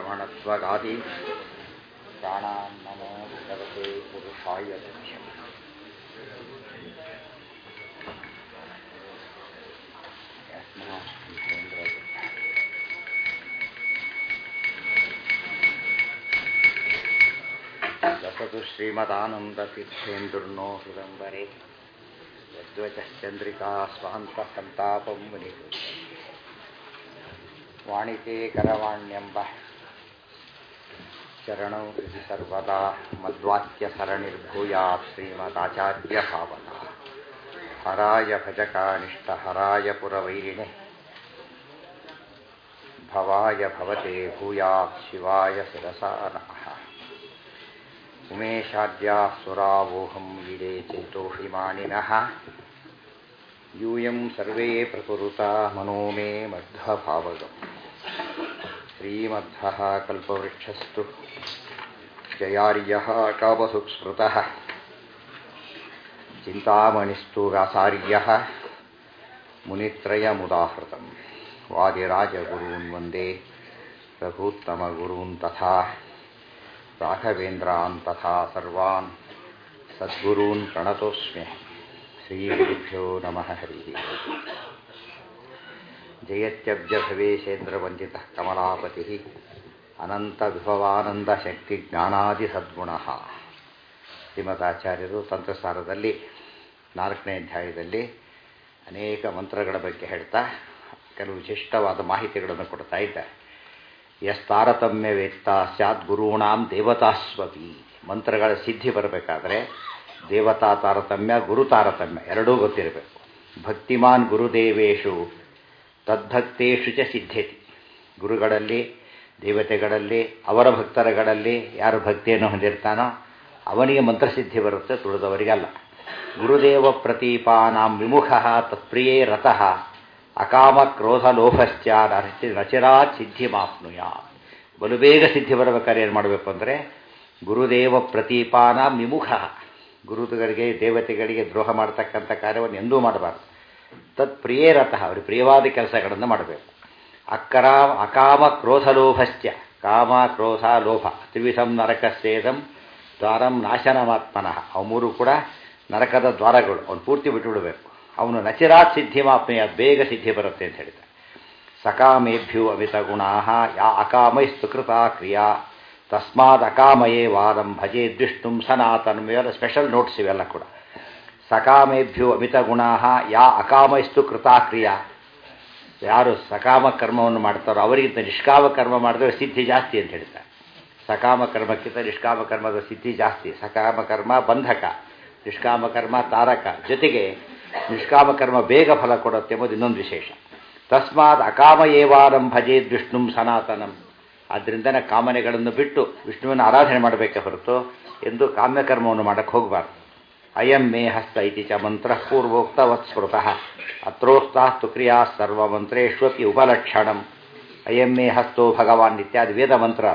ब्रह्मणत्वगादि प्राणान् नमो भगवते पुरुषाय तुभ्यम् दशतु श्रीमदानन्दतीर्थेन्दुर्नो हृदम्बरे यद्वचश्चन्द्रिका स्वान्तसन्तापं मुनिः वाणिते करवाण्यम्ब चरणौ हृदि सर्वदा मद्वाक्यसरणिर्भूयात् श्रीमदाचार्यभावना हराय भजकानिष्टहराय पुरवैरिणे भवाय भवते भूयात् शिवाय शिरसा नमः उमेशाद्याः सुरावोहं वीरे चेतोषिमाणिनः यूयं सर्वे प्रकुरुता मनो मे मध्वभावगम् श्रीमध्वः कल्पवृक्षस्तु जयार्यः कामसुस्मृतः चिन्तामणिस्तु व्यासार्यः मुनित्रयमुदाहृतम् वादिराजगुरून् वन्दे रघूत्तमगुरून् तथा राघवेन्द्रान् तथा सर्वान् सद्गुरून् प्रणतोऽस्मि श्रीगुरुभ्यो नमः हरिः जयत्यब्जभवेशेन्द्रवन्दितः कमलापतिः ಅನಂತವಿಭವಾನಂದಶಕ್ತಿಜ್ಞಾನಾದಿಸದ್ಗುಣಃ ಶ್ರೀಮದಾಚಾರ್ಯರು ತಂತ್ರಸಾರದಲ್ಲಿ ನಾಲ್ಕನೇ ಅಧ್ಯಾಯದಲ್ಲಿ ಅನೇಕ ಮಂತ್ರಗಳ ಬಗ್ಗೆ ಹೇಳ್ತಾ ಕೆಲವು ವಿಶಿಷ್ಟವಾದ ಮಾಹಿತಿಗಳನ್ನು ಕೊಡ್ತಾ ಇದ್ದಾರೆ ಯಸ್ತಾರತಮ್ಯ ವೇತ್ತ ಸ್ಯಾತ್ ಗುರುಣಾಂ ದೇವತಾಸ್ವಪಿ ಮಂತ್ರಗಳ ಸಿದ್ಧಿ ಬರಬೇಕಾದ್ರೆ ದೇವತಾ ತಾರತಮ್ಯ ಗುರು ತಾರತಮ್ಯ ಎರಡೂ ಗೊತ್ತಿರಬೇಕು ಭಕ್ತಿಮಾನ್ ಗುರುದೇವೇಶು ತದ್ಭಕ್ತೇಶು ಚ ಸಿದ್ಧತಿ ಗುರುಗಳಲ್ಲಿ ದೇವತೆಗಳಲ್ಲಿ ಅವರ ಭಕ್ತರಗಳಲ್ಲಿ ಯಾರು ಭಕ್ತಿಯನ್ನು ಹೊಂದಿರ್ತಾನೋ ಅವನಿಗೆ ಮಂತ್ರಸಿದ್ಧಿ ಬರುತ್ತೆ ತುಳಿದವರಿಗಲ್ಲ ಗುರುದೇವ ಪ್ರತೀಪಾನಾಂ ವಿಮುಖ ತತ್ಪ್ರಿಯೇ ರಥಃ ಅಕಾಮ ಕ್ರೋಧ ಲೋಭಶ್ಚ ನಚಿರಾತ್ ಸಿದ್ಧಿ ಮಾಪ್ನುಯ ಬಲು ಬೇಗ ಸಿದ್ಧಿ ಬರಬೇಕಾದ್ರೆ ಏನು ಮಾಡಬೇಕು ಅಂದರೆ ಗುರುದೇವ ಪ್ರತೀಪಾನ ವಿಮುಖ ಗುರುಗಳಿಗೆ ದೇವತೆಗಳಿಗೆ ದ್ರೋಹ ಮಾಡ್ತಕ್ಕಂಥ ಕಾರ್ಯವನ್ನು ಎಂದೂ ಮಾಡಬಾರ್ದು ತತ್ ಪ್ರಿಯೇರತಃ ಅವ್ರಿಗೆ ಪ್ರಿಯವಾದ ಕೆಲಸಗಳನ್ನು ಮಾಡಬೇಕು ಅಕ್ಕರ ಅಕಾಮ ಕ್ರೋಧ ಲೋಭಶ್ಚ ಕಾಮ ಕ್ರೋಧ ಲೋಭ ತ್ರಿವಿಧಂ ನರಕಸ್ಯೇದಂ ದ್ವಾರಂ ನಾಶನಮಾತ್ಮನಃ ಅವು ಮೂರು ಕೂಡ ನರಕದ ದ್ವಾರಗಳು ಅವನು ಪೂರ್ತಿ ಬಿಟ್ಟುಬಿಡಬೇಕು ಅವನು ನಚಿರಾತ್ ಸಿದ್ಧಿ ಮಾಪ್ನೆಯ ಬೇಗ ಸಿದ್ಧಿ ಬರುತ್ತೆ ಅಂತ ಹೇಳ್ತಾರೆ ಸಕಾಮೇಭ್ಯೋ ಅಮಿತ ಗುಣಾ ಯಾ ಅಕಾಮೈಸ್ತು ಕೃತ ಕ್ರಿಯಾ ತಸ್ಮಾದ್ ಅಕಾಮಯೇ ವಾದಂ ಭಜೆ ದ್ವಿಷ್ಣು ಸನಾತನ ಇವೆಲ್ಲ ಸ್ಪೆಷಲ್ ನೋಟ್ಸ್ ಇವೆಲ್ಲ ಕೂಡ ಸಕಾಮೇಭ್ಯೋ ಅಮಿತ ಗುಣಾ ಯಾ ಅಕಾಮೈಸ್ತು ಕೃತ ಕ್ರಿಯಾ ಯಾರು ಸಕಾಮ ಕರ್ಮವನ್ನು ಮಾಡ್ತಾರೋ ಅವರಿಗಿಂತ ನಿಷ್ಕಾಮ ಕರ್ಮ ಮಾಡಿದ್ರೆ ಸಿದ್ಧಿ ಜಾಸ್ತಿ ಅಂತ ಹೇಳ್ತಾರೆ ಸಕಾಮ ಕರ್ಮಕ್ಕಿಂತ ನಿಷ್ಕಾಮ ಕರ್ಮದ ಸಿದ್ಧಿ ಜಾಸ್ತಿ ಸಕಾಮ ಕರ್ಮ ಬಂಧಕ ನಿಷ್ಕಾಮ ಕರ್ಮ ತಾರಕ ಜೊತೆಗೆ ನಿಷ್ಕಾಮ ಕರ್ಮ ಬೇಗ ಫಲ ಕೊಡುತ್ತೆ ಎಂಬುದು ಇನ್ನೊಂದು ವಿಶೇಷ ತಸ್ಮಾತ್ ಅಕಾಮ ಏವಾರಂ ಭಜೇದ್ ವಿಷ್ಣು ಸನಾತನಂ ಆದ್ದರಿಂದನೇ ಕಾಮನೆಗಳನ್ನು ಬಿಟ್ಟು ವಿಷ್ಣುವಿನ ಆರಾಧನೆ ಮಾಡಬೇಕೆ ಹೊರತು ಎಂದು ಕಾಮ್ಯಕರ್ಮವನ್ನು ಮಾಡಕ್ಕೆ ಹೋಗಬಾರ್ದು ಅಯಂ ಮೇ ಹಸ್ತ ಇತಿ ಚ ಮಂತ್ರ ಪೂರ್ವೋಕ್ತವತ್ ಸ್ಮೃತಃ ಅತ್ರೋಕ್ತಾಸ್ತು ಕ್ರಿಯಾ ಸರ್ವಮಂತ್ರೇಶ್ವಪಿ ಉಪಲಕ್ಷಣಂ ಅಯಂ ಮೇ ಹಸ್ತೋ ಭಗವಾನ್ ಇತ್ಯಾದಿ ವೇದ ಮಂತ್ರ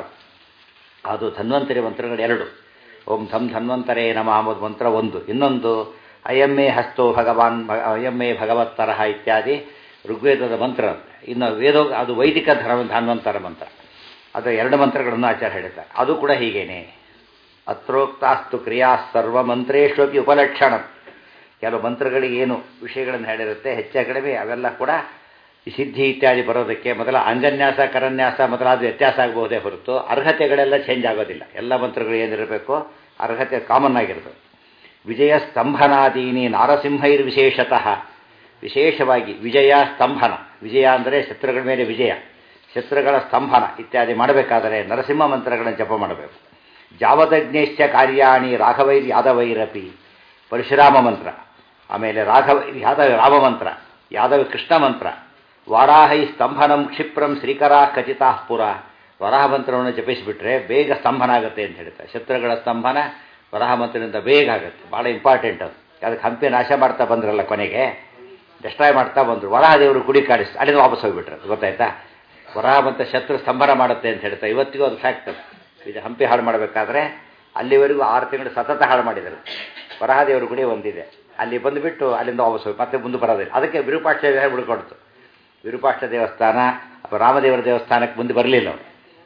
ಅದು ಧನ್ವಂತರಿ ಮಂತ್ರಗಳು ಎರಡು ಓಂ ಧಂ ಧನ್ವಂತರೇ ನಮ ಅಂಬುದು ಮಂತ್ರ ಒಂದು ಇನ್ನೊಂದು ಅಯಮ್ಮೇ ಹಸ್ತೋ ಭಗವಾನ್ ಅಯಮ್ಮೇ ಭಗವತ್ತರಹ ಇತ್ಯಾದಿ ಋಗ್ವೇದದ ಮಂತ್ರ ಇನ್ನು ವೇದ ಅದು ವೈದಿಕ ಧರ್ಮ ಧನ್ವಂತರ ಮಂತ್ರ ಅದು ಎರಡು ಮಂತ್ರಗಳನ್ನು ಆಚಾರ ಹೇಳ್ತಾರೆ ಅದು ಕೂಡ ಹೀಗೇನೆ ಅತ್ರೋಕ್ತಾಸ್ತು ಕ್ರಿಯಾ ಸರ್ವ ಮಂತ್ರೇಶ್ವಪಿ ಉಪಲಕ್ಷಣ ಕೆಲವು ಮಂತ್ರಗಳಿಗೆ ಏನು ವಿಷಯಗಳನ್ನು ಹೇಳಿರುತ್ತೆ ಹೆಚ್ಚು ಕಡಿಮೆ ಅವೆಲ್ಲ ಕೂಡ ಸಿದ್ಧಿ ಇತ್ಯಾದಿ ಬರೋದಕ್ಕೆ ಮೊದಲ ಅಂಗನ್ಯಾಸ ಕರನ್ಯಾಸ ಮೊದಲಾದ ವ್ಯತ್ಯಾಸ ಆಗಬಹುದೇ ಹೊರತು ಅರ್ಹತೆಗಳೆಲ್ಲ ಚೇಂಜ್ ಆಗೋದಿಲ್ಲ ಎಲ್ಲ ಮಂತ್ರಗಳು ಏನಿರಬೇಕು ಅರ್ಹತೆ ಕಾಮನ್ ಆಗಿರಬೇಕು ವಿಜಯ ಸ್ತಂಭನಾದೀನಿ ನಾರಸಿಂಹೈರ್ ವಿಶೇಷತಃ ವಿಶೇಷವಾಗಿ ವಿಜಯ ಸ್ತಂಭನ ವಿಜಯ ಅಂದರೆ ಶತ್ರುಗಳ ಮೇಲೆ ವಿಜಯ ಶತ್ರುಗಳ ಸ್ತಂಭನ ಇತ್ಯಾದಿ ಮಾಡಬೇಕಾದರೆ ನರಸಿಂಹ ಮಂತ್ರಗಳನ್ನು ಜಪ ಮಾಡಬೇಕು ಜಾವದಜ್ಞೇಶ್ಚ ಕಾರ್ಯಾಣಿ ರಾಘವೈರ್ ಯಾದವೈರಪಿ ಪರಶುರಾಮ ಮಂತ್ರ ಆಮೇಲೆ ರಾಘವೈರ್ ಯಾದವ ರಾಮ ಮಂತ್ರ ಯಾದವ ಕೃಷ್ಣ ಮಂತ್ರ ವಾರಾಹೈ ಸ್ತಂಭನಂ ಕ್ಷಿಪ್ರಂ ಶ್ರೀಕರಾ ಖಚಿತಾ ಪುರ ವರಾಹ ಮಂತ್ರವನ್ನು ಜಪಿಸಿಬಿಟ್ರೆ ಬೇಗ ಸ್ತಂಭನ ಆಗುತ್ತೆ ಅಂತ ಹೇಳ್ತಾರೆ ಶತ್ರುಗಳ ಸ್ತಂಭನ ವರಾಹ ಮಂತ್ರದಿಂದ ಬೇಗ ಆಗುತ್ತೆ ಭಾಳ ಇಂಪಾರ್ಟೆಂಟ್ ಅದು ಅದಕ್ಕೆ ಹಂಪಿ ನಾಶ ಮಾಡ್ತಾ ಬಂದ್ರಲ್ಲ ಕೊನೆಗೆ ಡೆಸ್ಟ್ರಾಯ್ ಮಾಡ್ತಾ ಬಂದರು ವರಾಹ ದೇವರು ಕುಡಿ ಕಾಡಿಸ್ ಅಲ್ಲಿಂದ ವಾಪಸ್ ಹೋಗಿಬಿಟ್ರೆ ಗೊತ್ತಾಯ್ತಾ ವರಾಹ ಮಂತ್ರ ಶತ್ರು ಸ್ತಂಭನ ಮಾಡುತ್ತೆ ಅಂತ ಹೇಳ್ತಾರೆ ಇವತ್ತಿಗೂ ಅದು ಫ್ಯಾಕ್ಟ್ ಇದು ಹಂಪಿ ಹಾಳು ಮಾಡಬೇಕಾದ್ರೆ ಅಲ್ಲಿವರೆಗೂ ಆರು ತಿಂಗಳು ಸತತ ಹಾಳು ಮಾಡಿದರು ವರಾಹದೇವರು ಗುಡಿ ಒಂದಿದೆ ಅಲ್ಲಿ ಬಂದುಬಿಟ್ಟು ಅಲ್ಲಿಂದ ವಾಪಸ್ ಹೋಗಿ ಮತ್ತೆ ಮುಂದೆ ಬರೋದಿಲ್ಲ ಅದಕ್ಕೆ ವಿರೂಪಾಕ್ಷ ಬಿಡ್ಕೊಡ್ತು ವಿರೂಪಾಕ್ಷ ದೇವಸ್ಥಾನ ಅಥವಾ ರಾಮದೇವರ ದೇವಸ್ಥಾನಕ್ಕೆ ಮುಂದೆ ಬರಲಿಲ್ಲ ಅವರು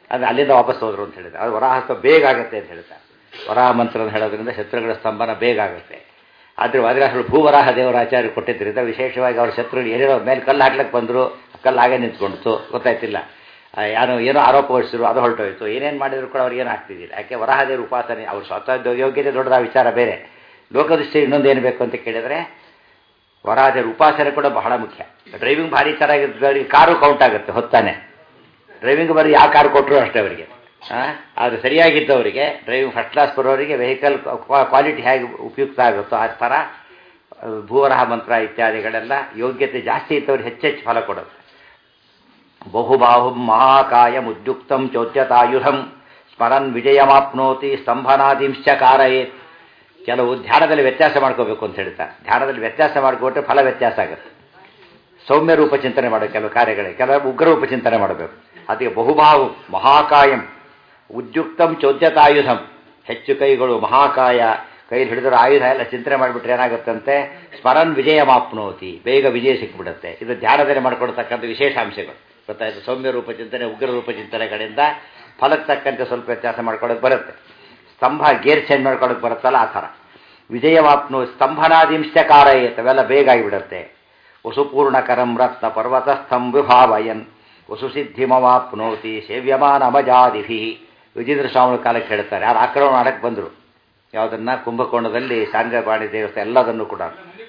ಅದು ಅಲ್ಲಿಂದ ವಾಪಸ್ ಹೋದ್ರು ಅಂತ ಹೇಳಿದ್ದಾರೆ ಅದು ವರಾಹಸ್ತ ಬೇಗ ಆಗುತ್ತೆ ಅಂತ ಹೇಳ್ತಾರೆ ವರಾಹ ಮಂತ್ರ ಅಂತ ಹೇಳೋದ್ರಿಂದ ಶತ್ರುಗಳ ಸ್ತಂಭನ ಬೇಗ ಆಗುತ್ತೆ ಆದರೆ ವಾದಿರಾಸರು ಭೂವರಾಹ ದೇವರ ಆಚಾರ್ಯ ಕೊಟ್ಟಿದ್ದರಿಂದ ವಿಶೇಷವಾಗಿ ಅವ್ರ ಶತ್ರುಗಳು ಏನೇನೋ ಮೇಲೆ ಕಲ್ಲು ಹಾಕ್ಲಿಕ್ಕೆ ಬಂದರು ಕಲ್ಲು ಹಾಗೆ ನಿಂತ್ಕೊಂಡಿತು ಗೊತ್ತಾಯ್ತಿಲ್ಲ ಯಾರು ಏನೋ ಆರೋಪ ಹೊರಿಸಿದ್ರು ಅದು ಹೊರಟೋಯ್ತು ಏನೇನು ಮಾಡಿದ್ರು ಕೂಡ ಅವ್ರಿಗೆ ಏನು ಆಗ್ತಿದ್ದಿಲ್ಲ ಯಾಕೆ ವರಾಹದೇವ್ರ ಉಪಾಸನೆ ಅವ್ರ ಸ್ವತಃ ಯೋಗ್ಯತೆ ದೊಡ್ಡದ ವಿಚಾರ ಬೇರೆ ಲೋಕದೃಷ್ಟಿ ಇನ್ನೊಂದು ಏನು ಬೇಕು ಅಂತ ಕೇಳಿದರೆ ವರಾಹದೇವ್ರ ಉಪಾಸನೆ ಕೂಡ ಬಹಳ ಮುಖ್ಯ ಡ್ರೈವಿಂಗ್ ಭಾರಿ ಚೆನ್ನಾಗಿದ್ದು ಕಾರು ಕೌಂಟ್ ಆಗುತ್ತೆ ಹೊತ್ತಾನೆ ಡ್ರೈವಿಂಗ್ ಬರೀ ಯಾವ ಕಾರು ಕೊಟ್ಟರು ಅಷ್ಟೇ ಅವರಿಗೆ ಆದರೆ ಸರಿಯಾಗಿದ್ದವರಿಗೆ ಡ್ರೈವಿಂಗ್ ಫಸ್ಟ್ ಕ್ಲಾಸ್ ಬರೋರಿಗೆ ವೆಹಿಕಲ್ ಕ್ವಾಲಿಟಿ ಹೇಗೆ ಉಪಯುಕ್ತ ಆಗುತ್ತೋ ಆ ಥರ ಭೂವರಹ ಮಂತ್ರ ಇತ್ಯಾದಿಗಳೆಲ್ಲ ಯೋಗ್ಯತೆ ಜಾಸ್ತಿ ಇದ್ದವ್ರಿಗೆ ಹೆಚ್ಚೆಚ್ಚು ಫಲ ಕೊಡುತ್ತೆ ಬಹುಬಾಹುಂ ಮಹಾಕಾಯಂ ಉದ್ಯುಕ್ತಂ ಚೌಚ್ಯತಾಯುಧಂ ಸ್ಮರನ್ ವಿಜಯಮಾಪ್ನೋತಿ ಸ್ತಂಭನಾದಿಂಶ್ಚ ಕಾರಯೇತ್ ಕೆಲವು ಧ್ಯಾನದಲ್ಲಿ ವ್ಯತ್ಯಾಸ ಮಾಡ್ಕೋಬೇಕು ಅಂತ ಹೇಳ್ತಾರೆ ಧ್ಯಾನದಲ್ಲಿ ವ್ಯತ್ಯಾಸ ಮಾಡಿಕೊಟ್ರೆ ಫಲ ವ್ಯತ್ಯಾಸ ಆಗುತ್ತೆ ಸೌಮ್ಯ ರೂಪ ಚಿಂತನೆ ಮಾಡಬೇಕು ಕೆಲವು ಕಾರ್ಯಗಳಿಗೆ ಕೆಲವು ಉಗ್ರ ರೂಪ ಚಿಂತನೆ ಮಾಡಬೇಕು ಅದಕ್ಕೆ ಬಹುಬಾಹು ಮಹಾಕಾಯಂ ಉದ್ಯುಕ್ತಂ ಚೌದ್ಯತಾಯುಧಂ ಹೆಚ್ಚು ಕೈಗಳು ಮಹಾಕಾಯ ಕೈಲಿ ಹಿಡಿದ್ರೆ ಆಯುಧ ಎಲ್ಲ ಚಿಂತನೆ ಮಾಡಿಬಿಟ್ರೆ ಏನಾಗುತ್ತಂತೆ ಸ್ಮರನ್ ವಿಜಯ ಮಾಪ್ನೋತಿ ಬೇಗ ವಿಜಯ ಸಿಕ್ಬಿಡುತ್ತೆ ಇದು ಧ್ಯಾನದಲ್ಲಿ ಮಾಡ್ಕೊಳ್ತಕ್ಕಂಥ ವಿಶೇಷಾಂಶಗಳು ಗೊತ್ತಾಯ್ತು ಸೌಮ್ಯ ರೂಪ ಚಿಂತನೆ ಉಗ್ರ ರೂಪ ಚಿಂತನೆಗಳಿಂದ ಫಲಕ್ಕೆ ತಕ್ಕಂತೆ ಸ್ವಲ್ಪ ವ್ಯತ್ಯಾಸ ಮಾಡ್ಕೊಳ್ಳೋಕೆ ಬರುತ್ತೆ ಸ್ತಂಭ ಗೇರ್ ಚೇಂಜ್ ಮಾಡ್ಕೊಳ್ಳೋಕೆ ಬರುತ್ತಲ್ಲ ಆ ಥರ ವಿಜಯವಾಪ್ನು ಸ್ತಂಭನಾದಿಂಶಕಾರ ಅವೆಲ್ಲ ಬೇಗ ಆಗಿಬಿಡುತ್ತೆ ವಸುಪೂರ್ಣಕರಂ ರತ್ನ ಪರ್ವತಸ್ಥಂ ವಿಭಾವಯನ್ ವಸುಸಿದ್ಧಿಮವಾಪ್ನೋತಿ ಸೇವ್ಯಮಾನ ಅಮಜಾದಿಭಿ ವಿಜೇಂದ್ರ ಸ್ವಾಮಿ ಕಾಲಕ್ಕೆ ಹೇಳ್ತಾರೆ ಯಾರು ಆಕ್ರಮಣ ಮಾಡಕ್ಕೆ ಬಂದರು ಯಾವುದನ್ನ ಕುಂಭಕೋಣದಲ್ಲಿ ಸಾಂಗಪಾಣಿ ದೇವಸ್ಥಾನ ಎಲ್ಲದನ್ನು ಕೂಡ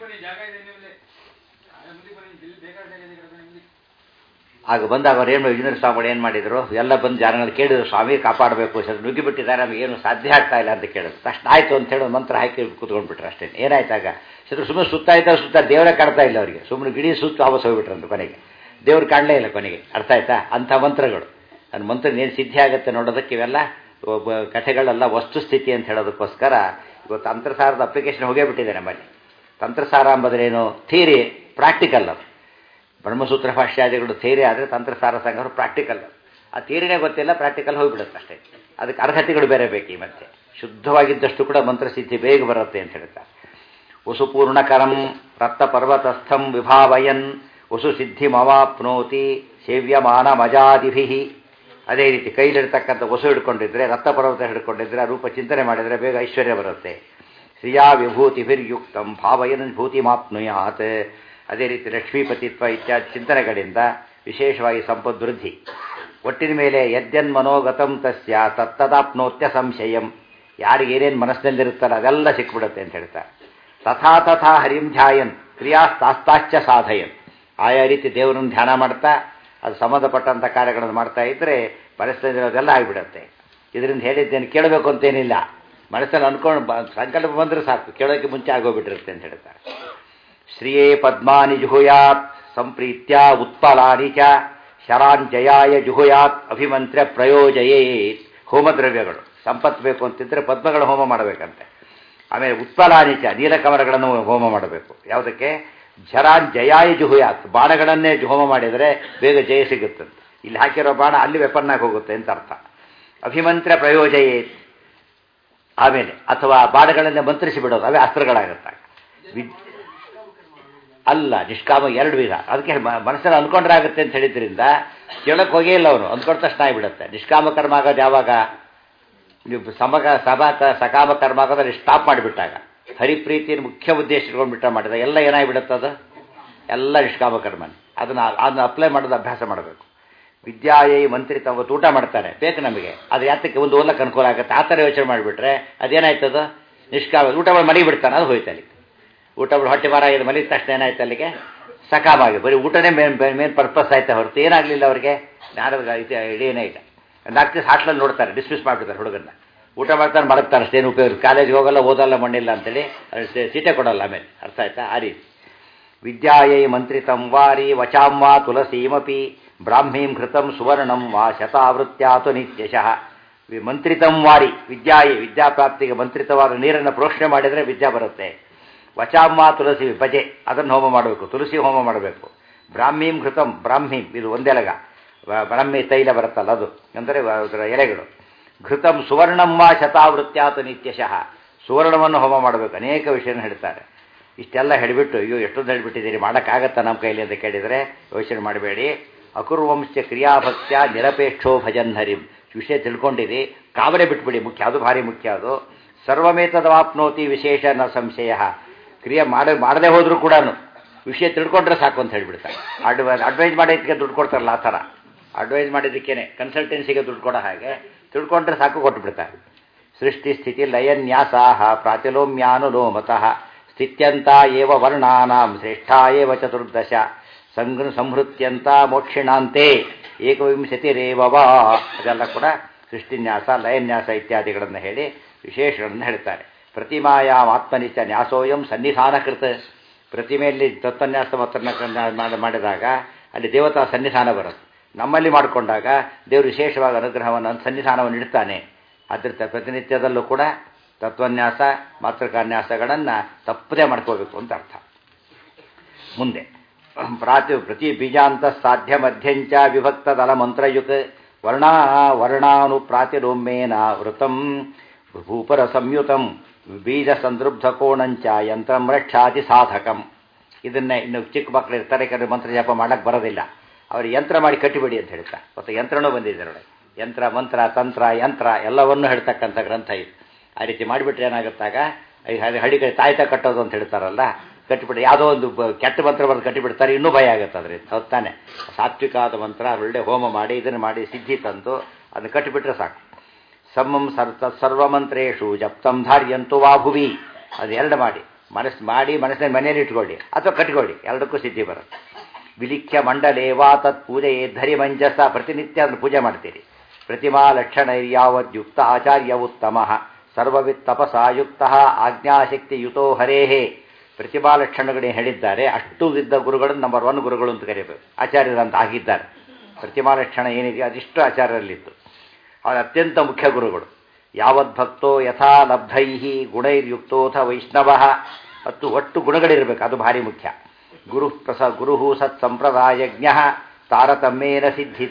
ಆಗ ಬಂದಾಗ ಅವ್ರು ಏನು ವಿಜೇಂದ್ರ ಸ್ವಾಮಿಗಳು ಏನು ಮಾಡಿದರು ಎಲ್ಲ ಬಂದು ಜನಗಳು ಕೇಳಿದ್ರು ಸ್ವಾಮಿ ಕಾಪಾಡಬೇಕು ಸರ್ ನುಗ್ಗಿಬಿಟ್ಟಿದ್ದಾರೆ ನಮಗೆ ಏನು ಸಾಧ್ಯ ಆಗ್ತಾ ಇಲ್ಲ ಅಂತ ಕೇಳಿದ್ರು ತಕ್ಷಣ ಆಯಿತು ಅಂತ ಹೇಳಿ ಮಂತ್ರ ಹಾಕಿ ಕೂತ್ಕೊಂಡ್ಬಿಟ್ರು ಅಷ್ಟೇ ಏನಾಯ್ತಾಗ ಶತ್ರು ಸುಮ್ಮನೆ ಸುತ್ತಾಯ್ತಾ ಸುತ್ತ ದೇವರೇ ಕಾಡ್ತಾ ಇಲ್ಲ ಅವರಿಗೆ ಸುಮ್ಮನೆ ಗಿಡಿ ಸುತ್ತು ವಾಪಸ್ ಹೋಗ್ಬಿಟ್ರಂತ ಕೊನೆಗೆ ದೇವ್ರು ಕಾಣಲೇ ಇಲ್ಲ ಕೊನೆಗೆ ಅರ್ಥ ಆಯ್ತಾ ಅಂಥ ಮಂತ್ರಗಳು ಅದು ಮಂತ್ರ ಏನು ಸಿದ್ಧಿ ಆಗುತ್ತೆ ನೋಡೋದಕ್ಕೆ ಇವೆಲ್ಲ ಕಥೆಗಳೆಲ್ಲ ವಸ್ತುಸ್ಥಿತಿ ಅಂತ ಹೇಳೋದಕ್ಕೋಸ್ಕರ ಇವತ್ತು ತಂತ್ರಸಾರದ ಅಪ್ಲಿಕೇಶನ್ ಹೋಗೇ ಬಿಟ್ಟಿದೆ ನಮ್ಮಲ್ಲಿ ತಂತ್ರಸಾರ ಎಂಬುದರೇನು ಥಿಯರಿ ಪ್ರಾಕ್ಟಿಕಲ್ ಅದು ಬ್ರಹ್ಮಸೂತ್ರ ಭಾಷ್ಯಾದಿಗಳು ಥಿಯರಿ ಆದರೆ ತಂತ್ರಸಾರ ಸಂಘರು ಪ್ರಾಕ್ಟಿಕಲ್ ಆ ಥಿಯರಿನೇ ಗೊತ್ತಿಲ್ಲ ಪ್ರಾಕ್ಟಿಕಲ್ ಹೋಗಿಬಿಡುತ್ತೆ ಅಷ್ಟೇ ಅದಕ್ಕೆ ಅರ್ಹತೆಗಳು ಬೇರೆ ಬೇಕು ಈ ಮತ್ತೆ ಶುದ್ಧವಾಗಿದ್ದಷ್ಟು ಕೂಡ ಮಂತ್ರಸಿದ್ಧಿ ಬೇಗ ಬರುತ್ತೆ ಅಂತ ಹೇಳ್ತಾರೆ ವಸುಪೂರ್ಣಕರಂ ರಕ್ತ ಪರ್ವತಸ್ಥಂ ವಿಭಾವಯನ್ ವಸು ಸಿದ್ಧಿಮವಾಪ್ನೋತಿ ಸೇವ್ಯಮಾನ ಮಜಾದಿಭಿ ಅದೇ ರೀತಿ ಕೈಲಿರ್ತಕ್ಕಂಥ ವಸು ಹಿಡ್ಕೊಂಡಿದ್ರೆ ರಕ್ತ ಪರ್ವತ ಹಿಡ್ಕೊಂಡಿದ್ರೆ ರೂಪ ಚಿಂತನೆ ಮಾಡಿದರೆ ಬೇಗ ಐಶ್ವರ್ಯ ಬರುತ್ತೆ ಶ್ರಿಯಾ ವಿಭೂತಿಭಿರ್ಯುಕ್ತಂ ಭಾವಯನ್ ಭೂತಿಮಾಪ್ನುಯಾತ್ ಅದೇ ರೀತಿ ಲಕ್ಷ್ಮೀಪತಿತ್ವ ಇತ್ಯಾದಿ ಚಿಂತನೆಗಳಿಂದ ವಿಶೇಷವಾಗಿ ಸಂಪದ್ವೃದ್ಧಿ ಒಟ್ಟಿನ ಮೇಲೆ ಯದ್ಯನ್ ಮನೋಗತಂ ತಸ್ಯ ತತ್ತದಾಪ್ನೋತ್ಯ ಸಂಶಯಂ ಯಾರಿಗೆ ಏನೇನು ಮನಸ್ಸಿನಲ್ಲಿರುತ್ತಲ್ಲ ಅದೆಲ್ಲ ಸಿಕ್ಬಿಡುತ್ತೆ ಅಂತ ಹೇಳ್ತಾರೆ ತಥಾ ತಥಾ ಹರಿಂ ಧ್ಯಾಯನ್ ಕ್ರಿಯಾಸ್ತಾಸ್ತಾಶ್ಚ ಸಾಧಯನ್ ಆಯಾ ರೀತಿ ದೇವರನ್ನು ಧ್ಯಾನ ಮಾಡ್ತಾ ಅದು ಸಂಬಂಧಪಟ್ಟಂಥ ಕಾರ್ಯಗಳನ್ನು ಮಾಡ್ತಾ ಇದ್ದರೆ ಮನಸ್ಸಿನಲ್ಲಿರೋದೆಲ್ಲ ಆಗಿಬಿಡುತ್ತೆ ಇದರಿಂದ ಹೇಳಿದ್ದೇನು ಕೇಳಬೇಕು ಅಂತೇನಿಲ್ಲ ಮನಸ್ಸಲ್ಲಿ ಅನ್ಕೊಂಡು ಸಂಕಲ್ಪ ಬಂದರೆ ಸಾಕು ಕೇಳೋಕ್ಕೆ ಮುಂಚೆ ಆಗೋಗ್ಬಿಟ್ಟಿರುತ್ತೆ ಅಂತ ಹೇಳ್ತಾರೆ ಶ್ರಿಯೇ ಪದ್ಮಾನಿ ಜುಹುಯಾತ್ ಸಂಪ್ರೀತ್ಯ ಉತ್ಪಲಾನಿ ಚ ಶರಾಂಜಯಾಯ ಜುಹುಯಾತ್ ಅಭಿಮಂತ್ರ ಪ್ರಯೋಜಯೇತ್ ಹೋಮದ್ರವ್ಯಗಳು ಸಂಪತ್ತು ಬೇಕು ಅಂತಿದ್ರೆ ಪದ್ಮಗಳ ಹೋಮ ಮಾಡಬೇಕಂತೆ ಆಮೇಲೆ ಉತ್ಪಲಾನಿಚ ನೀಲಕಮಲಗಳನ್ನು ಹೋಮ ಮಾಡಬೇಕು ಯಾವುದಕ್ಕೆ ಝರಾನ್ ಜಯಾಯ ಜುಹುಯಾತ್ ಬಾಣಗಳನ್ನೇ ಹೋಮ ಮಾಡಿದರೆ ಬೇಗ ಜಯ ಸಿಗುತ್ತಂತೆ ಇಲ್ಲಿ ಹಾಕಿರೋ ಬಾಣ ಅಲ್ಲಿ ವೆಪನ್ನಾಗಿ ಹೋಗುತ್ತೆ ಅಂತ ಅರ್ಥ ಅಭಿಮಂತ್ರ ಪ್ರಯೋಜಯೇತ್ ಆಮೇಲೆ ಅಥವಾ ಬಾಣಗಳನ್ನೇ ಮಂತ್ರಿಸಿ ಬಿಡೋದು ಅವೇ ಅಸ್ತ್ರಗಳಾಗುತ್ತಾಗ ವಿದ್ ಅಲ್ಲ ನಿಷ್ಕಾಮ ಎರಡು ವಿಧ ಅದಕ್ಕೆ ಮನಸ್ಸಲ್ಲಿ ಅನ್ಕೊಂಡ್ರೆ ಆಗುತ್ತೆ ಅಂತ ಹೇಳಿದ್ರಿಂದ ಕೇಳಕ್ಕೆ ಹೋಗೇ ಇಲ್ಲ ಅವನು ಅಂದ್ಕೊಂಡ ತಕ್ಷಣ ಆಗಿಬಿಡುತ್ತೆ ನಿಷ್ಕಾಮ ಕರ್ಮ ಆಗೋದು ಯಾವಾಗ ನೀವು ಸಮಗ ಸಭಾ ಸಕಾಮ ಕರ್ಮ ಆಗೋದಲ್ಲಿ ಸ್ಟಾಪ್ ಮಾಡಿಬಿಟ್ಟಾಗ ಹರಿಪ್ರೀತಿಯನ್ನು ಮುಖ್ಯ ಉದ್ದೇಶ ಇಟ್ಕೊಂಡ್ಬಿಟ್ಟ ಮಾಡಿದ ಎಲ್ಲ ಏನಾಗಿಬಿಡುತ್ತೆ ಅದು ಎಲ್ಲ ನಿಷ್ಕಾಮ ಕರ್ಮನೇ ಅದನ್ನು ಅದನ್ನ ಅಪ್ಲೈ ಮಾಡೋದು ಅಭ್ಯಾಸ ಮಾಡಬೇಕು ವಿದ್ಯಾಯೈ ಮಂತ್ರಿ ತಮ್ಮ ಊಟ ಮಾಡ್ತಾರೆ ಬೇಕು ನಮಗೆ ಅದು ಯಾತಕ್ಕೆ ಒಂದು ಓದಕ್ಕೆ ಅನುಕೂಲ ಆಗುತ್ತೆ ಆ ಥರ ಯೋಚನೆ ಮಾಡಿಬಿಟ್ರೆ ಅದೇನಾಯ್ತದ ನಿಷ್ಕಾಮ ಊಟ ಮಾಡಿ ಮನೆಗೆ ಬಿಡ್ತಾನೆ ಅದು ಹೋಯ್ತು ಅಲ್ಲಿ ಊಟ ಬಿಡು ಹೊಟ್ಟೆ ಬಾರ ಆಗಿದೆ ಮಲಗಿದ ತಕ್ಷಣ ಏನಾಯ್ತು ಅಲ್ಲಿಗೆ ಸಕಾಮಾಗಿ ಬರೀ ಊಟನೇ ಮೇನ್ ಮೇನ್ ಪರ್ಪಸ್ ಆಯ್ತಾ ಹೊರತು ಏನಾಗಲಿಲ್ಲ ಅವ್ರಿಗೆ ಜ್ಞಾನದ ಇಡೀನೇ ಇಲ್ಲ ನಾಲ್ಕು ದಿವಸ ಹಾಸ್ಟೆಲ್ ನೋಡ್ತಾರೆ ಡಿಸ್ಮಿಸ್ ಮಾಡಿಬಿಡ್ತಾರೆ ಹುಡುಗನ್ನ ಊಟ ಮಾಡ್ತಾರೆ ಮಡಗ್ತಾರೆ ಅಷ್ಟೇನು ಉಪಯೋಗ ಕಾಲೇಜ್ಗೆ ಹೋಗಲ್ಲ ಓದಲ್ಲ ಮಣ್ಣಿಲ್ಲ ಅಂತೇಳಿ ಸೀಟೆ ಕೊಡಲ್ಲ ಆಮೇಲೆ ಅರ್ಥ ಆಯ್ತಾ ಆ ರೀತಿ ವಿದ್ಯಾಯೈ ಮಂತ್ರಿತಂ ವಾರಿ ವಚಾಂ ವಾ ತುಳಸೀಮಪಿ ಬ್ರಾಹ್ಮೀಂ ಕೃತಂ ಸುವರ್ಣಂ ವಾ ಶತಾವೃತ್ಯಾತು ನಿತ್ಯಶಃ ಮಂತ್ರಿತಂ ವಾರಿ ವಿದ್ಯಾಯಿ ವಿದ್ಯಾಪ್ರಾಪ್ತಿಗೆ ಮಂತ್ರಿತವಾದ ನೀರನ್ನು ಪ್ರೋಷಣೆ ಮಾಡಿದರೆ ವಿದ್ಯಾ ಬರುತ್ತೆ ವಚಾಮ್ಮ ತುಳಸಿ ಭಜೆ ಅದನ್ನು ಹೋಮ ಮಾಡಬೇಕು ತುಳಸಿ ಹೋಮ ಮಾಡಬೇಕು ಬ್ರಾಹ್ಮೀಂ ಘೃತಂ ಬ್ರಾಹ್ಮೀಂ ಇದು ಒಂದೆಲಗ ಬ್ರಾಹ್ಮಿ ತೈಲ ಬರುತ್ತಲ್ಲ ಅದು ಅಂದರೆ ಅದರ ಎಲೆಗಳು ಘೃತಂ ಸುವರ್ಣಮ್ಮ ಶತಾವೃತ್ಯಾತು ನಿತ್ಯಶಃ ಸುವರ್ಣವನ್ನು ಹೋಮ ಮಾಡಬೇಕು ಅನೇಕ ವಿಷಯನ ಹೇಳ್ತಾರೆ ಇಷ್ಟೆಲ್ಲ ಹೇಳಿಬಿಟ್ಟು ಅಯ್ಯೋ ಎಷ್ಟೊಂದು ಹೇಳಿಬಿಟ್ಟಿದ್ದೀರಿ ಮಾಡೋಕ್ಕಾಗತ್ತಾ ನಮ್ಮ ಕೈಲಿ ಅಂತ ಕೇಳಿದರೆ ಯೋಚನೆ ಮಾಡಬೇಡಿ ಅಕುರ್ವಂಶ ಕ್ರಿಯಾಭಕ್ತ್ಯ ನಿರಪೇಕ್ಷೋ ಭಜನ್ ಹರಿಂ ವಿಷಯ ತಿಳ್ಕೊಂಡಿರಿ ಕಾವಲೆ ಬಿಟ್ಬಿಡಿ ಮುಖ್ಯ ಅದು ಭಾರಿ ಮುಖ್ಯ ಅದು ಸರ್ವಮೇತದವಾಪ್ನೋತಿ ವಿಶೇಷ ನ ಸಂಶಯ ಕ್ರಿಯೆ ಮಾಡ ಮಾಡದೆ ಹೋದರೂ ಕೂಡ ವಿಷಯ ತಿಳ್ಕೊಂಡ್ರೆ ಸಾಕು ಅಂತ ಹೇಳ್ಬಿಡ್ತಾರೆ ಅಡ್ವ ಅಡ್ವೈಸ್ ಮಾಡೋದಕ್ಕೆ ದುಡ್ಡು ಕೊಡ್ತಾರಲ್ಲ ಆ ಥರ ಅಡ್ವೈಸ್ ಮಾಡಿದ್ದಕ್ಕೇನೆ ಕನ್ಸಲ್ಟೆನ್ಸಿಗೆ ದುಡ್ಡು ಕೊಡೋ ಹಾಗೆ ತಿಳ್ಕೊಂಡ್ರೆ ಸಾಕು ಕೊಟ್ಟುಬಿಡ್ತಾರೆ ಸೃಷ್ಟಿ ಸ್ಥಿತಿ ಲಯನ್ಯಾಸಾಹ ಪ್ರಾತಿಲೋಮ್ಯಾನುಲೋಮತಃ ಸ್ಥಿತ್ಯಂತ ಏವ ವರ್ಣಾನಾಂ ಶ್ರೇಷ್ಠ ಏವ ಚತುರ್ದಶ ಸಂಘ ಸಂಹೃತ್ಯಂತ ಮೋಕ್ಷಿಣಾಂತೆ ಏಕವಿಂಶತಿರೇವ ವಾ ಅದೆಲ್ಲ ಕೂಡ ಸೃಷ್ಟಿನ್ಯಾಸ ಲಯನ್ಯಾಸ ಇತ್ಯಾದಿಗಳನ್ನು ಹೇಳಿ ವಿಶೇಷಗಳನ್ನು ಹೇಳ್ತಾರೆ ಪ್ರತಿಮಾಯಾಮ್ ಆತ್ಮನಿತ್ಯ ನ್ಯಾಸೋಯಂ ಸನ್ನಿಧಾನಕೃತ ಪ್ರತಿಮೆಯಲ್ಲಿ ತತ್ವನ್ಯಾಸ ಮಾತ್ರ ಮಾಡಿದಾಗ ಅಲ್ಲಿ ದೇವತಾ ಸನ್ನಿಧಾನ ಬರುತ್ತೆ ನಮ್ಮಲ್ಲಿ ಮಾಡಿಕೊಂಡಾಗ ದೇವರು ವಿಶೇಷವಾಗಿ ಅನುಗ್ರಹವನ್ನು ಸನ್ನಿಧಾನವನ್ನು ಇಡ್ತಾನೆ ಅದ್ರ ಪ್ರತಿನಿತ್ಯದಲ್ಲೂ ಕೂಡ ತತ್ವನ್ಯಾಸ ಮಾತೃಕಾನ್ಯಾಸಗಳನ್ನು ತಪ್ಪದೇ ಮಾಡ್ಕೋಬೇಕು ಅಂತ ಅರ್ಥ ಮುಂದೆ ಪ್ರಾತಿ ಪ್ರತಿ ಬೀಜಾಂತ ಸಾಧ್ಯ ಮಧ್ಯಂಚ ವಿಭಕ್ತದಲ ಮಂತ್ರಯುಕ್ ವರ್ಣಾ ವರ್ಣಾನು ಪ್ರಾತಿರೋಮ್ಯೇನ ವೃತಂ ಭೂಪರ ಸಂಯುತಂ ಬೀಜ ಸಂದೃಬ್ಧ ಕೋಣಂಚ ಯಂತ್ರಂ ರಕ್ಷಾತಿ ಸಾಧಕಂ ಇದನ್ನೇ ಇನ್ನು ಚಿಕ್ಕ ಮಕ್ಕಳು ಇರ್ತಾರೆ ಕೆಲವು ಮಂತ್ರ ಜಪ ಮಾಡಕ್ಕೆ ಬರೋದಿಲ್ಲ ಅವ್ರು ಯಂತ್ರ ಮಾಡಿ ಕಟ್ಟಿಬಿಡಿ ಅಂತ ಹೇಳ್ತಾರೆ ಮತ್ತು ಯಂತ್ರನೂ ಬಂದಿದೆ ನೋಡಿ ಯಂತ್ರ ಮಂತ್ರ ತಂತ್ರ ಯಂತ್ರ ಎಲ್ಲವನ್ನೂ ಹೇಳ್ತಕ್ಕಂಥ ಗ್ರಂಥ ಇದು ಆ ರೀತಿ ಮಾಡಿಬಿಟ್ರೆ ಏನಾಗುತ್ತಾಗ ಹಳ್ಳಿ ಕಡೆ ತಾಯ್ತ ಕಟ್ಟೋದು ಅಂತ ಹೇಳ್ತಾರಲ್ಲ ಕಟ್ಟಿಬಿಟ್ಟು ಯಾವುದೋ ಒಂದು ಕೆಟ್ಟ ಮಂತ್ರ ಬಂದು ಕಟ್ಟಿಬಿಡ್ತಾರೆ ಇನ್ನೂ ಭಯ ಆಗುತ್ತೆ ಅದರಿಂದ ಹೊತ್ತಾನೆ ಸಾತ್ವಿಕಾದ ಮಂತ್ರ ಒಳ್ಳೆ ಹೋಮ ಮಾಡಿ ಇದನ್ನು ಮಾಡಿ ಸಿದ್ಧಿ ತಂದು ಅದನ್ನು ಕಟ್ಟಿಬಿಟ್ರೆ ಸಾಕು ಸಮಂ ಸರ್ತ ಸರ್ವಮಂತ್ರೇಶು ಜಪ್ತಂ ಧಾರ್ಯಂತು ವಾ ಭುವಿ ಅದು ಎರಡು ಮಾಡಿ ಮನಸ್ಸು ಮಾಡಿ ಮನಸ್ಸಿನ ಮನೆಯಲ್ಲಿ ಇಟ್ಕೊಳ್ಳಿ ಅಥವಾ ಕಟ್ಕೊಳ್ಳಿ ಎರಡಕ್ಕೂ ಸಿದ್ಧಿ ಬರುತ್ತೆ ವಿಲಿಖ್ಯ ಮಂಡಲೇ ವಾ ತತ್ ಪೂಜೆಯೇ ಧರಿ ಮಂಜಸ ಪ್ರತಿನಿತ್ಯ ಅದನ್ನು ಪೂಜೆ ಮಾಡ್ತೀರಿ ಪ್ರತಿಮಾ ಲಕ್ಷಣೈರ್ಯಾವದ್ಯುಕ್ತ ಆಚಾರ್ಯ ಉತ್ತಮ ಸರ್ವವಿತ್ ತಪಸಾಯುಕ್ತ ಆಜ್ಞಾಶಕ್ತಿಯುತೋ ಹರೇಹೇ ಪ್ರತಿಭಾ ಲಕ್ಷಣಗಳೇ ಹೇಳಿದ್ದಾರೆ ಅಷ್ಟು ಇದ್ದ ಗುರುಗಳನ್ನು ನಂಬರ್ ಒನ್ ಗುರುಗಳು ಅಂತ ಕರೀಬೇಕು ಆಚಾರ್ಯರಂತ ಆಗಿದ್ದಾರೆ ಪ್ರತಿಮಾ ಲಕ್ಷಣ ಏನಿದೆ ಅದಿಷ್ಟು ಆಚಾರ್ಯರಲ್ಲಿತ್ತು ಅದು ಅತ್ಯಂತ ಮುಖ್ಯ ಗುರುಗಳು ಯಾವದ್ಭಕ್ತೋ ಯಥಾ ಲಬ್ಧೈ ಗುಣೈರ್ಯುಕ್ತೋಥ ವೈಷ್ಣವ ಮತ್ತು ಒಟ್ಟು ಗುಣಗಳಿರಬೇಕು ಅದು ಭಾರಿ ಮುಖ್ಯ ಗುರು ಪ್ರಸ ಗುರು ಸತ್ ಸಂಪ್ರದಾಯಜ್ಞ ತಾರತಮ್ಯೇನ ಸಿದ್ಧಿತ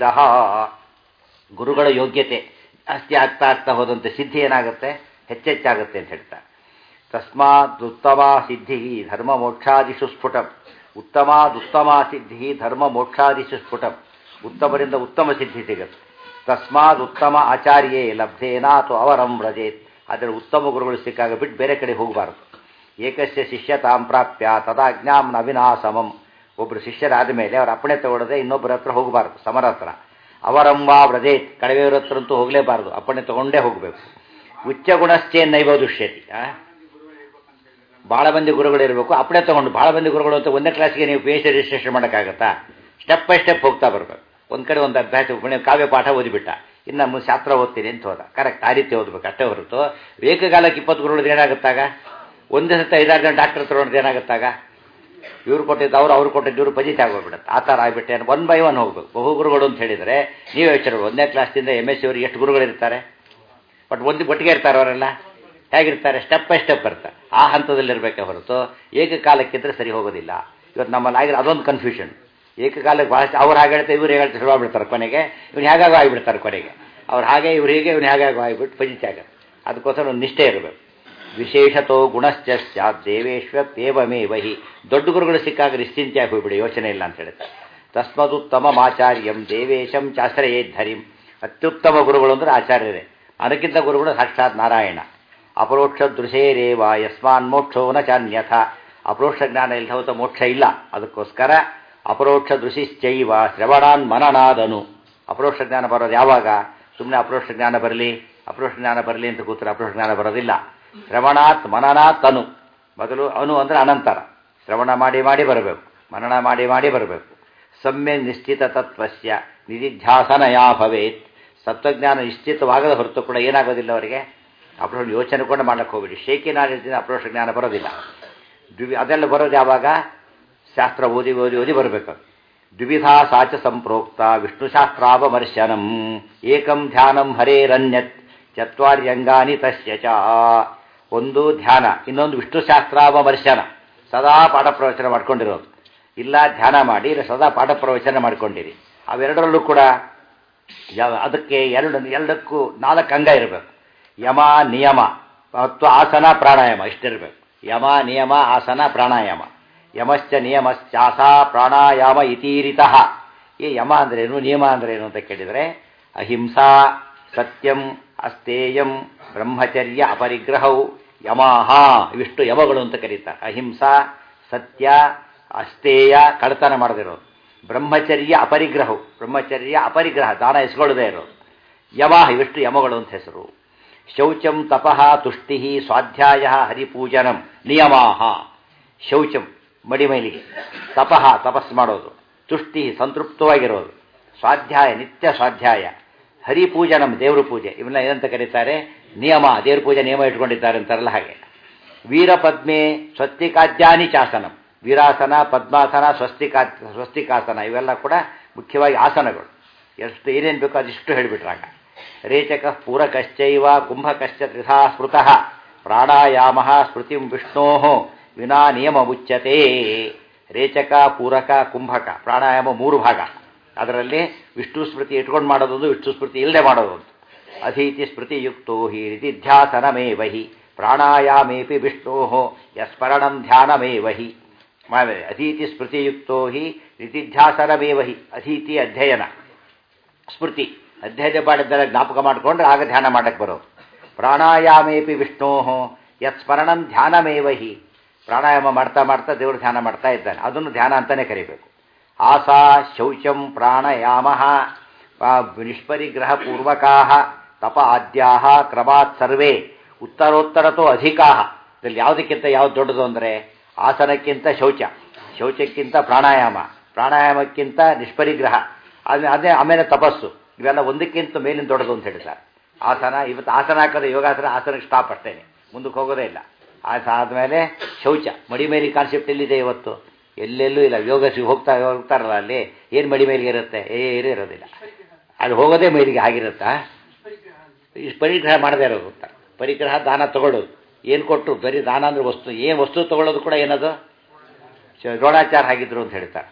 ಗುರುಗಳ ಯೋಗ್ಯತೆ ಜಾಸ್ತಿ ಆಗ್ತಾ ಆಗ್ತಾ ಹೋದಂತೆ ಸಿದ್ಧಿ ಏನಾಗುತ್ತೆ ಹೆಚ್ಚೆಚ್ಚಾಗುತ್ತೆ ಅಂತ ಹೇಳ್ತಾರೆ ತಸ್ಮಾತ್ ಉತ್ತಮ ಸಿದ್ಧಿ ಧರ್ಮ ಮೋಕ್ಷಾದಿಷು ಸ್ಫುಟಂ ಉತ್ತಮಾದುತ್ತಮ ಸಿದ್ಧಿ ಧರ್ಮ ಮೋಕ್ಷಾದಿಷು ಸ್ಫುಟಂ ಉತ್ತಮರಿಂದ ಉತ್ತಮ ಸಿದ್ಧಿ ಸಿಗುತ್ತೆ ತಸ್ಮಾತ್ ಉತ್ತಮ ಆಚಾರ್ಯೇ ಲಬ್ಧೇನಾತು ಅವರಂ ವ್ರಜೇತ್ ಅದರ ಉತ್ತಮ ಗುರುಗಳು ಸಿಕ್ಕಾಗ ಬಿಟ್ಟು ಬೇರೆ ಕಡೆ ಹೋಗಬಾರದು ಏಕಸ್ಯ ಶಿಷ್ಯತಾಂ ಪ್ರಾಪ್ಯ ತದಾಜ್ಞಾಂ ನವಿನಾಸಮಂ ಒಬ್ಬರು ಶಿಷ್ಯರಾದ ಮೇಲೆ ಅವರ ಅಪ್ಪಣೆ ತಗೊಳ್ಳದೆ ಇನ್ನೊಬ್ಬರ ಹತ್ರ ಹೋಗಬಾರ್ದು ಸಮರ ಹತ್ರ ಅವರಂ ವಾ ವ್ರಜೇತ್ ಕಡಿಮೆಯವರ ಹತ್ರ ಅಂತೂ ಹೋಗಲೇಬಾರ್ದು ಅಪ್ಪಣೆ ತಗೊಂಡೇ ಹೋಗಬೇಕು ಉಚ್ಚ ಗುಣಶ್ಚೇ ನೈವ ದುಷ್ಯತಿ ಭಾಳ ಮಂದಿ ಗುರುಗಳು ಇರಬೇಕು ಅಪ್ಪಣೆ ತಗೊಂಡು ಭಾಳ ಮಂದಿ ಗುರುಗಳು ಅಂತ ಒಂದೇ ಕ್ಲಾಸ್ಗೆ ನೀವು ಪಿ ಎಚ್ ಡಿ ರಿಜಿಸ್ಟ್ರೇಷನ್ ಮಾಡೋಕ್ಕಾಗತ್ತಾ ಸ್ಟೆಪ್ ಬೈ ಸ್ಟೆಪ್ ಹೋಗ್ತಾ ಬರಬೇಕು ಒಂದು ಕಡೆ ಒಂದು ಅಭ್ಯಾಸ ಕಾವ್ಯ ಪಾಠ ಓದಿಬಿಟ್ಟ ಇನ್ನು ಮುಂದೆ ಶಾಸ್ತ್ರ ಓದ್ತೀನಿ ಅಂತ ಹೋದ ಕರೆಕ್ಟ್ ಆ ರೀತಿ ಓದ್ಬೇಕು ಅಷ್ಟೇ ಹೊರತು ಏಕಕಾಲಕ್ಕೆ ಇಪ್ಪತ್ತು ಗುರುಗಳು ಏನಾಗುತ್ತಾಗ ಒಂದೇ ಸತ ಐದಾರು ಜನ ಡಾಕ್ಟರ್ ತಗೊಂಡ್ರೆ ಏನಾಗುತ್ತಾಗ ಇವ್ರು ಕೊಟ್ಟಿದ್ದು ಅವ್ರು ಅವ್ರು ಕೊಟ್ಟಿದ್ದು ಇವ್ರು ಪಜಿತಿ ಆಗೋಗ್ಬಿಡುತ್ತೆ ಆ ಥರ ಆಗಿಬಿಟ್ಟೆ ಒನ್ ಬೈ ಒನ್ ಹೋಗ್ಬೇಕು ಬಹು ಗುರುಗಳು ಅಂತ ಹೇಳಿದರೆ ನೀವು ಯೋಚನೆ ಒಂದನೇ ಕ್ಲಾಸ್ದಿಂದ ಎಮ್ ಎಸ್ ಸಿ ಅವ್ರಿಗೆ ಎಷ್ಟು ಗುರುಗಳಿರ್ತಾರೆ ಬಟ್ ಒಂದು ಒಟ್ಟಿಗೆ ಇರ್ತಾರೆ ಅವರೆಲ್ಲ ಹೇಗಿರ್ತಾರೆ ಸ್ಟೆಪ್ ಬೈ ಸ್ಟೆಪ್ ಬರ್ತಾರೆ ಆ ಹಂತದಲ್ಲಿರಬೇಕೆ ಹೊರತು ಏಕಕಾಲಕ್ಕಿದ್ರೆ ಸರಿ ಹೋಗೋದಿಲ್ಲ ಇವತ್ತು ನಮ್ಮಲ್ಲಿ ಆಗಿರೋ ಅದೊಂದು ಕನ್ಫ್ಯೂಷನ್ ಏಕಕಾಲಕ್ಕೆ ಭಾಳಷ್ಟು ಅವ್ರು ಹಾಗೆ ಹೇಳ್ತಾರೆ ಇವ್ರು ಹೇಳ್ತಾರೆ ಶುರು ಆಗ್ಬಿಡ್ತಾರೆ ಕೊನೆಗೆ ಇವ್ನು ಹೇಗಾಗೋ ಆಗಿಬಿಡ್ತಾರೆ ಕೊನೆಗೆ ಅವ್ರು ಹಾಗೆ ಇವ್ರು ಹೀಗೆ ಇವ್ನು ಹೇಗಾಗೋ ಆಗಿಬಿಟ್ಟು ಪಜಿತಿ ಆಗುತ್ತೆ ಅದಕ್ಕೋಸ್ಕರ ಒಂದು ನಿಷ್ಠೆ ಇರಬೇಕು ವಿಶೇಷತೋ ಗುಣಶ್ಚ ಸ್ಯಾತ್ ದೇವೇಶ್ವೇವಮೇವಹಿ ದೊಡ್ಡ ಗುರುಗಳು ಸಿಕ್ಕಾಗ ನಿಶ್ಚಿಂತೆಯಾಗಿ ಹೋಗ್ಬಿಡಿ ಯೋಚನೆ ಇಲ್ಲ ಅಂತ ಹೇಳ್ತಾರೆ ತಸ್ಮದುತ್ತಮಮಾಚಾರ್ಯಂ ದೇವೇಶಂ ಚಾಶ್ರಯೇದ್ಧರಿಂ ಅತ್ಯುತ್ತಮ ಗುರುಗಳು ಅಂದರೆ ಆಚಾರ್ಯರೇ ಅದಕ್ಕಿಂತ ಗುರುಗಳು ಸಾಕ್ಷಾತ್ ನಾರಾಯಣ ಅಪರೋಕ್ಷ ದೃಶೇರೇವ ಯಸ್ಮಾನ್ ಮೋಕ್ಷೋ ನ ಚಾನ್ಯಥ ಅಪರೋಕ್ಷ ಜ್ಞಾನ ಇಲ್ಲ ಹೋತ ಮೋಕ್ಷ ಇಲ್ಲ ಅದಕ್ಕೋಸ್ಕರ ಅಪರೋಕ್ಷ ದೃಶಿಶ್ಚೈವ ಶ್ರವಣಾನ್ ಮನನಾದನು ಅಪರೋಕ್ಷ ಜ್ಞಾನ ಬರೋದು ಯಾವಾಗ ಸುಮ್ಮನೆ ಅಪರೋಕ್ಷ ಜ್ಞಾನ ಬರಲಿ ಅಪರೋಕ್ಷ ಜ್ಞಾನ ಬರಲಿ ಅಂತ ಕೂತ್ರೆ ಅಪರೋಕ್ಷ ಜ್ಞಾನ ಬರೋದಿಲ್ಲ ಶ್ರವಣಾತ್ ಮನನಾತ್ ಅನು ಮೊದಲು ಅನು ಅಂದರೆ ಅನಂತರ ಶ್ರವಣ ಮಾಡಿ ಮಾಡಿ ಬರಬೇಕು ಮನನ ಮಾಡಿ ಮಾಡಿ ಬರಬೇಕು ಸಮ್ಯ ನಿಶ್ಚಿತ ತತ್ವಸ್ಯ ನಿಧಿಧ್ಯಾಸನಯಾ ಭವೇತ್ ತತ್ವಜ್ಞಾನ ನಿಶ್ಚಿತವಾಗದ ಹೊರತು ಕೂಡ ಏನಾಗೋದಿಲ್ಲ ಅವರಿಗೆ ಅಪ್ರೋಷ ಯೋಚನೆ ಕೂಡ ಮಾಡಕ್ಕೆ ಹೋಗ್ಬಿಡಿ ಶೇಕಿನಾಡಿದಿಂದ ಅಪ್ರೋಷ ಜ್ಞಾನ ಬರೋದಿಲ್ಲ ದ್ವಿ ಅದೆಲ್ಲ ಬರೋದು ಯಾವಾಗ ಶಾಸ್ತ್ರ ಓದಿ ಓದಿ ಓದಿ ಬರಬೇಕು ದ್ವಿಧಾ ಸಾಚ ಸಂಪ್ರೋಕ್ತ ವಿಷ್ಣುಶಾಸ್ತ್ರಾವಮರ್ಶನಂ ಏಕಂ ಧ್ಯಾನಂ ಹರೇರನ್ಯತ್ ಚತ್ವಾರ್ಯಂಗಾನಿ ತಸ್ಯ ಚ ಒಂದು ಧ್ಯಾನ ಇನ್ನೊಂದು ವಿಷ್ಣುಶಾಸ್ತ್ರಾವಮರ್ಶನ ಸದಾ ಪಾಠ ಪ್ರವಚನ ಮಾಡ್ಕೊಂಡಿರೋದು ಇಲ್ಲ ಧ್ಯಾನ ಮಾಡಿ ಇಲ್ಲ ಸದಾ ಪಾಠ ಪ್ರವಚನ ಮಾಡ್ಕೊಂಡಿರಿ ಅವೆರಡರಲ್ಲೂ ಕೂಡ ಯಾವ ಅದಕ್ಕೆ ಎರಡು ಎರಡಕ್ಕೂ ನಾಲ್ಕು ಅಂಗ ಇರಬೇಕು ಯಮ ನಿಯಮ ಮತ್ತು ಆಸನ ಪ್ರಾಣಾಯಾಮ ಇಷ್ಟಿರಬೇಕು ಯಮ ನಿಯಮ ಆಸನ ಪ್ರಾಣಾಯಾಮ ಯಮಶ್ಚ ನಿಯಮಶ್ಚಾಸ ಪ್ರಾಣಾಯಾಮ ಇತೀರಿತಃ ಈ ಯಮ ಅಂದ್ರೇನು ನಿಯಮ ಅಂದ್ರೇನು ಅಂತ ಕೇಳಿದರೆ ಅಹಿಂಸಾ ಸತ್ಯಂ ಅಸ್ತೇಯಂ ಬ್ರಹ್ಮಚರ್ಯ ಅಪರಿಗ್ರಹವು ಯಮಾಹ ಇವಿಷ್ಟು ಯಮಗಳು ಅಂತ ಕರೀತಾರೆ ಅಹಿಂಸಾ ಸತ್ಯ ಅಸ್ತೇಯ ಕಳತನ ಮಾಡದಿರೋದು ಬ್ರಹ್ಮಚರ್ಯ ಅಪರಿಗ್ರಹವು ಬ್ರಹ್ಮಚರ್ಯ ಅಪರಿಗ್ರಹ ದಾನ ಇಸ್ಕೊಳ್ಳದೇ ಇರೋದು ಯಮಾಹ ಇವಿಷ್ಟು ಯಮಗಳು ಅಂತ ಹೆಸರು ಶೌಚಂ ತಪಃ ತುಷ್ಟಿ ಸ್ವಾಧ್ಯಾಯ ಹರಿಪೂಜನಂ ನಿಯಮಾಹ ಶೌಚಂ ಮಡಿಮೈಲಿಗೆ ತಪಃ ತಪಸ್ಸು ಮಾಡೋದು ತುಷ್ಟಿ ಸಂತೃಪ್ತವಾಗಿರೋದು ಸ್ವಾಧ್ಯಾಯ ನಿತ್ಯ ಸ್ವಾಧ್ಯಾಯ ಹರಿಪೂಜನಂ ದೇವ್ರ ಪೂಜೆ ಇವನ್ನ ಏನಂತ ಕರೀತಾರೆ ನಿಯಮ ದೇವ್ರ ಪೂಜೆ ನಿಯಮ ಇಟ್ಕೊಂಡಿದ್ದಾರೆ ಅಂತಾರಲ್ಲ ಹಾಗೆ ವೀರಪದ್ಮೆ ಸ್ವಸ್ತಿಕಾದ್ಯಾನಿ ಚಾಸನಂ ವೀರಾಸನ ಪದ್ಮಾಸನ ಸ್ವಸ್ತಿಕಾ ಸ್ವಸ್ತಿಕಾಸನ ಇವೆಲ್ಲ ಕೂಡ ಮುಖ್ಯವಾಗಿ ಆಸನಗಳು ಎಷ್ಟು ಏನೇನು ಬೇಕೋ ಅದಿಷ್ಟು ಹೇಳಿಬಿಟ್ರಾಗ ರೇಚಕ ಪೂರಕಶ್ಚೈವ ಕುಂಭಕಶ್ಚ ತ್ರಿಧಾ ಸ್ಮೃತಃ ಪ್ರಾಣಾಯಾಮ ಸ್ಮೃತಿಂ ವಿಷ್ಣೋ ವಿನಾ ನಿಯಮ ಮುಚ್ಚತೆ ರೇಚಕ ಪೂರಕ ಕುಂಭಕ ಪ್ರಾಣಾಯಾಮ ಮೂರು ಭಾಗ ಅದರಲ್ಲಿ ವಿಷ್ಣು ಸ್ಮೃತಿ ಇಟ್ಕೊಂಡು ಮಾಡೋದೊಂದು ವಿಷ್ಣು ಸ್ಮೃತಿ ಇಲ್ಲದೆ ಮಾಡೋದೊಂದು ಅಧೀತಿ ಸ್ಮೃತಿಯುಕ್ತೋ ಹಿ ನಿಧಿಧ್ಯಾಸನಮೇವ ಹಿ ಪ್ರಾಣಾಯಾಮೇಪಿ ವಿಷ್ಣೋ ಯಸ್ಮರಣಂ ಧ್ಯಾನಮೇವ ಹಿ ಆಮೇಲೆ ಅಧೀತಿ ಸ್ಮೃತಿಯುಕ್ತೋ ಹಿ ನಿಧಿಧ್ಯಾಸನಮೇವ ಹಿ ಅಧೀತಿ ಅಧ್ಯಯನ ಸ್ಮೃತಿ ಅಧ್ಯಯನ ಮಾಡಿದ್ದರೆ ಜ್ಞಾಪಕ ಮಾಡಿಕೊಂಡ್ರೆ ಆಗ ಧ್ಯಾನ ಮಾಡಕ್ಕೆ ಬರೋದು ಪ್ರಾಣಾಯಾಮೇಪಿ ವಿಷ್ಣೋ ಯತ್ ಸ್ಮರಣಂ ಧ್ಯಾನಮೇವ ಹಿ ಪ್ರಾಣಾಯಾಮ ಮಾಡ್ತಾ ಮಾಡ್ತಾ ದೇವರು ಧ್ಯಾನ ಮಾಡ್ತಾ ಇದ್ದಾನೆ ಅದನ್ನು ಧ್ಯಾನ ಅಂತಲೇ ಕರಿಬೇಕು ಆಸಾ ಶೌಚಂ ಪ್ರಾಣಾಯಾಮ ನಿಷ್ಪರಿಗ್ರಹ ಪೂರ್ವಕಾ ತಪ ಆದ್ಯಾ ಕ್ರಮಾತ್ ಸರ್ವೇ ಉತ್ತರೋತ್ತರತೋ ಅಧಿಕಾ ಇದರಲ್ಲಿ ಯಾವುದಕ್ಕಿಂತ ಯಾವ್ದು ದೊಡ್ಡದು ಅಂದರೆ ಆಸನಕ್ಕಿಂತ ಶೌಚ ಶೌಚಕ್ಕಿಂತ ಪ್ರಾಣಾಯಾಮ ಪ್ರಾಣಾಯಾಮಕ್ಕಿಂತ ನಿಷ್ಪರಿಗ್ರಹ ಅದೇ ಅದೇ ಆಮೇಲೆ ತಪಸ್ಸು ಇವೆಲ್ಲ ಒಂದಕ್ಕಿಂತ ಮೇಲಿನ ದೊಡ್ಡದು ಅಂತ ಹೇಳ್ತಾರೆ ಆಸನ ಇವತ್ತು ಆಸನ ಹಾಕೋದು ಯೋಗಾಸನ ಆಸನಕ್ಕೆ ಸ್ಟಾಪ್ ಅಷ್ಟೇನೆ ಮುಂದಕ್ಕೆ ಹೋಗೋದೇ ಇಲ್ಲ ಆಸ ಆದಮೇಲೆ ಶೌಚ ಮಡಿ ಮೇಲಿ ಕಾನ್ಸೆಪ್ಟ್ ಎಲ್ಲಿದೆ ಇವತ್ತು ಎಲ್ಲೆಲ್ಲೂ ಇಲ್ಲ ಯೋಗ ಹೋಗ್ತಾ ಹೋಗ್ತಾರಲ್ಲ ಅಲ್ಲಿ ಏನು ಮಡಿ ಮೇಲಿಗೆ ಇರುತ್ತೆ ಏನೂ ಇರೋದಿಲ್ಲ ಅಲ್ಲಿ ಹೋಗೋದೇ ಮೈಲಿಗೆ ಆಗಿರುತ್ತಾ ಇಷ್ಟು ಪರಿಗ್ರಹ ಮಾಡದೇ ಇರೋದು ಅಂತ ಪರಿಗ್ರಹ ದಾನ ತಗೊಳ್ಳೋದು ಏನು ಕೊಟ್ಟು ಬರೀ ದಾನ ಅಂದ್ರೆ ವಸ್ತು ಏನು ವಸ್ತು ತಗೊಳ್ಳೋದು ಕೂಡ ಏನದು ದ್ರೋಣಾಚಾರ ಆಗಿದ್ರು ಅಂತ ಹೇಳ್ತಾರೆ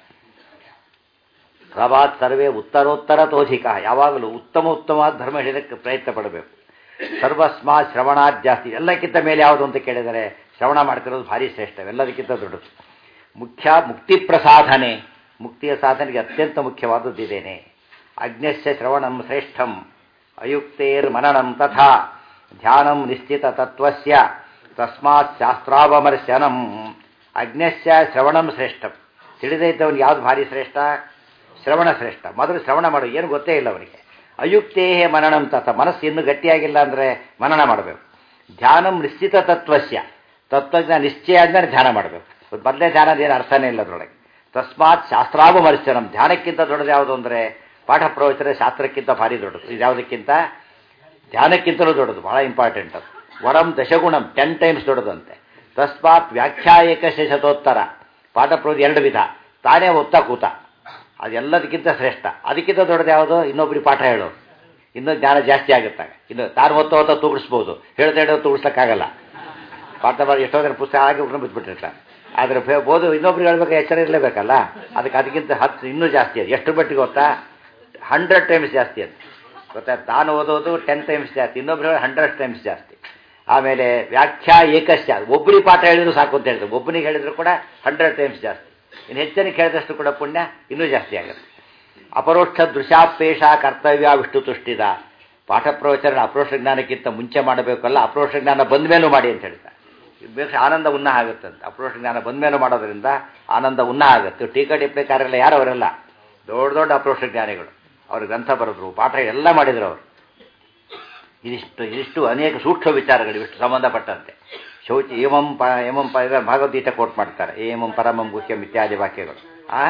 ಪ್ರಭಾತ್ ಸರ್ವೇ ಉತ್ತರೋತ್ತರ ತೋಧಿಕ ಯಾವಾಗಲೂ ಉತ್ತಮ ಉತ್ತಮವಾದ ಧರ್ಮ ಹಿಡಿಯೋದಕ್ಕೆ ಪ್ರಯತ್ನ ಪಡಬೇಕು ಸರ್ವಸ್ಮಾ ಶ್ರವಣಾದ್ ಜಾಸ್ತಿ ಎಲ್ಲಕ್ಕಿಂತ ಮೇಲೆ ಯಾವುದು ಅಂತ ಕೇಳಿದರೆ ಶ್ರವಣ ಮಾಡ್ತಿರೋದು ಭಾರಿ ಶ್ರೇಷ್ಠ ಎಲ್ಲದಕ್ಕಿಂತ ದೊಡ್ಡದು ಮುಖ್ಯ ಮುಕ್ತಿ ಪ್ರಸಾಧನೆ ಮುಕ್ತಿಯ ಸಾಧನೆಗೆ ಅತ್ಯಂತ ಮುಖ್ಯವಾದದ್ದಿದ್ದೇನೆ ಅಗ್ನಸ್ಯ ಶ್ರವಣಂ ಶ್ರೇಷ್ಠಂ ಅಯುಕ್ತೇರ್ ಮನನಂ ತಥಾ ಧ್ಯಾನಂ ನಿಶ್ಚಿತ ತತ್ವಸ್ಯ ತಸ್ಮಾತ್ ಶಾಸ್ತ್ರಾವಮರ್ಶನಂ ಅಗ್ನಸ್ಯ ಶ್ರವಣಂ ಶ್ರೇಷ್ಠಂ ತಿಳಿದೇ ಇದ್ದವನಿಗೆ ಯಾವ್ದು ಭಾರಿ ಶ್ರೇಷ್ಠ ಶ್ರವಣ ಶ್ರೇಷ್ಠ ಮೊದಲು ಶ್ರವಣ ಮಾಡು ಏನು ಗೊತ್ತೇ ಇಲ್ಲ ಅವನಿಗೆ ಅಯುಕ್ತೇ ಮನನಂ ತಥ ಮನಸ್ಸು ಇನ್ನೂ ಗಟ್ಟಿಯಾಗಿಲ್ಲ ಅಂದರೆ ಮನನ ಮಾಡಬೇಕು ಧ್ಯಾನಂ ನಿಶ್ಚಿತ ತತ್ವಸ್ಯ ತತ್ವಜ್ಞಾನ ನಿಶ್ಚಯ ಆದ್ಮೇಲೆ ಧ್ಯಾನ ಮಾಡಬೇಕು ಮೊದಲೇ ಧ್ಯಾನದ ಏನು ಅರ್ಥನೇ ಇಲ್ಲ ಅದರೊಳಗೆ ತಸ್ಮಾತ್ ಶಾಸ್ತ್ರಾವಮರ್ಶನಂ ಧ್ಯಾನಕ್ಕಿಂತ ದೊಡ್ಡದು ಯಾವುದು ಅಂದರೆ ಪಾಠ ಪ್ರವಚನ ಶಾಸ್ತ್ರಕ್ಕಿಂತ ಭಾರಿ ದೊಡ್ಡದು ಇದು ಯಾವುದಕ್ಕಿಂತ ಧ್ಯಾನಕ್ಕಿಂತಲೂ ದೊಡ್ಡದು ಬಹಳ ಇಂಪಾರ್ಟೆಂಟ್ ಅದು ವರಂ ದಶಗುಣಂ ಟೆನ್ ಟೈಮ್ಸ್ ದೊಡ್ಡದಂತೆ ತಸ್ಮಾತ್ ವ್ಯಾಖ್ಯಾಯಕ ಶತೋತ್ತರ ಪಾಠ ಪ್ರವಚನ ಎರಡು ವಿಧ ತಾನೇ ಒತ್ತ ಕೂತ ಅದೆಲ್ಲದಕ್ಕಿಂತ ಶ್ರೇಷ್ಠ ಅದಕ್ಕಿಂತ ದೊಡ್ಡದು ಯಾವುದು ಇನ್ನೊಬ್ರಿಗೆ ಪಾಠ ಹೇಳು ಇನ್ನೂ ಜ್ಞಾನ ಜಾಸ್ತಿ ಆಗುತ್ತೆ ಇನ್ನು ತಾನು ಹೊತ್ತ ಹೊತ್ತ ತೂಗಿಸ್ಬೋದು ಹೇಳ್ತಾ ಹೇಳೋ ತೂಗಿಸ್ಲಿಕ್ಕಾಗಲ್ಲ ಪಾಠ ಮಾಡಿ ಎಷ್ಟೋ ಜನ ಪುಸ್ತಕ ಆಗಿ ಉಟ್ಕೊಂಡು ಬಿದ್ದುಬಿಟ್ಟಿರ್ತಾರೆ ಆದರೆ ಓದು ಇನ್ನೊಬ್ರಿಗೆ ಹೇಳ್ಬೇಕು ಎಚ್ಚರ ಇರಲೇಬೇಕಲ್ಲ ಅದಕ್ಕೆ ಅದಕ್ಕಿಂತ ಹತ್ತು ಇನ್ನೂ ಜಾಸ್ತಿ ಅದು ಎಷ್ಟು ಮಟ್ಟಿಗೆ ಗೊತ್ತಾ ಹಂಡ್ರೆಡ್ ಟೈಮ್ಸ್ ಜಾಸ್ತಿ ಅದು ಗೊತ್ತಾ ತಾನು ಓದೋದು ಟೆನ್ ಟೈಮ್ಸ್ ಜಾಸ್ತಿ ಇನ್ನೊಬ್ರು ಹಂಡ್ರೆಡ್ ಟೈಮ್ಸ್ ಜಾಸ್ತಿ ಆಮೇಲೆ ವ್ಯಾಖ್ಯಾ ಏಕಶ್ಚ ಒಬ್ಬರಿಗೆ ಪಾಠ ಹೇಳಿದ್ರು ಸಾಕು ಅಂತ ಹೇಳ್ತಾರೆ ಒಬ್ಬನಿಗೆ ಹೇಳಿದ್ರು ಕೂಡ ಹಂಡ್ರೆಡ್ ಟೈಮ್ಸ್ ಜಾಸ್ತಿ ಇನ್ನು ಹೆಚ್ಚನಿಗೆ ಹೇಳಿದಷ್ಟು ಕೂಡ ಪುಣ್ಯ ಇನ್ನೂ ಜಾಸ್ತಿ ಆಗುತ್ತೆ ಅಪರೋಕ್ಷ ದೃಶ್ಯಾಪೇಶ ಕರ್ತವ್ಯ ವಿಷ್ಣು ತುಷ್ಟಿದ ಪಾಠ ಪ್ರವಚನ ಅಪರೋಕ್ಷ ಜ್ಞಾನಕ್ಕಿಂತ ಮುಂಚೆ ಮಾಡಬೇಕಲ್ಲ ಅಪರೋಕ್ಷ ಜ್ಞಾನ ಬಂದ ಮೇಲೂ ಮಾಡಿ ಅಂತ ಹೇಳ್ತಾರೆ ಬೇಕು ಆನಂದ ಉನ್ನಹ ಆಗುತ್ತಂತೆ ಅಪರೋಕ್ಷ ಜ್ಞಾನ ಬಂದ ಮೇಲೂ ಮಾಡೋದ್ರಿಂದ ಆನಂದ ಉನ್ನಹ ಆಗುತ್ತೆ ಟೀಕಾ ಟಿಪ್ಪಣಿಕಾರೆಲ್ಲ ಯಾರು ಅವರೆಲ್ಲ ದೊಡ್ಡ ದೊಡ್ಡ ಅಪರೋಕ್ಷ ಜ್ಞಾನಿಗಳು ಅವರು ಗ್ರಂಥ ಬರೆದ್ರು ಪಾಠ ಎಲ್ಲ ಮಾಡಿದ್ರು ಅವರು ಇದಿಷ್ಟು ಇದಿಷ್ಟು ಅನೇಕ ಸೂಕ್ಷ್ಮ ವಿಚಾರಗಳು ಇವಿಷ್ಟು ಸಂಬಂಧಪಟ್ಟಂತೆ ಶೌಚ ಏಮಂ ಪ ಏಮಂ ಪ ಭಗವದ್ಗೀತೆ ಕೋಟ್ ಮಾಡ್ತಾರೆ ಏಮಂ ಪರಮಂ ಗುಹ್ಯಂ ಇತ್ಯಾದಿ ವಾಕ್ಯಗಳು ಆ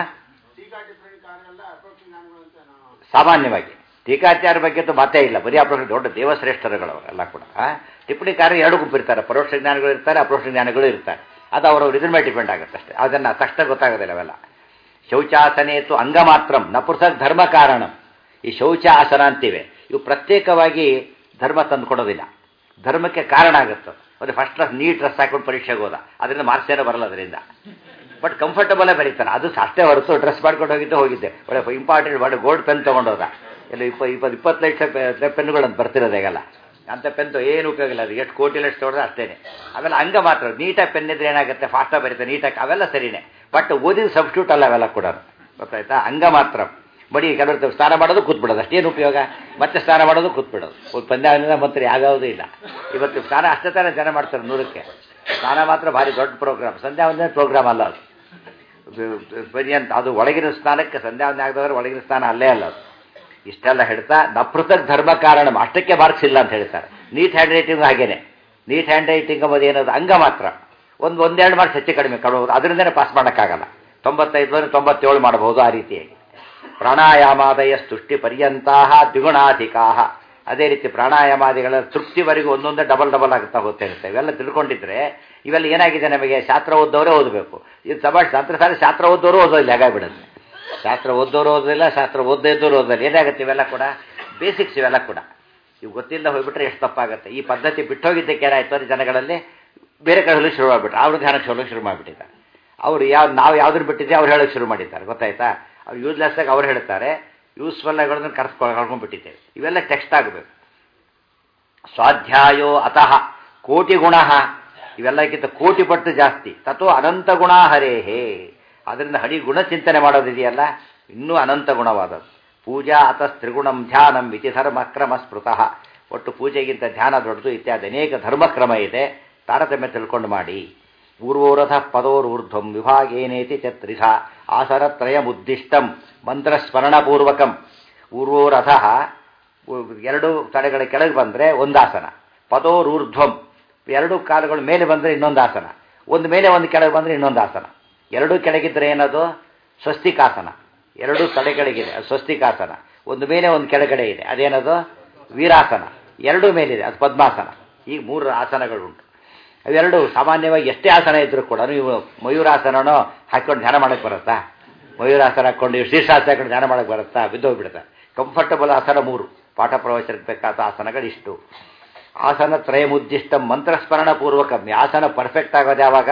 ಸಾಮಾನ್ಯವಾಗಿ ಟೀಕಾಚಾರ ಬಗ್ಗೆ ಅಂತೂ ಮಾತೇ ಇಲ್ಲ ಬರೀ ಅಪರೋಕ್ಷ ದೊಡ್ಡ ದೇವಶ್ರೇಷ್ಠರುಗಳು ಎಲ್ಲ ಕೂಡ ಟಿಪ್ಪಣಿಕಾರರು ಎರಡು ಗುಂಪಿರ್ತಾರೆ ಪರೋಕ್ಷ ಜ್ಞಾನಿಗಳು ಇರ್ತಾರೆ ಅಪರೋಕ್ಷ ಜ್ಞಾನಿಗಳು ಇರ್ತಾರೆ ಅದು ಅವರವ್ರ ಇದ್ರ ಮೇಲೆ ಡಿಪೆಂಡ್ ಆಗುತ್ತೆ ಅಷ್ಟೇ ಅದನ್ನು ತಕ್ಷಣ ಗೊತ್ತಾಗೋದಿಲ್ಲ ಅವೆಲ್ಲ ಶೌಚಾಸನೇತು ಅಂಗ ಮಾತ್ರ ನ ಪೃಥಕ್ ಧರ್ಮ ಕಾರಣ ಈ ಶೌಚ ಆಸನ ಅಂತೀವಿ ಇವು ಪ್ರತ್ಯೇಕವಾಗಿ ಧರ್ಮ ತಂದು ಕೊಡೋದಿಲ್ಲ ಧರ್ಮಕ್ಕೆ ಕಾರಣ ಆಗುತ್ತೆ ಒಂದು ಫಸ್ಟ್ ಕ್ಲಾಸ್ ನೀಟ್ ಡ್ರೆಸ್ ಹಾಕೊಂಡು ಪರೀಕ್ಷೆಗೆ ಹೋದ ಅದರಿಂದ ಮಾರ್ಕ್ಸ್ ಏನೋ ಬರಲ್ಲ ಅದರಿಂದ ಬಟ್ ಕಂಫರ್ಟಬಲೇ ಬರೀತಾನೆ ಅದು ಅಷ್ಟೇ ಹೊರತು ಡ್ರೆಸ್ ಮಾಡ್ಕೊಂಡು ಹೋಗಿದ್ದೆ ಹೋಗಿದ್ದೆ ಒಳ್ಳೆ ಇಂಪಾರ್ಟೆಂಟ್ ಒಳ್ಳೆ ಗೋಲ್ಡ್ ಪೆನ್ ತೊಗೊಂಡೋದ ಎಲ್ಲ ಇಪ್ಪ ಇಪ್ಪತ್ತು ಇಪ್ಪತ್ತು ಲಕ್ಷ ಪೆನ್ಗಳಂತ ಬರ್ತಿರೋದು ಈಗೆಲ್ಲ ಅಂಥ ಪೆನ್ ಏನು ಉಪಯೋಗ ಇಲ್ಲ ಅದು ಎಷ್ಟು ಕೋಟಿ ಲಕ್ಷ ತೊಗೊಂಡ್ರೆ ಅಷ್ಟೇನೆ ಅವೆಲ್ಲ ಹಂಗ ಮಾತ್ರ ನೀಟಾಗಿ ಪೆನ್ ಇದ್ರೆ ಏನಾಗುತ್ತೆ ಫಾಸ್ಟಾಗಿ ಬರೀತಾರೆ ನೀಟಾಗಿ ಅವೆಲ್ಲ ಸರಿನೇ ಬಟ್ ಓದಿದ ಸಬ್ಸ್ಟ್ಯೂಟ್ ಅಲ್ಲ ಅವೆಲ್ಲ ಕೂಡ ಗೊತ್ತಾಯ್ತಾ ಹಂಗ ಮಾತ್ರ ಮಡಿ ಕೆಲವರು ಸ್ನಾನ ಮಾಡೋದು ಕೂತ್ಬಿಡೋದು ಅಷ್ಟೇನು ಉಪಯೋಗ ಮತ್ತೆ ಸ್ನಾನ ಮಾಡೋದು ಕೂತ್ಬಿಡೋದು ಒಂದು ಪಂದ್ಯಾವಲಿನ ಮಂತ್ರ ಯಾವ್ಯಾವುದೂ ಇಲ್ಲ ಇವತ್ತು ಸ್ನಾನ ಅಷ್ಟೇ ತಾನೇ ಜನ ಮಾಡ್ತಾರೆ ನೂರಕ್ಕೆ ಸ್ನಾನ ಮಾತ್ರ ಭಾರಿ ದೊಡ್ಡ ಪ್ರೋಗ್ರಾಮ್ ಸಂಧ್ಯಾ ಒಂದೇ ಪ್ರೋಗ್ರಾಮ್ ಅಲ್ಲ ಅದು ಪರ್ಯಂತ ಅದು ಒಳಗಿನ ಸ್ನಾನಕ್ಕೆ ಸಂಧ್ಯಾ ಒಂದೇ ಆಗದವ್ರೆ ಒಳಗಿನ ಸ್ನಾನ ಅಲ್ಲೇ ಅಲ್ಲ ಅದು ಇಷ್ಟೆಲ್ಲ ಹೇಳ್ತಾ ನಪೃತಕ್ ಧರ್ಮ ಕಾರಣ ಅಷ್ಟಕ್ಕೆ ಮಾರ್ಕ್ಸ್ ಇಲ್ಲ ಅಂತ ಹೇಳ್ತಾರೆ ನೀಟ್ ಹ್ಯಾಂಡ್ ರೈಟಿಂಗ್ ಹಾಗೇನೆ ನೀಟ್ ಹ್ಯಾಂಡ್ ರೈಟಿಂಗ್ ಎಂಬುದು ಏನದು ಅಂಗ ಮಾತ್ರ ಒಂದು ಒಂದೆರಡು ಮಾರ್ಕ್ಸ್ ಹೆಚ್ಚು ಕಡಿಮೆ ಕೊಡಬಹುದು ಅದರಿಂದನೇ ಪಾಸ್ ಮಾಡೋಕ್ಕಾಗಲ್ಲ ತೊಂಬತ್ತೈದು ಅಂದರೆ ತೊಂಬತ್ತೇಳು ಮಾಡಬಹುದು ಆ ರೀತಿಯಾಗಿ ಪ್ರಾಣಾಯಾಮಾದಯ ತುಷ್ಟಿ ಪರ್ಯಂತಾ ದ್ವಿಗುಣಾಧಿಕಾ ಅದೇ ರೀತಿ ಪ್ರಾಣಾಯಾಮಾದಿಗಳ ತೃಪ್ತಿವರೆಗೂ ಒಂದೊಂದೇ ಡಬಲ್ ಡಬಲ್ ಆಗುತ್ತಾ ಹೋಗ್ತಾ ಇರುತ್ತೆ ಇವೆಲ್ಲ ತಿಳ್ಕೊಂಡಿದ್ರೆ ಇವೆಲ್ಲ ಏನಾಗಿದೆ ನಮಗೆ ಶಾಸ್ತ್ರ ಓದೋರೇ ಓದಬೇಕು ಇದು ಸಭಾ ಶಾಸ್ತ್ರ ಸಾರಿ ಶಾಸ್ತ್ರ ಓದೋರು ಓದೋದಿಲ್ಲ ಹಾಗಾಗ್ಬಿಡುತ್ತೆ ಶಾಸ್ತ್ರ ಓದೋರು ಓದೋದಿಲ್ಲ ಶಾಸ್ತ್ರ ಓದದೇ ಇದ್ದೋರು ಓದೋದಿಲ್ಲ ಏನಾಗುತ್ತೆ ಇವೆಲ್ಲ ಕೂಡ ಬೇಸಿಕ್ಸ್ ಇವೆಲ್ಲ ಕೂಡ ಇವು ಗೊತ್ತಿಲ್ಲ ಹೋಗ್ಬಿಟ್ರೆ ಎಷ್ಟು ತಪ್ಪಾಗುತ್ತೆ ಈ ಪದ್ಧತಿ ಬಿಟ್ಟೋಗಿದ್ದಕ್ಕೆ ಏನಾಯ್ತು ಅಂದರೆ ಜನಗಳಲ್ಲಿ ಬೇರೆ ಕಡೆ ಹೋಲಿಕ್ಕೆ ಶುರು ಮಾಡಿಬಿಟ್ರು ಅವ್ರು ಧ್ಯಾನಕ್ಕೆ ಹೋಲಿಕ್ಕೆ ಶುರು ಮಾಡಿಬಿಟ್ಟಿದ್ದಾರೆ ಅವರು ಯಾವ ನಾವು ಯಾವ್ದನ್ನ ಬಿಟ್ಟಿದ್ದೆ ಅವ್ರು ಹೇಳೋಕ್ಕೆ ಶುರು ಮಾಡಿದ್ದಾರೆ ಗೊತ್ತಾಯ್ತಾ ಅವ್ರು ಯೂಸ್ಲೆಸ್ ಆಗಿ ಅವ್ರು ಹೇಳ್ತಾರೆ ಯೂಸ್ಫುಲ್ ಆಗೋದನ್ನ ಕರ್ಸ್ಕೊಂಡು ಕರ್ಕೊಂಡ್ಬಿಟ್ಟಿದ್ದೇವೆ ಇವೆಲ್ಲ ಟೆಕ್ಸ್ಟ್ ಆಗಬೇಕು ಸ್ವಾಧ್ಯಾಯೋ ಅತಃ ಕೋಟಿ ಗುಣ ಇವೆಲ್ಲಕ್ಕಿಂತ ಕೋಟಿ ಪಟ್ಟು ಜಾಸ್ತಿ ತಥೋ ಅನಂತ ಗುಣ ಹರೇಹೇ ಅದರಿಂದ ಹಡಿ ಗುಣ ಚಿಂತನೆ ಮಾಡೋದಿದೆಯಲ್ಲ ಇನ್ನೂ ಅನಂತ ಗುಣವಾದದ್ದು ಪೂಜಾ ಅತಸ್ ತ್ರಿಗುಣಂ ಧ್ಯಾನಂ ಇತಿ ಧರ್ಮಕ್ರಮ ಸ್ಮೃತಃ ಒಟ್ಟು ಪೂಜೆಗಿಂತ ಧ್ಯಾನ ದೊಡ್ಡದು ಇತ್ಯಾದಿ ಅನೇಕ ಧರ್ಮಕ್ರಮ ಇದೆ ತಾರತಮ್ಯ ತಿಳ್ಕೊಂಡು ಮಾಡಿ ಪೂರ್ವೋರಥ ಪದೋರ್ೂರ್ಧ್ವಂ ವಿಭಾಗೇನೇತಿ ಚತ್ರಿಧ ಆಸರತ್ರಯಮುದ್ದಿಷ್ಟಂ ಮಂತ್ರಸ್ಮರಣಪೂರ್ವಕಂ ಪೂರ್ವೋರಥ ಎರಡು ತಡೆಗಳ ಕೆಳಗೆ ಬಂದರೆ ಒಂದಾಸನ ಪದೋರೂರ್ಧ್ವಂ ಎರಡು ಕಾಲುಗಳ ಮೇಲೆ ಬಂದರೆ ಇನ್ನೊಂದು ಆಸನ ಒಂದು ಮೇಲೆ ಒಂದು ಕೆಳಗೆ ಬಂದರೆ ಇನ್ನೊಂದು ಆಸನ ಎರಡೂ ಕೆಳಗಿದ್ರೆ ಏನದು ಸ್ವಸ್ತಿಕಾಸನ ಎರಡು ತಡೆಗಳಿಗಿದೆ ಅದು ಸ್ವಸ್ತಿಕಾಸನ ಒಂದು ಮೇಲೆ ಒಂದು ಕೆಳಗಡೆ ಇದೆ ಅದೇನದು ವೀರಾಸನ ಎರಡೂ ಮೇಲಿದೆ ಅದು ಪದ್ಮಾಸನ ಈಗ ಮೂರು ಆಸನಗಳುಂಟು ಅವೆರಡು ಸಾಮಾನ್ಯವಾಗಿ ಎಷ್ಟೇ ಆಸನ ಇದ್ರೂ ಕೂಡ ನೀವು ಮಯೂರಾಸನನೋ ಹಾಕೊಂಡು ಧ್ಯಾನ ಮಾಡಕ್ಕೆ ಬರುತ್ತಾ ಮಯೂರಾಸನ ಹಾಕ್ಕೊಂಡು ನೀವು ಶೀರ್ಷಾಸನ ಹಾಕೊಂಡು ಧ್ಯಾನ ಮಾಡಕ್ಕೆ ಬರುತ್ತಾ ಬಿದ್ದೋಗ್ಬಿಡುತ್ತೆ ಕಂಫರ್ಟಬಲ್ ಆಸನ ಮೂರು ಪಾಠ ಪ್ರವಚನಕ್ಕೆ ಬೇಕಾದ ಆಸನಗಳಿಷ್ಟು ಆಸನ ತ್ರಯಮುದ್ದಿಷ್ಟ ಮಂತ್ರಸ್ಮರಣ ಪೂರ್ವಕ ಆಸನ ಪರ್ಫೆಕ್ಟ್ ಆಗೋದು ಯಾವಾಗ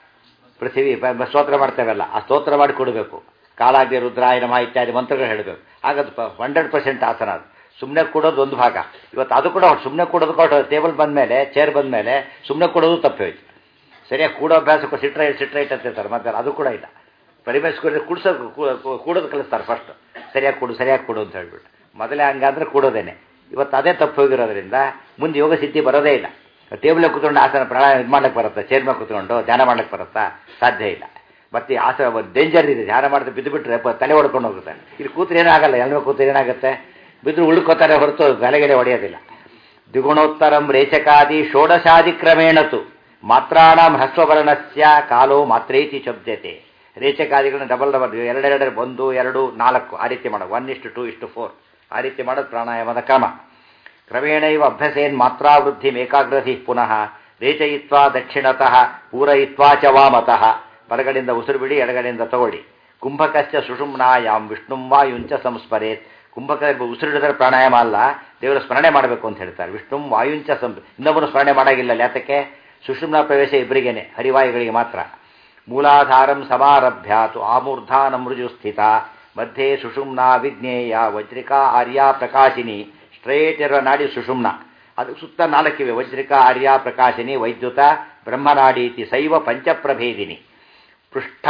ಪೃಥ್ವಿ ಸ್ತೋತ್ರ ಮಾಡ್ತೇವಲ್ಲ ಆ ಸ್ತೋತ್ರ ಮಾಡಿ ಕೊಡಬೇಕು ಕಾಲಾಗ್ಯ ರುದ್ರಾಯ ನಮ ಇತ್ಯಾದಿ ಮಂತ್ರಗಳು ಹೇಳಬೇಕು ಆಗದು ಹಂಡ್ರೆಡ್ ಪರ್ಸೆಂಟ್ ಆಸನ ಅದು ಸುಮ್ಮನೆ ಕೊಡೋದು ಒಂದು ಭಾಗ ಇವತ್ತು ಅದು ಕೂಡ ಸುಮ್ಮನೆ ಕೊಡೋದು ಕೊಟ್ಟು ಟೇಬಲ್ ಬಂದಮೇಲೆ ಚೇರ್ ಬಂದಮೇಲೆ ಸುಮ್ಮನೆ ಕೊಡೋದು ತಪ್ಪಿ ಹೋಯ್ತು ಸರಿಯಾಗಿ ಕೂಡೋ ಅಭ್ಯಾಸಕ್ಕೂ ಸಿಟ್ರೈಟ್ ಸಿಟ್ರೈಟ್ ಅಂತಿರ್ತಾರೆ ಮತ್ತೆ ಅದು ಕೂಡ ಇಲ್ಲ ಪರಿಬೇಸ್ ಕೊಡಿ ಕುಡ್ಸೋದು ಕೂಡೋದು ಕಲಿಸ್ತಾರೆ ಫಸ್ಟ್ ಸರಿಯಾಗಿ ಕೊಡು ಸರಿಯಾಗಿ ಕೊಡು ಅಂತ ಹೇಳ್ಬಿಟ್ಟು ಮೊದಲೇ ಹಂಗಾದ್ರೆ ಕೊಡೋದೇನೆ ಇವತ್ತು ಅದೇ ತಪ್ಪು ಹೋಗಿರೋದ್ರಿಂದ ಮುಂದೆ ಯೋಗ ಸಿದ್ಧಿ ಬರೋದೇ ಇಲ್ಲ ಟೇಬಲ್ ಕೂತ್ಕೊಂಡು ಆಸನ ಪ್ರಾಣಾಯಾಮ ಇದು ಮಾಡ್ಲಿಕ್ಕೆ ಬರುತ್ತಾ ಚೇರ್ ಮೇಲೆ ಕೂತ್ಕೊಂಡು ಧ್ಯಾನ ಮಾಡ್ಲಿಕ್ಕೆ ಬರುತ್ತಾ ಸಾಧ್ಯ ಇಲ್ಲ ಮತ್ತೆ ಆಸನ ಡೇಂಜರ್ ಇದೆ ಧ್ಯಾನ ಮಾಡಿದ್ರೆ ಬಿದ್ದು ಬಿಟ್ಟರೆ ತಲೆ ಹೊಡ್ಕೊಂಡು ಹೋಗುತ್ತೆ ಇಲ್ಲಿ ಕೂತ್ರೆ ಏನಾಗಲ್ಲ ಎಲ್ಮ ಕೂತ್ರೆ ಏನಾಗುತ್ತೆ ಬಿದ್ದು ಉಳ್ಕೋತಾರೆ ಹೊರತು ತಲೆಗೆಡೆ ಹೊಡೆಯೋದಿಲ್ಲ ದ್ವಿಗುಣೋತ್ತರಂ ರೇಚಕಾದಿ ಷೋಡಶಾದಿ ಕ್ರಮೇಣತು ಮಾತ್ರಾಣಂ ಹ್ರಸ್ವವರ್ಣಸ್ಯ ಕಾಲೋ ಮಾತ್ರೇತಿ ಶಬ್ದತೆ ರೇಚಕಾದಿಗಳನ್ನ ಡಬಲ್ ಡಬಲ್ ಎರಡೆರಡು ಒಂದು ಎರಡು ನಾಲ್ಕು ಆ ರೀತಿ ಮಾಡೋದು ಒನ್ ಇಷ್ಟು ಟು ಇಷ್ಟು ಫೋರ್ ಆ ರೀತಿ ಮಾಡೋದು ಪ್ರಾಣಾಯಾಮದ ಕ್ರಮ ಕ್ರಮೇಣ ಇವ ಅಭ್ಯಸೇನ್ ಮಾತ್ರಾವೃದ್ಧಿ ಏಕಾಗ್ರತಿ ಪುನಃ ರೇಚಯಿತ್ವಾ ದಕ್ಷಿಣತಃ ಪೂರಯಿತ್ವಾ ಚ ವಾಮತಃ ಬಲಗಡೆಯಿಂದ ಉಸಿರು ಬಿಡಿ ಎಡಗಡೆಯಿಂದ ತಗೊಳ್ಳಿ ಕುಂಭಕಶ್ಚ ಸುಷುಮ್ನಾಯಾಮ್ ವಿಷ್ಣುಂ ವಾಯುಂಚ ಸಂಸ್ಮರೇತ್ ಕುಂಭಕ ಉಸಿರಿಡಿದ್ರೆ ಪ್ರಾಣಾಯಾಮ ಅಲ್ಲ ದೇವರ ಸ್ಮರಣೆ ಮಾಡಬೇಕು ಅಂತ ಹೇಳ್ತಾರೆ ವಿಷ್ಣುಂ ವಾಯುಂಚ ಸಂ ಇನ್ನೊಬ್ಬರು ಸ್ಮರಣೆ ಮಾಡಾಗಿಲ್ಲ ಯಾತಕ್ಕೆ ಸುಷುಮ್ನ ಪ್ರವೇಶ ಇಬ್ಬರಿಗೇನೆ ಹರಿವಾಯುಗಳಿಗೆ ಮಾತ್ರ ಮೂಲಾಧಾರಂ ಸಮಾರಭ್ಯಾತು ಆಮೂರ್ಧಾನ ಮೃಜು ಸ್ಥಿತ ಮಧ್ಯೆ ಸುಷುಮ್ನಾ ವಿಜ್ಞೇಯ ವಜ್ರಿಕಾ ಆರ್ಯ ಪ್ರಕಾಶಿನಿ ಸ್ಟ್ರೇಟ್ ಇರುವ ನಾಡಿ ಸುಷುಮ್ನ ಅದು ಸುತ್ತ ನಾಲ್ಕಿವೆ ವಜ್ರಿಕಾ ಆರ್ಯ ಪ್ರಕಾಶಿನಿ ವೈದ್ಯುತ ಬ್ರಹ್ಮನಾಡೀತಿ ಸೈವ ಪಂಚಪ್ರಭೇದಿನಿ ಪೃಷ್ಠ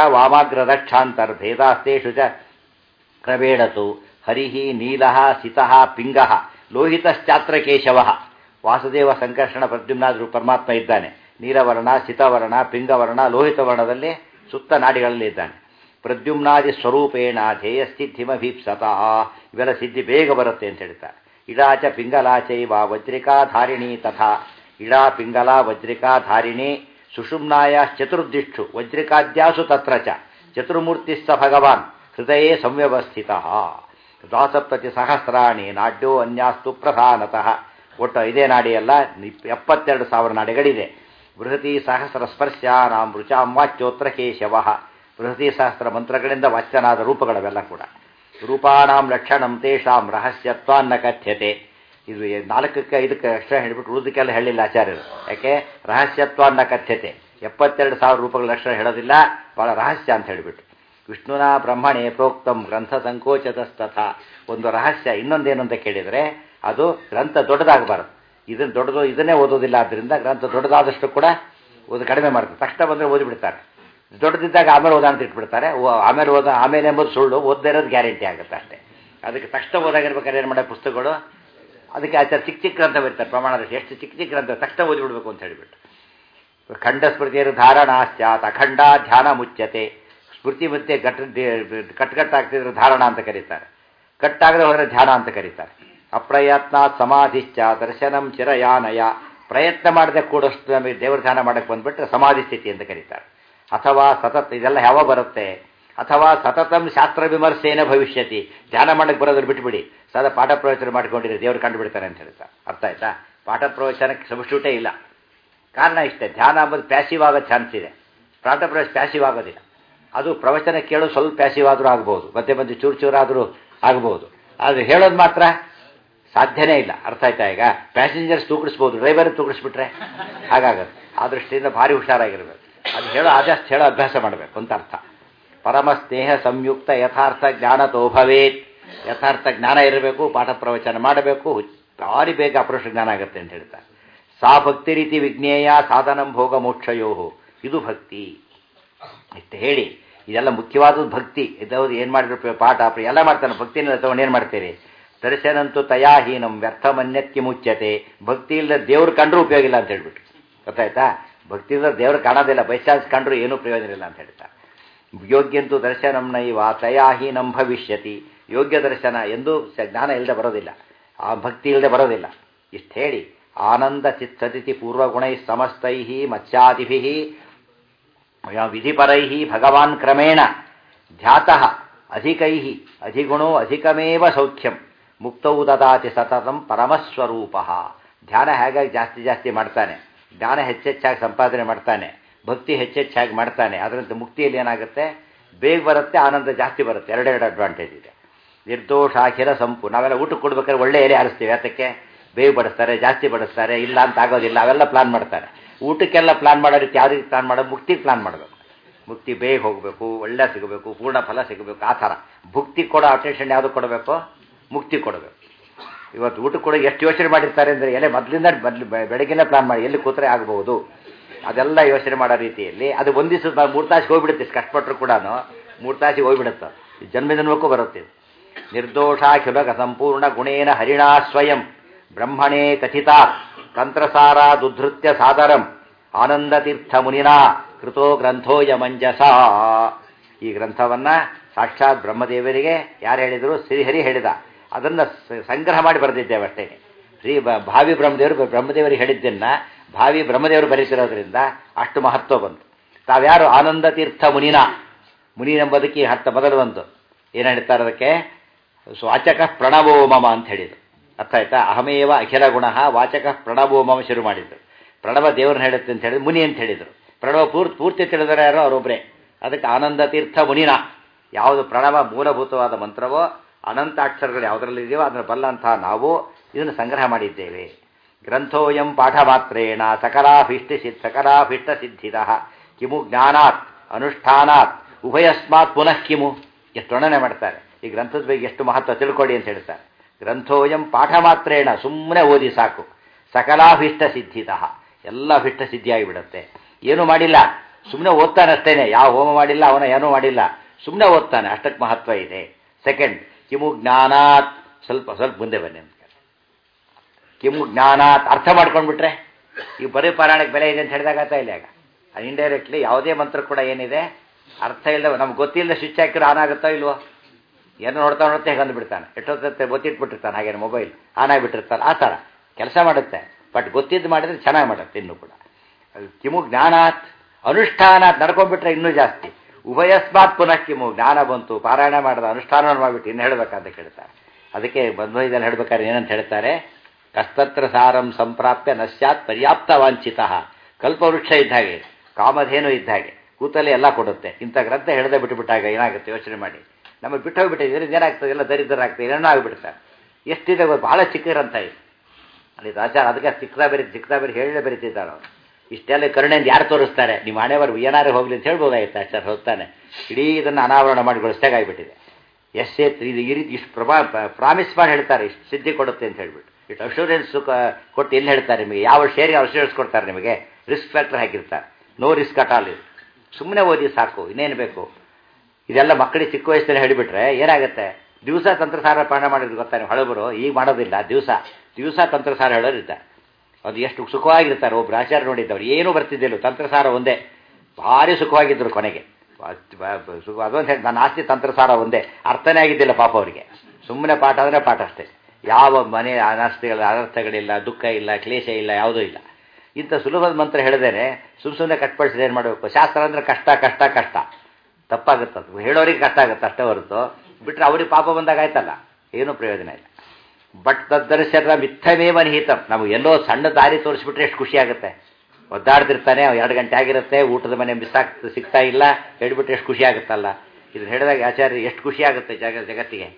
ವಾಮಾಗ್ರದಕ್ಷಾಂತರ್ಭೇದಾಸ್ತೇಷು ಚ ಕ್ರಮೇಣತು ಹರಿ ನೀಲ ಸಿತ ಪಿಂಗ ಲೋಹಿತಶ್ಚಾತ್ರಕೇಶವ ವಾಸುದೇವ ಸಂಕರ್ಷಣ ಪ್ರದ್ಯುಮ್ನಾದ್ರು ಪರಮಾತ್ಮ ಇದ್ದಾನೆ ನೀಲವರ್ಣ ಸಿತವರ್ಣ ಪಿಂಗವರ್ಣ ಲೋಹಿತವರ್ಣದಲ್ಲಿ ಸುತ್ತ ನಾಡಿಗಳಲ್ಲಿ ಇದ್ದಾನೆ ಪ್ರದ್ಯುಮ್ನಾದಿ ಸ್ವರೂಪೇಣ ಧ್ಯೇಯಸ್ಥಿತಿಮಭೀಪ್ಸತಃ ಇವೆಲ್ಲ ಸಿದ್ಧಿ ಬೇಗ ಬರುತ್ತೆ ಅಂತ ಹೇಳ್ತಾರೆ ಇಡಾಚ ಪಿಂಗಲಾಚೈವ ವಜ್ರಿಕಾಧಾರಿಣಿ ತಥಾ ಇಡಾ ಪಿಂಗಲ ವಜ್ರಿಕಾಧಾರಿಣಿ ಸುಷುಮ್ನಾಯಶ್ಚತುರ್ದಿಕ್ಷು ವಜ್ರಿಕಾದ್ಯಾಸು ತತ್ರ ಚ ಚತುರ್ಮೂರ್ತಿಸ್ಸ ಭಗವಾನ್ ಹೃದಯೇ ಸಂವ್ಯವಸ್ಥಿತ ದ್ವಾಸಪ್ತತಿ ಸಹಸ್ರಾಣಿ ನಾಡ್ಯೋ ಅನ್ಯಾಸ್ತು ಪ್ರಧಾನತಃ ಒಟ್ಟು ಐದೇ ನಾಡಿಯಲ್ಲ ಎಪ್ಪತ್ತೆರಡು ಸಾವಿರ ನಾಡಿಗಳಿದೆ ಬೃಹತಿ ಸಹಸ್ರ ಸ್ಪರ್ಶ ನಾಂ ರುಚಾಂ ವಾಚ್ಯೋತ್ರ ಕೇಶವ ಬೃಹತಿ ಸಹಸ್ರ ಮಂತ್ರಗಳಿಂದ ವಾಚ್ಯನಾದ ರೂಪಗಳವೆಲ್ಲ ಕೂಡ ರೂಪಾಣಾಂ ಲಕ್ಷಣಂ ತೇಷಾಂ ರಹಸ್ಯತ್ವಾನ್ನ ಕಥ್ಯತೆ ಇದು ನಾಲ್ಕಕ್ಕೆ ಐದಕ್ಕೆ ಅಕ್ಷರ ಹೇಳಿಬಿಟ್ಟು ಉಳಿದಕ್ಕೆಲ್ಲ ಹೇಳಿಲ್ಲ ಆಚಾರ್ಯರು ಯಾಕೆ ರಹಸ್ಯತ್ವಾನ್ನ ಕಥ್ಯತೆ ಎಪ್ಪತ್ತೆರಡು ಸಾವಿರ ರೂಪಗಳ ಲಕ್ಷಣ ಹೇಳೋದಿಲ್ಲ ಬಹಳ ರಹಸ್ಯ ಅಂತ ಹೇಳಿಬಿಟ್ಟು ವಿಷ್ಣುನ ಬ್ರಹ್ಮಣೆ ಪ್ರೋಕ್ತಂ ಗ್ರಂಥ ಸಂಕೋಚತಸ್ತಥ ಒಂದು ರಹಸ್ಯ ಇನ್ನೊಂದೇನು ಅಂತ ಕೇಳಿದರೆ ಅದು ಗ್ರಂಥ ದೊಡ್ಡದಾಗಬಾರದು ಇದನ್ನು ದೊಡ್ಡದು ಇದನ್ನೇ ಓದೋದಿಲ್ಲ ಆದ್ದರಿಂದ ಗ್ರಂಥ ದೊಡ್ಡದಾದಷ್ಟು ಕೂಡ ಓದು ಕಡಿಮೆ ಮಾಡ್ತಾರೆ ತಕ್ಷಣ ಬಂದರೆ ಓದಿಬಿಡ್ತಾರೆ ದೊಡ್ಡದಿದ್ದಾಗ ಆಮೇಲೆ ಓದ ಅಂತ ಇಟ್ಬಿಡ್ತಾರೆ ಆಮೇಲೆ ಓದ ಆಮೇಲೆ ಎಂಬುದು ಸುಳ್ಳು ಓದದೇ ಇರೋದು ಗ್ಯಾರಂಟಿ ಆಗುತ್ತೆ ಅಷ್ಟೇ ಅದಕ್ಕೆ ತಕ್ಷಣ ಓದಾಗಿರ್ಬೇಕಾದ್ರೆ ಏನು ಮಾಡೋ ಪುಸ್ತಕಗಳು ಅದಕ್ಕೆ ಆಚಾರ ಚಿಕ್ಕ ಚಿಕ್ಕ ಗ್ರಂಥ ಬರೀತಾರೆ ಪ್ರಮಾಣದಲ್ಲಿ ಎಷ್ಟು ಚಿಕ್ಕ ಚಿಕ್ಕ ಗ್ರಂಥ ತಕ್ಷಣ ಓದಿಬಿಡ್ಬೇಕು ಅಂತ ಹೇಳಿಬಿಟ್ಟು ಖಂಡ ಸ್ಮೃತಿಯರು ಧಾರಣ ಸ್ಯಾತ್ ಅಖಂಡ ಧ್ಯಾನ ಮುಚ್ಚತೆ ಸ್ಮೃತಿ ಮತ್ತೆ ಗಟ್ ಕಟ್ಗಟ್ಟಾಗ್ತಿದ್ರೆ ಧಾರಣ ಅಂತ ಕರೀತಾರೆ ಕಟ್ಟಾಗದೆ ಹೋದರೆ ಧ್ಯಾನ ಅಂತ ಕರೀತಾರೆ ಅಪ್ರಯತ್ನ ಸಮಾಧಿಶ್ಚ ದರ್ಶನಂ ಚಿರಯಾನಯ ಪ್ರಯತ್ನ ಮಾಡದೆ ಕೂಡಷ್ಟು ನಮಗೆ ದೇವರ ಧ್ಯಾನ ಮಾಡಕ್ಕೆ ಬಂದ್ಬಿಟ್ರೆ ಸಮಾಧಿ ಸ್ಥಿತಿ ಅಂತ ಕರೀತಾರೆ ಅಥವಾ ಸತತ ಇದೆಲ್ಲ ಯಾವ ಬರುತ್ತೆ ಅಥವಾ ಸತತಂ ಶಾಸ್ತ್ರ ವಿಮರ್ಶೆನ ಭವಿಷ್ಯತಿ ಧ್ಯಾನ ಮಾಡಕ್ಕೆ ಬರೋದ್ರ ಬಿಟ್ಬಿಡಿ ಸದಾ ಪಾಠ ಪ್ರವಚನ ಮಾಡ್ಕೊಂಡಿರಿ ದೇವರು ಕಂಡು ಬಿಡ್ತಾರೆ ಅಂತ ಹೇಳ್ತಾರೆ ಅರ್ಥ ಆಯ್ತಾ ಪಾಠ ಪ್ರವಚನಕ್ಕೆ ಸಬ್ಸ್ಟ್ಯೂಟೇ ಇಲ್ಲ ಕಾರಣ ಇಷ್ಟೇ ಧ್ಯಾನ ಅಂಬುದು ಪ್ಯಾಸಿವ್ ಆಗೋ ಚಾನ್ಸ್ ಇದೆ ಪಾಠ ಪ್ರವಚನ ಪ್ಯಾಸಿವ್ ಆಗೋದಿಲ್ಲ ಅದು ಪ್ರವಚನ ಕೇಳೋದು ಸ್ವಲ್ಪ ಪ್ಯಾಸಿವ್ ಆದರೂ ಆಗ್ಬೋದು ಮತ್ತೆ ಬಂದು ಚೂರು ಚೂರಾದರೂ ಆಗ್ಬೋದು ಆದರೆ ಹೇಳೋದು ಮಾತ್ರ ಸಾಧ್ಯನೇ ಇಲ್ಲ ಅರ್ಥ ಆಯ್ತಾ ಈಗ ಪ್ಯಾಸೆಂಜರ್ಸ್ ತೂಕಡಿಸ್ಬೋದು ಡ್ರೈವರ್ ತೂಕಡಿಸ್ಬಿಟ್ರೆ ಹಾಗಾಗತ್ತೆ ಆ ದೃಷ್ಟಿಯಿಂದ ಭಾರಿ ಹುಷಾರಾಗಿರ್ಬೇಕು ಅದು ಹೇಳೋ ಆದಷ್ಟು ಹೇಳೋ ಅಭ್ಯಾಸ ಮಾಡಬೇಕು ಅಂತ ಅರ್ಥ ಪರಮ ಸ್ನೇಹ ಸಂಯುಕ್ತ ಯಥಾರ್ಥ ಜ್ಞಾನ ತೋಭವೇತ್ ಯಥಾರ್ಥ ಜ್ಞಾನ ಇರಬೇಕು ಪಾಠ ಪ್ರವಚನ ಮಾಡಬೇಕು ಭಾರಿ ಬೇಗ ಅಪರೋಷ ಜ್ಞಾನ ಆಗುತ್ತೆ ಅಂತ ಹೇಳ್ತಾರೆ ಸಾ ಭಕ್ತಿ ರೀತಿ ವಿಜ್ಞೇಯ ಸಾಧನಂ ಭೋಗ ಮೋಕ್ಷಯೋ ಇದು ಭಕ್ತಿ ಇಷ್ಟು ಹೇಳಿ ಇದೆಲ್ಲ ಮುಖ್ಯವಾದದ್ದು ಭಕ್ತಿ ಇದೌದು ಏನು ಮಾಡಿದ್ರು ಪಾಠ ಎಲ್ಲ ಮಾಡ್ತಾನೆ ಭಕ್ತಿನೆಲ್ಲ ತಗೊಂಡು ಏನು ಮಾಡ್ತೀರಿ ದರ್ಶನಂತೂ ತಯಾಹೀನಂ ವ್ಯರ್ಥಮನ್ಯತ್ಯ ಮುಚ್ಚತೆ ಭಕ್ತಿ ಇಲ್ಲದ ದೇವ್ರು ಕಂಡ್ರೂ ಉಪಯೋಗ ಇಲ್ಲ ಅಂತ ಹೇಳ್ಬಿಟ್ಟು ಗೊತ್ತಾಯ್ತಾ ಭಕ್ತಿ ಇಲ್ಲದ ದೇವ್ರು ಕಾಣೋದಿಲ್ಲ ಬೈಚಾನ್ಸ್ ಕಂಡ್ರೂ ಏನೂ ಪ್ರಯೋಜನ ಇಲ್ಲ ಅಂತ ಹೇಳ್ತಾರೆ ಯೋಗ್ಯಂತೂ ದರ್ಶನಂ ನೈವ ತಯಾಹೀನಂ ಭವಿಷ್ಯತಿ ಯೋಗ್ಯ ದರ್ಶನ ಎಂದೂ ಜ್ಞಾನ ಇಲ್ಲದೆ ಬರೋದಿಲ್ಲ ಆ ಭಕ್ತಿ ಇಲ್ಲದೆ ಬರೋದಿಲ್ಲ ಇಷ್ಟು ಹೇಳಿ ಆನಂದ ಚಿತ್ತತಿಥಿ ಪೂರ್ವಗುಣೈ ಸಮಸ್ತೈ ಮತ್ಸ್ಯಾದಿಭಿ ವಿಧಿಪರೈ ಭಗವಾನ್ ಕ್ರಮೇಣ ಧ್ಯಾತಃ ಅಧಿಕೈ ಅಧಿಗುಣೋ ಅಧಿಕಮೇವ ಸೌಖ್ಯಂ ಮುಕ್ತೌ ದದಾತಿ ಸತತಂ ಪರಮಸ್ವರೂಪ ಧ್ಯಾನ ಹೇಗಾಗಿ ಜಾಸ್ತಿ ಜಾಸ್ತಿ ಮಾಡ್ತಾನೆ ಜ್ಞಾನ ಹೆಚ್ಚೆಚ್ಚಾಗಿ ಸಂಪಾದನೆ ಮಾಡ್ತಾನೆ ಭಕ್ತಿ ಹೆಚ್ಚೆಚ್ಚಾಗಿ ಮಾಡ್ತಾನೆ ಅದರಂತೆ ಮುಕ್ತಿಯಲ್ಲಿ ಏನಾಗುತ್ತೆ ಬೇಗ ಬರುತ್ತೆ ಆನಂದ ಜಾಸ್ತಿ ಬರುತ್ತೆ ಎರಡೆರಡು ಅಡ್ವಾಂಟೇಜ್ ಇದೆ ನಿರ್ದೋಷ ಅಖಿಲ ಸಂಪು ನಾವೆಲ್ಲ ಊಟಕ್ಕೆ ಕೊಡ್ಬೇಕಾದ್ರೆ ಒಳ್ಳೆ ಎಲೆ ಆರಿಸ್ತೀವಿ ಅದಕ್ಕೆ ಬೇಗ ಬಡಿಸ್ತಾರೆ ಜಾಸ್ತಿ ಬಡಿಸ್ತಾರೆ ಇಲ್ಲ ಅಂತ ಆಗೋದಿಲ್ಲ ಅವೆಲ್ಲ ಪ್ಲಾನ್ ಮಾಡ್ತಾರೆ ಊಟಕ್ಕೆಲ್ಲ ಪ್ಲಾನ್ ಮಾಡೋ ರೀತಿ ಯಾವ ರೀತಿ ಪ್ಲಾನ್ ಮಾಡೋದು ಮುಕ್ತಿ ಪ್ಲಾನ್ ಮಾಡಬೇಕು ಮುಕ್ತಿ ಬೇಗ ಹೋಗಬೇಕು ಒಳ್ಳೆ ಸಿಗಬೇಕು ಪೂರ್ಣ ಫಲ ಸಿಗಬೇಕು ಆ ಥರ ಭುಕ್ತಿ ಕೊಡೋ ಅಟೆನ್ಷನ್ ಯಾವುದು ಕೊಡಬೇಕು ಮುಕ್ತಿ ಕೊಡಬೇಕು ಇವತ್ತು ಊಟಕ್ಕೆ ಕೊಡೋ ಎಷ್ಟು ಯೋಚನೆ ಮಾಡಿರ್ತಾರೆ ಅಂದರೆ ಎಲೆ ಮೊದಲಿಂದ ಮೊದಲು ಬೆಳಗ್ಗೆನೇ ಪ್ಲಾನ್ ಮಾಡಿ ಎಲ್ಲಿ ಕೂತ್ರೆ ಆಗಬಹುದು ಅದೆಲ್ಲ ಯೋಚನೆ ಮಾಡೋ ರೀತಿಯಲ್ಲಿ ಅದು ಒಂದು ದಿವಸ ಮೂರು ತಾಸಿಗೆ ಹೋಗ್ಬಿಡುತ್ತೆ ಕಷ್ಟಪಟ್ಟರು ಕೂಡ ಮೂರು ತಾಸಿಗೆ ಹೋಗ್ಬಿಡುತ್ತೆ ಜನ್ಮ ಜನ್ಮಕ್ಕೂ ಬರುತ್ತೆ ನಿರ್ದೋಷಾಖಿಲಕ ಸಂಪೂರ್ಣ ಗುಣೇನ ಹರಿಣಾ ಸ್ವಯಂ ಬ್ರಹ್ಮಣೇ ಕಥಿತಾ ತಂತ್ರಸಾರ ದುಧೃತ್ಯ ಸಾದರಂ ಆನಂದತೀರ್ಥ ಮುನಿನಾ ಕೃತೋ ಗ್ರಂಥೋಯ ಮಂಜಸ ಈ ಗ್ರಂಥವನ್ನ ಸಾಕ್ಷಾತ್ ಬ್ರಹ್ಮದೇವರಿಗೆ ಯಾರು ಹೇಳಿದರು ಶ್ರೀಹರಿ ಹೇಳಿದ ಅದನ್ನು ಸಂಗ್ರಹ ಮಾಡಿ ಬರೆದಿದ್ದೇವೆ ಅಷ್ಟೇ ಶ್ರೀ ಭಾವಿ ಬ್ರಹ್ಮದೇವರು ಬ್ರಹ್ಮದೇವರಿಗೆ ಹೇಳಿದ್ದನ್ನ ಭಾವಿ ಬ್ರಹ್ಮದೇವರು ಬರೆಸಿರೋದ್ರಿಂದ ಅಷ್ಟು ಮಹತ್ವ ಬಂತು ತಾವ್ಯಾರು ಆನಂದ ತೀರ್ಥ ಮುನಿನ ಮುನಿ ಎಂಬುದಕ್ಕೆ ಹತ್ತ ಮೊದಲು ಬಂತು ಏನು ಹೇಳ್ತಾರೆ ಅದಕ್ಕೆ ವಾಚಕ ಪ್ರಣವೋ ಮಮ ಅಂತ ಹೇಳಿದರು ಅರ್ಥ ಆಯ್ತಾ ಅಹಮೇವ ಅಖಿಲ ಗುಣ ವಾಚಕ ಪ್ರಣವೋ ಮಮ ಶುರು ಮಾಡಿದ್ರು ಪ್ರಣವ ದೇವ್ರನ್ನ ಹೇಳುತ್ತೆ ಅಂತ ಹೇಳಿದ್ರು ಮುನಿ ಅಂತ ಹೇಳಿದರು ಪ್ರಣವ ಪೂರ್ತಿ ಪೂರ್ತಿ ತಿಳಿದರೆ ಯಾರೋ ಅವರೊಬ್ಬರೇ ಅದಕ್ಕೆ ಆನಂದ ತೀರ್ಥ ಮುನಿನ ಯಾವುದು ಪ್ರಣವ ಮೂಲಭೂತವಾದ ಮಂತ್ರವೋ ಅನಂತ ಅಕ್ಷರಗಳು ಯಾವುದರಲ್ಲಿ ಇದೆಯೋ ಅದನ್ನು ಬಲ್ಲಂತಹ ನಾವು ಇದನ್ನು ಸಂಗ್ರಹ ಮಾಡಿದ್ದೇವೆ ಗ್ರಂಥೋಯಂ ಪಾಠ ಮಾತ್ರೇಣ ಸಕಲಾಭಿಷ್ಟ ಸಿದ್ಧ ಸಕಲಾಭಿಷ್ಟ ಸಿದ್ಧಿತ ಕಿಮು ಜ್ಞಾನಾತ್ ಅನುಷ್ಠಾನಾತ್ ಉಭಯಸ್ಮಾತ್ ಪುನಃ ಕಿಮು ಎಷ್ಟು ವರ್ಣನೆ ಮಾಡ್ತಾರೆ ಈ ಗ್ರಂಥದ ಬಗ್ಗೆ ಎಷ್ಟು ಮಹತ್ವ ತಿಳ್ಕೊಳ್ಳಿ ಅಂತ ಹೇಳ್ತಾರೆ ಗ್ರಂಥೋಯಂ ಪಾಠ ಮಾತ್ರೇಣ ಸುಮ್ಮನೆ ಓದಿ ಸಾಕು ಸಕಲಾಭಿಷ್ಟ ಸಿದ್ಧಿತ ಎಲ್ಲ ಅಭಿಷ್ಟ ಸಿದ್ಧಿಯಾಗಿ ಬಿಡುತ್ತೆ ಏನು ಮಾಡಿಲ್ಲ ಸುಮ್ಮನೆ ಓದ್ತಾನೆ ಅಷ್ಟೇನೆ ಯಾವ ಹೋಮ ಮಾಡಿಲ್ಲ ಅವನ ಏನೂ ಮಾಡಿಲ್ಲ ಸುಮ್ಮನೆ ಓದ್ತಾನೆ ಅಷ್ಟಕ್ಕೆ ಮಹತ್ವ ಇದೆ ಸೆಕೆಂಡ್ ಕಿಮು ಜ್ಞಾನಾತ್ ಸ್ವಲ್ಪ ಸ್ವಲ್ಪ ಮುಂದೆ ಬನ್ನಿ ಅಂತ ಕಿಮು ಜ್ಞಾನಾತ್ ಅರ್ಥ ಮಾಡ್ಕೊಂಡ್ಬಿಟ್ರೆ ಈ ಬರೀ ಪಾರಾಯಣಕ್ಕೆ ಬೆಲೆ ಇದೆ ಅಂತ ಹೇಳಿದಾಗತ್ತಾ ಇಲ್ಲ ಈಗ ಇಂಡೈರೆಕ್ಟ್ಲಿ ಯಾವುದೇ ಮಂತ್ರ ಕೂಡ ಏನಿದೆ ಅರ್ಥ ಇಲ್ಲದೆ ನಮ್ಗೆ ಗೊತ್ತಿಲ್ಲದೆ ಸ್ವಿಚ್ ಹಾಕಿದ್ರೆ ಆನ್ ಆಗುತ್ತೋ ಇಲ್ವೋ ಏನೋ ನೋಡ್ತಾ ನೋಡ್ತಾ ಹೇಗೆ ಅಂದ್ಬಿಡ್ತಾನೆ ಎಷ್ಟೊತ್ತೆ ಗೊತ್ತಿಟ್ಬಿಟ್ಟಿರ್ತಾನೆ ಹಾಗೇನು ಮೊಬೈಲ್ ಆನ್ ಆಗಿಬಿಟ್ಟಿರ್ತಾನೆ ಆ ಥರ ಕೆಲಸ ಮಾಡುತ್ತೆ ಬಟ್ ಗೊತ್ತಿದ್ದು ಮಾಡಿದ್ರೆ ಚೆನ್ನಾಗಿ ಮಾಡುತ್ತೆ ಇನ್ನೂ ಕೂಡ ಕಿಮು ಜ್ಞಾನಾತ್ ಅನುಷ್ಠಾನಾತ್ ನಡ್ಕೊಂಡ್ಬಿಟ್ರೆ ಇನ್ನೂ ಜಾಸ್ತಿ ಉಭಯಸ್ಮಾತ್ ಪುನಃ ಕಿಮು ಜ್ಞಾನ ಬಂತು ಪಾರಾಯಣ ಮಾಡಿದ ಅನುಷ್ಠಾನವನ್ನು ಮಾಡಿಬಿಟ್ಟು ಇನ್ನು ಹೇಳಬೇಕಂತ ಕೇಳ್ತಾರೆ ಅದಕ್ಕೆ ಬಂದ್ವೈದಲ್ಲಿ ಹೇಳ್ಬೇಕಾದ್ರೆ ಏನಂತ ಹೇಳ್ತಾರೆ ಕಸ್ತತ್ರ ಸಾರಂ ಸಂಪ್ರಾಪ್ಯ ನಶ್ಯಾತ್ ಪರ್ಯಾಪ್ತ ವಾಂಛಿತ ಕಲ್ಪವೃಕ್ಷ ಇದ್ದ ಹಾಗೆ ಕಾಮಧೇನು ಇದ್ದ ಹಾಗೆ ಕೂತಲ್ಲಿ ಎಲ್ಲ ಕೊಡುತ್ತೆ ಇಂಥ ಗ್ರಂಥ ಹೇಳದೆ ಬಿಟ್ಟುಬಿಟ್ಟಾಗ ಏನಾಗುತ್ತೆ ಯೋಚನೆ ಮಾಡಿ ನಮಗೆ ಬಿಟ್ಟು ಹೋಗ್ಬಿಟ್ಟಿದ್ರೆ ಏನಾಗ್ತದೆ ಎಲ್ಲ ದರಿದ್ರಾಗ್ತದೆ ಏನೇನೋ ಆಗಿಬಿಡ್ತಾರೆ ಎಷ್ಟಿದೆ ಬಹಳ ಚಿಕ್ಕ ಗ್ರಂಥ ಇದೆ ಅಲ್ಲಿ ರಾಜ ಅದಕ್ಕೆ ಚಿಕ್ಕದ ಬೇರೆ ಚಿಕ್ಕದ ಬೇರೆ ಹೇಳಲೇ ಬರೀತಿದ್ದಾರೆ ಅವರು ಇಷ್ಟೆಲ್ಲ ಕರುಣೆಯಿಂದ ಯಾರು ತೋರಿಸ್ತಾರೆ ನಿಮ್ಮ ಹಣೆವರು ಏನಾರು ಹೋಗ್ಲಿ ಅಂತ ಹೇಳ್ಬೋದಾಯ್ತು ಸರ್ ಹೋಗ್ತಾನೆ ಇಡೀ ಇದನ್ನು ಅನಾವರಣ ಮಾಡಿ ಆಗಿಬಿಟ್ಟಿದೆ ಎಸ್ ಎ ಇದು ಈ ರೀತಿ ಇಷ್ಟು ಪ್ರಭಾ ಪ್ರಾಮಿಸ್ ಮಾಡಿ ಹೇಳ್ತಾರೆ ಇಷ್ಟು ಸಿದ್ಧಿ ಕೊಡುತ್ತೆ ಅಂತ ಹೇಳ್ಬಿಟ್ಟು ಇಷ್ಟು ಅಶೂರೆನ್ಸ್ ಕೊಟ್ಟು ಎಲ್ಲಿ ಹೇಳ್ತಾರೆ ನಿಮಗೆ ಯಾವ ಶೇರಿಗೆ ಅಶೂರೆನ್ಸ್ ಕೊಡ್ತಾರೆ ನಿಮಗೆ ರಿಸ್ಕ್ ಫ್ಯಾಕ್ಟರ್ ಹಾಕಿರ್ತಾರೆ ನೋ ರಿಸ್ಕ್ ಅಟ್ ಆಲ್ ಇದು ಸುಮ್ಮನೆ ಓದಿ ಸಾಕು ಇನ್ನೇನು ಬೇಕು ಇದೆಲ್ಲ ಮಕ್ಕಳಿಗೆ ಚಿಕ್ಕ ವಯಸ್ಸಲ್ಲಿ ಹೇಳಿಬಿಟ್ರೆ ಏನಾಗುತ್ತೆ ದಿವಸ ತಂತ್ರಸಾರ ಪಾಠ ಮಾಡಿದ್ರು ಗೊತ್ತಾನೆ ಹೊಳಬರು ಈಗ ಮಾಡೋದಿಲ್ಲ ದಿವಸ ದಿವಸ ತಂತ್ರಸಾರ ಹೇಳೋರಿದ್ದಾರೆ ಅದು ಎಷ್ಟು ಸುಖವಾಗಿರ್ತಾರೆ ಒಬ್ರು ಆಚಾರ್ಯ ನೋಡಿದ್ದವ್ರು ಏನೂ ಬರ್ತಿದ್ದಿಲ್ಲ ತಂತ್ರಸಾರ ಒಂದೇ ಭಾರಿ ಸುಖವಾಗಿದ್ದರು ಕೊನೆಗೆ ಸುಖ ಅದೊಂದು ಹೇಳಿ ನನ್ನ ಆಸ್ತಿ ತಂತ್ರಸಾರ ಒಂದೇ ಅರ್ಥನೇ ಆಗಿದ್ದಿಲ್ಲ ಪಾಪ ಅವರಿಗೆ ಸುಮ್ಮನೆ ಪಾಠ ಅಂದರೆ ಪಾಠ ಅಷ್ಟೇ ಯಾವ ಮನೆ ಅನರ್ಥಗಳ ಅನರ್ಥಗಳಿಲ್ಲ ದುಃಖ ಇಲ್ಲ ಕ್ಲೇಶ ಇಲ್ಲ ಯಾವುದೂ ಇಲ್ಲ ಇಂಥ ಸುಲಭದ ಮಂತ್ರ ಹೇಳಿದೇನೆ ಸುಮ್ಮ ಸುಮ್ಮನೆ ಕಟ್ಪಡಿಸಿದ ಏನು ಮಾಡಬೇಕು ಶಾಸ್ತ್ರ ಅಂದರೆ ಕಷ್ಟ ಕಷ್ಟ ಕಷ್ಟ ತಪ್ಪಾಗುತ್ತೆ ಅದು ಹೇಳೋರಿಗೆ ಕಷ್ಟ ಆಗುತ್ತೆ ಅಷ್ಟೇ ಹೊರತು ಬಿಟ್ಟರೆ ಅವ್ರಿಗೆ ಪಾಪ ಬಂದಾಗ ಆಯ್ತಲ್ಲ ಏನೂ ಪ್ರಯೋಜನ ಇಲ್ಲ ಬಟ್ ತದ್ದರ್ಶನ ಮಿಥಮೇವ ನಿಹಿತಂ ನಮಗೆ ಎಲ್ಲೋ ಸಣ್ಣ ದಾರಿ ತೋರಿಸ್ಬಿಟ್ರೆ ಎಷ್ಟು ಖುಷಿ ಆಗುತ್ತೆ ಒದ್ದಾಡ್ತಿರ್ತಾನೆ ಎರಡು ಗಂಟೆ ಆಗಿರುತ್ತೆ ಊಟದ ಮನೆ ಮಿಸ್ ಆಗ್ತಾ ಸಿಗ್ತಾ ಇಲ್ಲ ಹೇಳ್ಬಿಟ್ರೆ ಎಷ್ಟು ಖುಷಿ ಆಗುತ್ತಲ್ಲ ಇದನ್ನ ಹೇಳಿದಾಗ ಆಚಾರ್ಯ ಎಷ್ಟು ಖುಷಿ ಆಗುತ್ತೆ ಜಗ ಜಗತ್ತಿಗೆ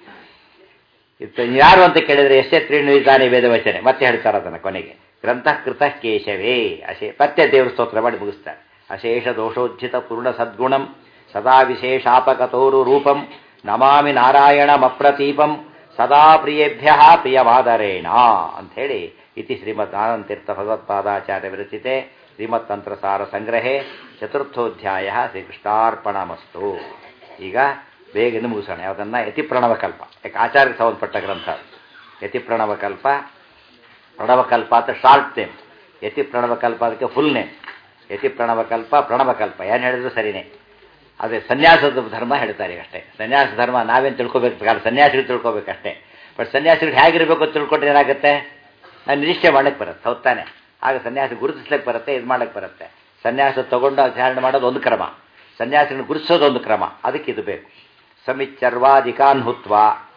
ಇದು ಯಾರು ಅಂತ ಕೇಳಿದ್ರೆ ಎಷ್ಟೇ ತ್ರೀಣು ಇದ್ದಾನೆ ವೇದವಚನೆ ಮತ್ತೆ ಹೇಳ್ತಾರೆ ಅದನ್ನು ಕೊನೆಗೆ ಗ್ರಂಥಕೃತ ಕೇಶವೇ ಅಶೇ ಮತ್ತೆ ದೇವರು ಸ್ತೋತ್ರ ಮಾಡಿ ಮುಗಿಸ್ತಾರೆ ಅಶೇಷ ದೋಷೋಜ್ಜಿತ ಪೂರ್ಣ ಸದ್ಗುಣಂ ಸದಾ ವಿಶೇಷಾಪಕತೋರು ರೂಪಂ ನಮಾಮಿ ನಾರಾಯಣಮಪ್ರತೀಪಂ ಸದಾ ಪ್ರಿಯೇಭ್ಯ ಪ್ರಿಯಮಾದರೇಣ ಅಂಥೇಳಿ ಇತಿ ಶ್ರೀಮದ್ ಆನಂತೀರ್ಥ ಭಗವತ್ಪಾದಾಚಾರ್ಯ ವಿರಚಿತೆ ಶ್ರೀಮತ್ ತಂತ್ರಸಾರ ಸಂಗ್ರಹೆ ಚತುರ್ಥೋಧ್ಯಾಯ ಶ್ರೀಕೃಷ್ಣಾರ್ಪಣಮಸ್ತು ಈಗ ಬೇಗನೆ ಮುಗಿಸೋಣ ಯಾವುದನ್ನ ಯತಿ ಪ್ರಣವಕಲ್ಪ ಯಾಕೆ ಆಚಾರ್ಯಕ್ಕೆ ಸಂಬಂಧಪಟ್ಟ ಗ್ರಂಥ ಯತಿ ಪ್ರಣವಕಲ್ಪ ಪ್ರಣವಕಲ್ಪ ಅಂತ ಶಾರ್ಟ್ ನೇಮ್ ಯತಿ ಪ್ರಣವಕಲ್ಪ ಅದಕ್ಕೆ ಫುಲ್ ನೇಮ್ ಯತಿ ಪ್ರಣವಕಲ್ಪ ಪ್ರಣವಕಲ್ಪ ಏನು ಹೇಳಿದ್ರು ಸರಿನೇ ಅದೇ ಸನ್ಯಾಸದ ಧರ್ಮ ಹೇಳ್ತಾರೆ ಈಗ ಅಷ್ಟೇ ಸನ್ಯಾಸ ಧರ್ಮ ನಾವೇನು ತಿಳ್ಕೊಬೇಕು ಸನ್ಯಾಸಿಗಳು ತಿಳ್ಕೊಬೇಕಷ್ಟೇ ಬಟ್ ಸನ್ಯಾಸಿಗಳು ಹೇಗಿರಬೇಕು ಅಂತ ತಿಳ್ಕೊಂಡ್ರೆ ಏನಾಗುತ್ತೆ ನಾನು ನಿರೀಕ್ಷೆ ಮಾಡಕ್ಕೆ ಬರುತ್ತೆ ಹೌದಾನೆ ಆಗ ಸನ್ಯಾಸಿ ಗುರುತಿಸ್ಲಿಕ್ಕೆ ಬರುತ್ತೆ ಇದು ಮಾಡಕ್ಕೆ ಬರುತ್ತೆ ಸನ್ಯಾಸ ತಗೊಂಡು ಆಚರಣೆ ಮಾಡೋದು ಒಂದು ಕ್ರಮ ಸನ್ಯಾಸಿಗಳನ್ನ ಗುರುತಿಸೋದು ಒಂದು ಕ್ರಮ ಅದಕ್ಕೆ ಇದು ಬೇಕು ಸಮಿಚ್ಚರ್ವಾದಿಕಾನ್ ಹುತ್ವ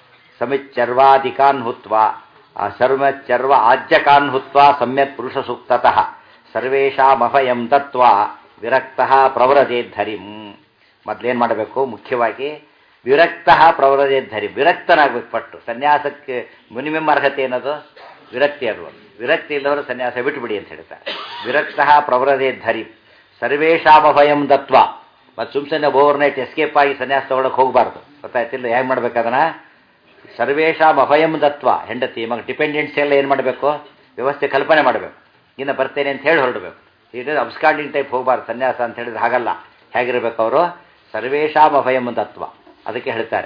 ಸಮಿಚ್ಚರ್ವಾದಿಕಾನ್ ಹುತ್ವ ಸರ್ವಚರ್ವ ಆಜ್ಯಕಾನ್ ಹುತ್ವ ಸಮ್ಯಕ್ ಪುರುಷ ಸೂಕ್ತತಃ ಸರ್ವೇಷಾಮಭಯಂ ತತ್ವ ವಿರಕ್ತ ಪ್ರವರದೇಧರಿಂ ಮೊದಲೇನು ಮಾಡಬೇಕು ಮುಖ್ಯವಾಗಿ ವಿರಕ್ತ ಪ್ರವರದೇಧರಿ ವಿರಕ್ತನಾಗಬೇಕು ಪಟ್ಟು ಸನ್ಯಾಸಕ್ಕೆ ಮಿನಿಮಮ್ ಅರ್ಹತೆ ಏನದು ವಿರಕ್ತಿ ಅನ್ನೋದು ವಿರಕ್ತಿ ಇಲ್ಲವರು ಸನ್ಯಾಸ ಬಿಟ್ಟುಬಿಡಿ ಅಂತ ಹೇಳ್ತಾರೆ ವಿರಕ್ತ ಪ್ರವರದೇಧರಿ ಸರ್ವೇಷಾಮಭಯಂ ದತ್ವ ಮತ್ತು ಸುಮ್ಸನೆ ಓವರ್ ನೈಟ್ ಎಸ್ಕೇಪ್ ಆಗಿ ಸನ್ಯಾಸ ತಗೊಳಕ್ಕೆ ಹೋಗಬಾರ್ದು ಗೊತ್ತಾಯ್ತಿಲ್ಲ ಹೇಗೆ ಮಾಡ್ಬೇಕದನ್ನ ಸರ್ವೇಷಾಮ್ ಅಭಯಂ ದತ್ವ ಹೆಂಡತಿ ಮಗ ಡಿಪೆಂಡೆಂಟ್ಸ್ ಎಲ್ಲ ಏನು ಮಾಡಬೇಕು ವ್ಯವಸ್ಥೆ ಕಲ್ಪನೆ ಮಾಡಬೇಕು ಇನ್ನು ಬರ್ತೇನೆ ಅಂತ ಹೇಳಿ ಹೊರಡಬೇಕು ಇದು ಅಬ್ಸ್ಕಾಂಡಿಂಗ್ ಟೈಪ್ ಹೋಗಬಾರ್ದು ಸನ್ಯಾಸ ಅಂತ ಹೇಳಿದ್ರೆ ಹಾಗಲ್ಲ ಹೇಗಿರಬೇಕು ಅವರು ಸರ್ವೇಷಾಮ್ ಅಭಯಂ ದತ್ವ ಅದಕ್ಕೆ ಹೇಳ್ತಾರೆ